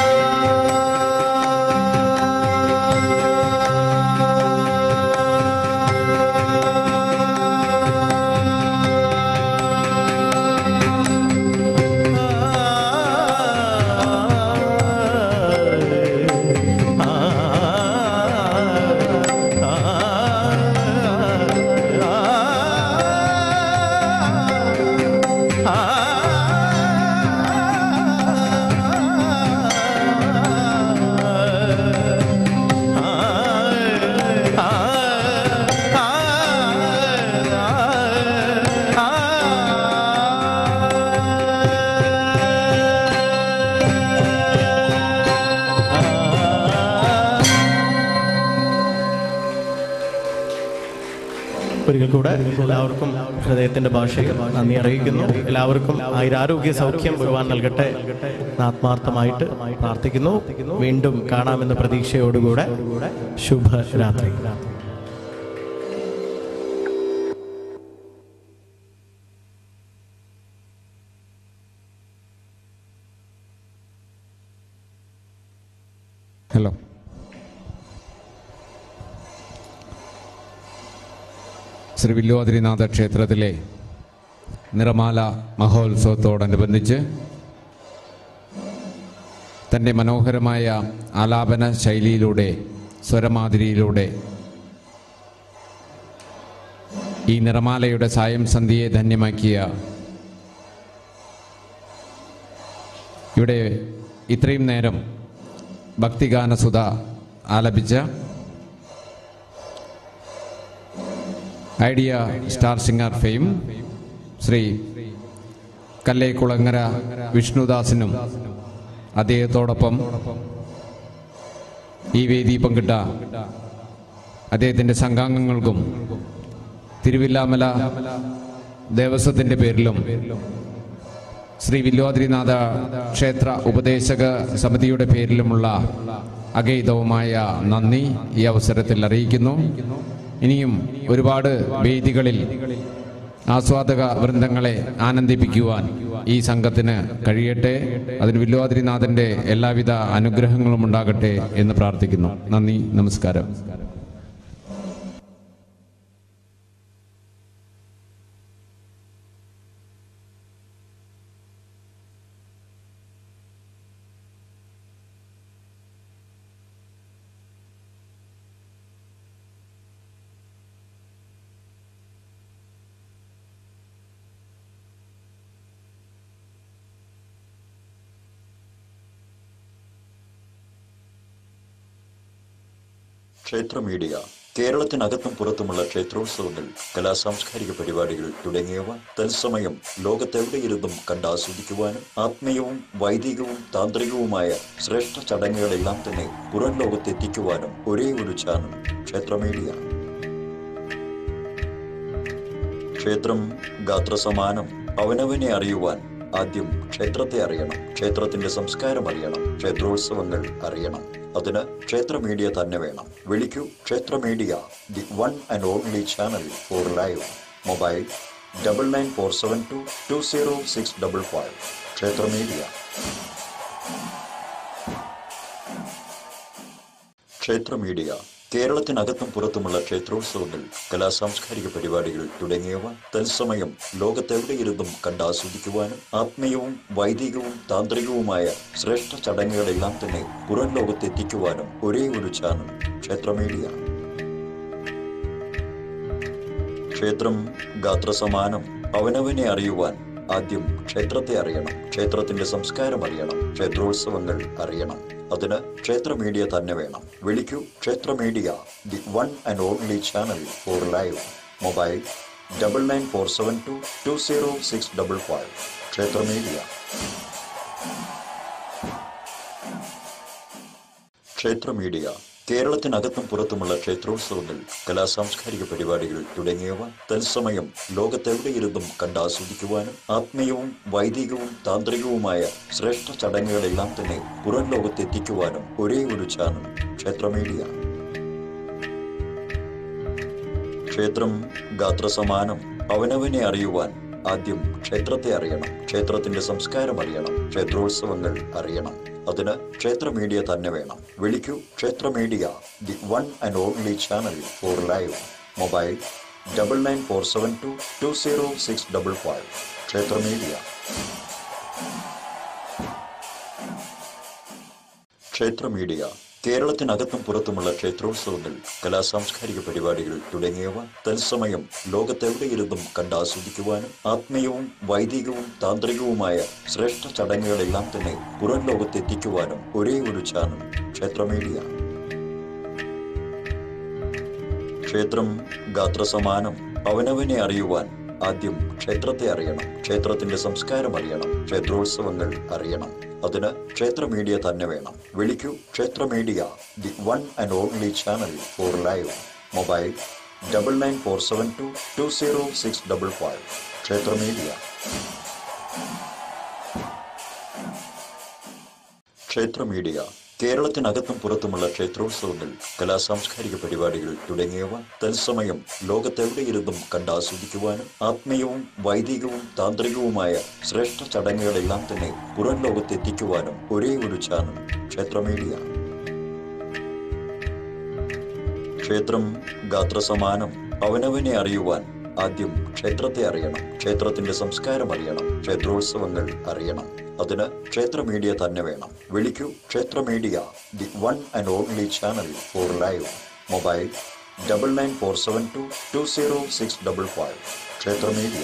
ഒരിക്കൽ കൂടെ എല്ലാവർക്കും ഹൃദയത്തിന്റെ ഭാഷയിൽ നന്ദി അറിയിക്കുന്നു എല്ലാവർക്കും ആയുരാരോഗ്യ സൗഖ്യം ഭഗവാൻ നൽകട്ടെ എന്ന് ആത്മാർത്ഥമായിട്ട് പ്രാർത്ഥിക്കുന്നു വീണ്ടും കാണാമെന്ന പ്രതീക്ഷയോടുകൂടെ ശുഭരാത്രി ഹലോ ശ്രീ വില്ലോദ്രിനാഥ ക്ഷേത്രത്തിലെ നിറമാല മഹോത്സവത്തോടനുബന്ധിച്ച് തൻ്റെ മനോഹരമായ ആലാപന ശൈലിയിലൂടെ സ്വരമാതിരിയിലൂടെ ഈ നിറമാലയുടെ സായം സന്ധ്യയെ ധന്യമാക്കിയ ഇവിടെ ഇത്രയും നേരം ഭക്തിഗാനസുധ ആലപിച്ച Idea star singer fame Shri Kallekkulangara വിഷ്ണുദാസിനും അദ്ദേഹത്തോടൊപ്പം ഈ വേദി പങ്കിട്ട അദ്ദേഹത്തിൻ്റെ സംഘാംഗങ്ങൾക്കും തിരുവില്ലാമല ദേവസ്വത്തിൻ്റെ പേരിലും ശ്രീ വില്വാദ്രിനാഥ ക്ഷേത്ര ഉപദേശക സമിതിയുടെ പേരിലുമുള്ള അഗൈതവുമായ നന്ദി ഈ അവസരത്തിൽ അറിയിക്കുന്നു ഇനിയും ഒരുപാട് വേദികളിൽ ആസ്വാദക വൃന്ദങ്ങളെ ആനന്ദിപ്പിക്കുവാൻ ഈ സംഘത്തിന് കഴിയട്ടെ അതിന് വില്വാദ്രിനാഥന്റെ എല്ലാവിധ അനുഗ്രഹങ്ങളും ഉണ്ടാകട്ടെ എന്ന് പ്രാർത്ഥിക്കുന്നു നന്ദി നമസ്കാരം ക്ഷേത്ര മീഡിയ കേരളത്തിനകത്തും പുറത്തുമുള്ള ക്ഷേത്രോത്സവങ്ങൾ കലാ സാംസ്കാരിക പരിപാടികൾ തുടങ്ങിയവ തത്സമയം ലോകത്തെവിടെയിരുന്നും കണ്ട് ആസ്വദിക്കുവാനും ആത്മീയവും വൈദികവും താന്ത്രികവുമായ ശ്രേഷ്ഠ ചടങ്ങുകളെല്ലാം തന്നെ പുറം ലോകത്തെത്തിക്കുവാനും ഒരേ ഒരു ചാനൽ ക്ഷേത്ര മീഡിയ ക്ഷേത്രം ഗാത്രസമാനം അവനവനെ അറിയുവാൻ ആദ്യം ക്ഷേത്രത്തെ അറിയണം ക്ഷേത്രത്തിന്റെ സംസ്കാരം അറിയണം ക്ഷേത്രോത്സവങ്ങൾ അറിയണം അതിന് ക്ഷേത്ര മീഡിയ തന്നെ വേണം വിളിക്കൂ Kshetra media the one and only channel for live mobile double nine four seven two two zero six double five Kshetra media Kshetra media കേരളത്തിനകത്തും പുറത്തുമുള്ള ക്ഷേത്രോത്സവങ്ങൾ കലാസാംസ്കാരിക പരിപാടികൾ തുടങ്ങിയവ തത്സമയം ലോകത്തെവിടെയിരുന്നും കണ്ടാസ്വദിക്കുവാനും ആത്മീയവും വൈദികവും താന്ത്രികവുമായ ശ്രേഷ്ഠ ചടങ്ങുകളെല്ലാം തന്നെ പുറം ലോകത്തെത്തിക്കുവാനും ഒരേ ഒരു ചാനൽ ക്ഷേത്ര മീഡിയ ക്ഷേത്രം ഗാത്രസമാനം അവനവനെ അറിയുവാൻ ആദ്യം ക്ഷേത്രത്തെ അറിയണം ക്ഷേത്രത്തിന്റെ സംസ്കാരം അറിയണം ക്ഷേത്രോത്സവങ്ങൾ അറിയണം അതിന് ക്ഷേത്ര മീഡിയ തന്നെ വേണം വിളിക്കൂ Kshetra media the one and only channel for live mobile double nine four seven two two zero six double five Kshetra media Kshetra media കേരളത്തിനകത്തും പുറത്തുമുള്ള ക്ഷേത്രോത്സവങ്ങൾ കലാസാംസ്കാരിക പരിപാടികൾ തുടങ്ങിയവ തത്സമയം ലോകത്തെവിടെയിരുന്നും കണ്ടാസ്വദിക്കുവാനും ആത്മീയവും വൈദികവും താന്ത്രികവുമായ ശ്രേഷ്ഠ ചടങ്ങുകളെല്ലാം തന്നെ പുറം ലോകത്തെത്തിക്കുവാനും ഒരേ ഒരു ചാനൽ ക്ഷേത്ര മീഡിയ ക്ഷേത്രം ഗാത്രസമാനം അവനവനെ അറിയുവാൻ ആദ്യം ക്ഷേത്രത്തെ അറിയണം ക്ഷേത്രത്തിന്റെ സംസ്കാരം അറിയണം ക്ഷേത്രോത്സവങ്ങൾ അറിയണം അതിന് ക്ഷേത്ര മീഡിയ തന്നെ വേണം വിളിക്കൂ Kshetra media the one and only channel for live mobile double nine four seven two two zero six double five Kshetra media Kshetra media കേരളത്തിനകത്തും പുറത്തുമുള്ള ക്ഷേത്രോത്സവങ്ങൾ കലാസാംസ്കാരിക പരിപാടികൾ തുടങ്ങിയവ തത്സമയം ലോകത്തെവിടെയിരുന്നും കണ്ടാസ്വദിക്കുവാനും ആത്മീയവും വൈദികവും താന്ത്രികവുമായ ശ്രേഷ്ഠ ചടങ്ങുകളെല്ലാം തന്നെ പുറം ലോകത്തെത്തിക്കുവാനും ഒരേ ഒരു ചാനൽ ക്ഷേത്ര മീഡിയ ക്ഷേത്രം ഗാത്രസമാനം അവനവനെ അറിയുവാൻ ആദ്യം ക്ഷേത്രത്തെ അറിയണം ക്ഷേത്രത്തിന്റെ സംസ്കാരം അറിയണം ക്ഷേത്രോത്സവങ്ങൾ അറിയണം അതിന് ക്ഷേത്ര മീഡിയ തന്നെ വേണം വിളിക്കൂ Kshetra media the one and only channel for live mobile double nine four seven two two zero six double five Kshetra media Kshetra media കേരളത്തിനകത്തും പുറത്തുമുള്ള ക്ഷേത്രോത്സവങ്ങൾ കലാസാംസ്കാരിക പരിപാടികൾ തുടങ്ങിയവ തത്സമയം ലോകത്തെവിടെയിരുന്നും കണ്ടാസ്വദിക്കുവാനും ആത്മീയവും വൈദികവും താന്ത്രികവുമായ ശ്രേഷ്ഠ ചടങ്ങുകളെല്ലാം തന്നെ പുറം ലോകത്തെത്തിക്കുവാനും ഒരേ ഒരു ചാനൽ ക്ഷേത്ര മീഡിയ ക്ഷേത്രം ഗാത്രസമാനം അവനവനെ അറിയുവാൻ ആദ്യം ക്ഷേത്രത്തെ അറിയണം ക്ഷേത്രത്തിന്റെ സംസ്കാരം അറിയണം ക്ഷേത്രോത്സവങ്ങൾ അറിയണം അതിന് ക്ഷേത്ര മീഡിയ തന്നെ വേണം വിളിക്കൂ Kshetra media the one and only channel for live mobile double nine four seven two two zero six double five Kshetra media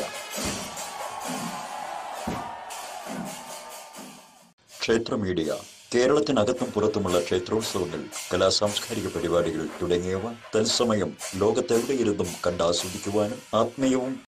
Kshetra media കേരളത്തിനകത്തും പുറത്തുമുള്ള ക്ഷേത്രോത്സവങ്ങൾ കലാസാംസ്കാരിക പരിപാടികൾ തുടങ്ങിയവ തത്സമയം ലോകത്തെവിടെയിരുന്നും കണ്ടാസ്വദിക്കുവാനും ആത്മീയവും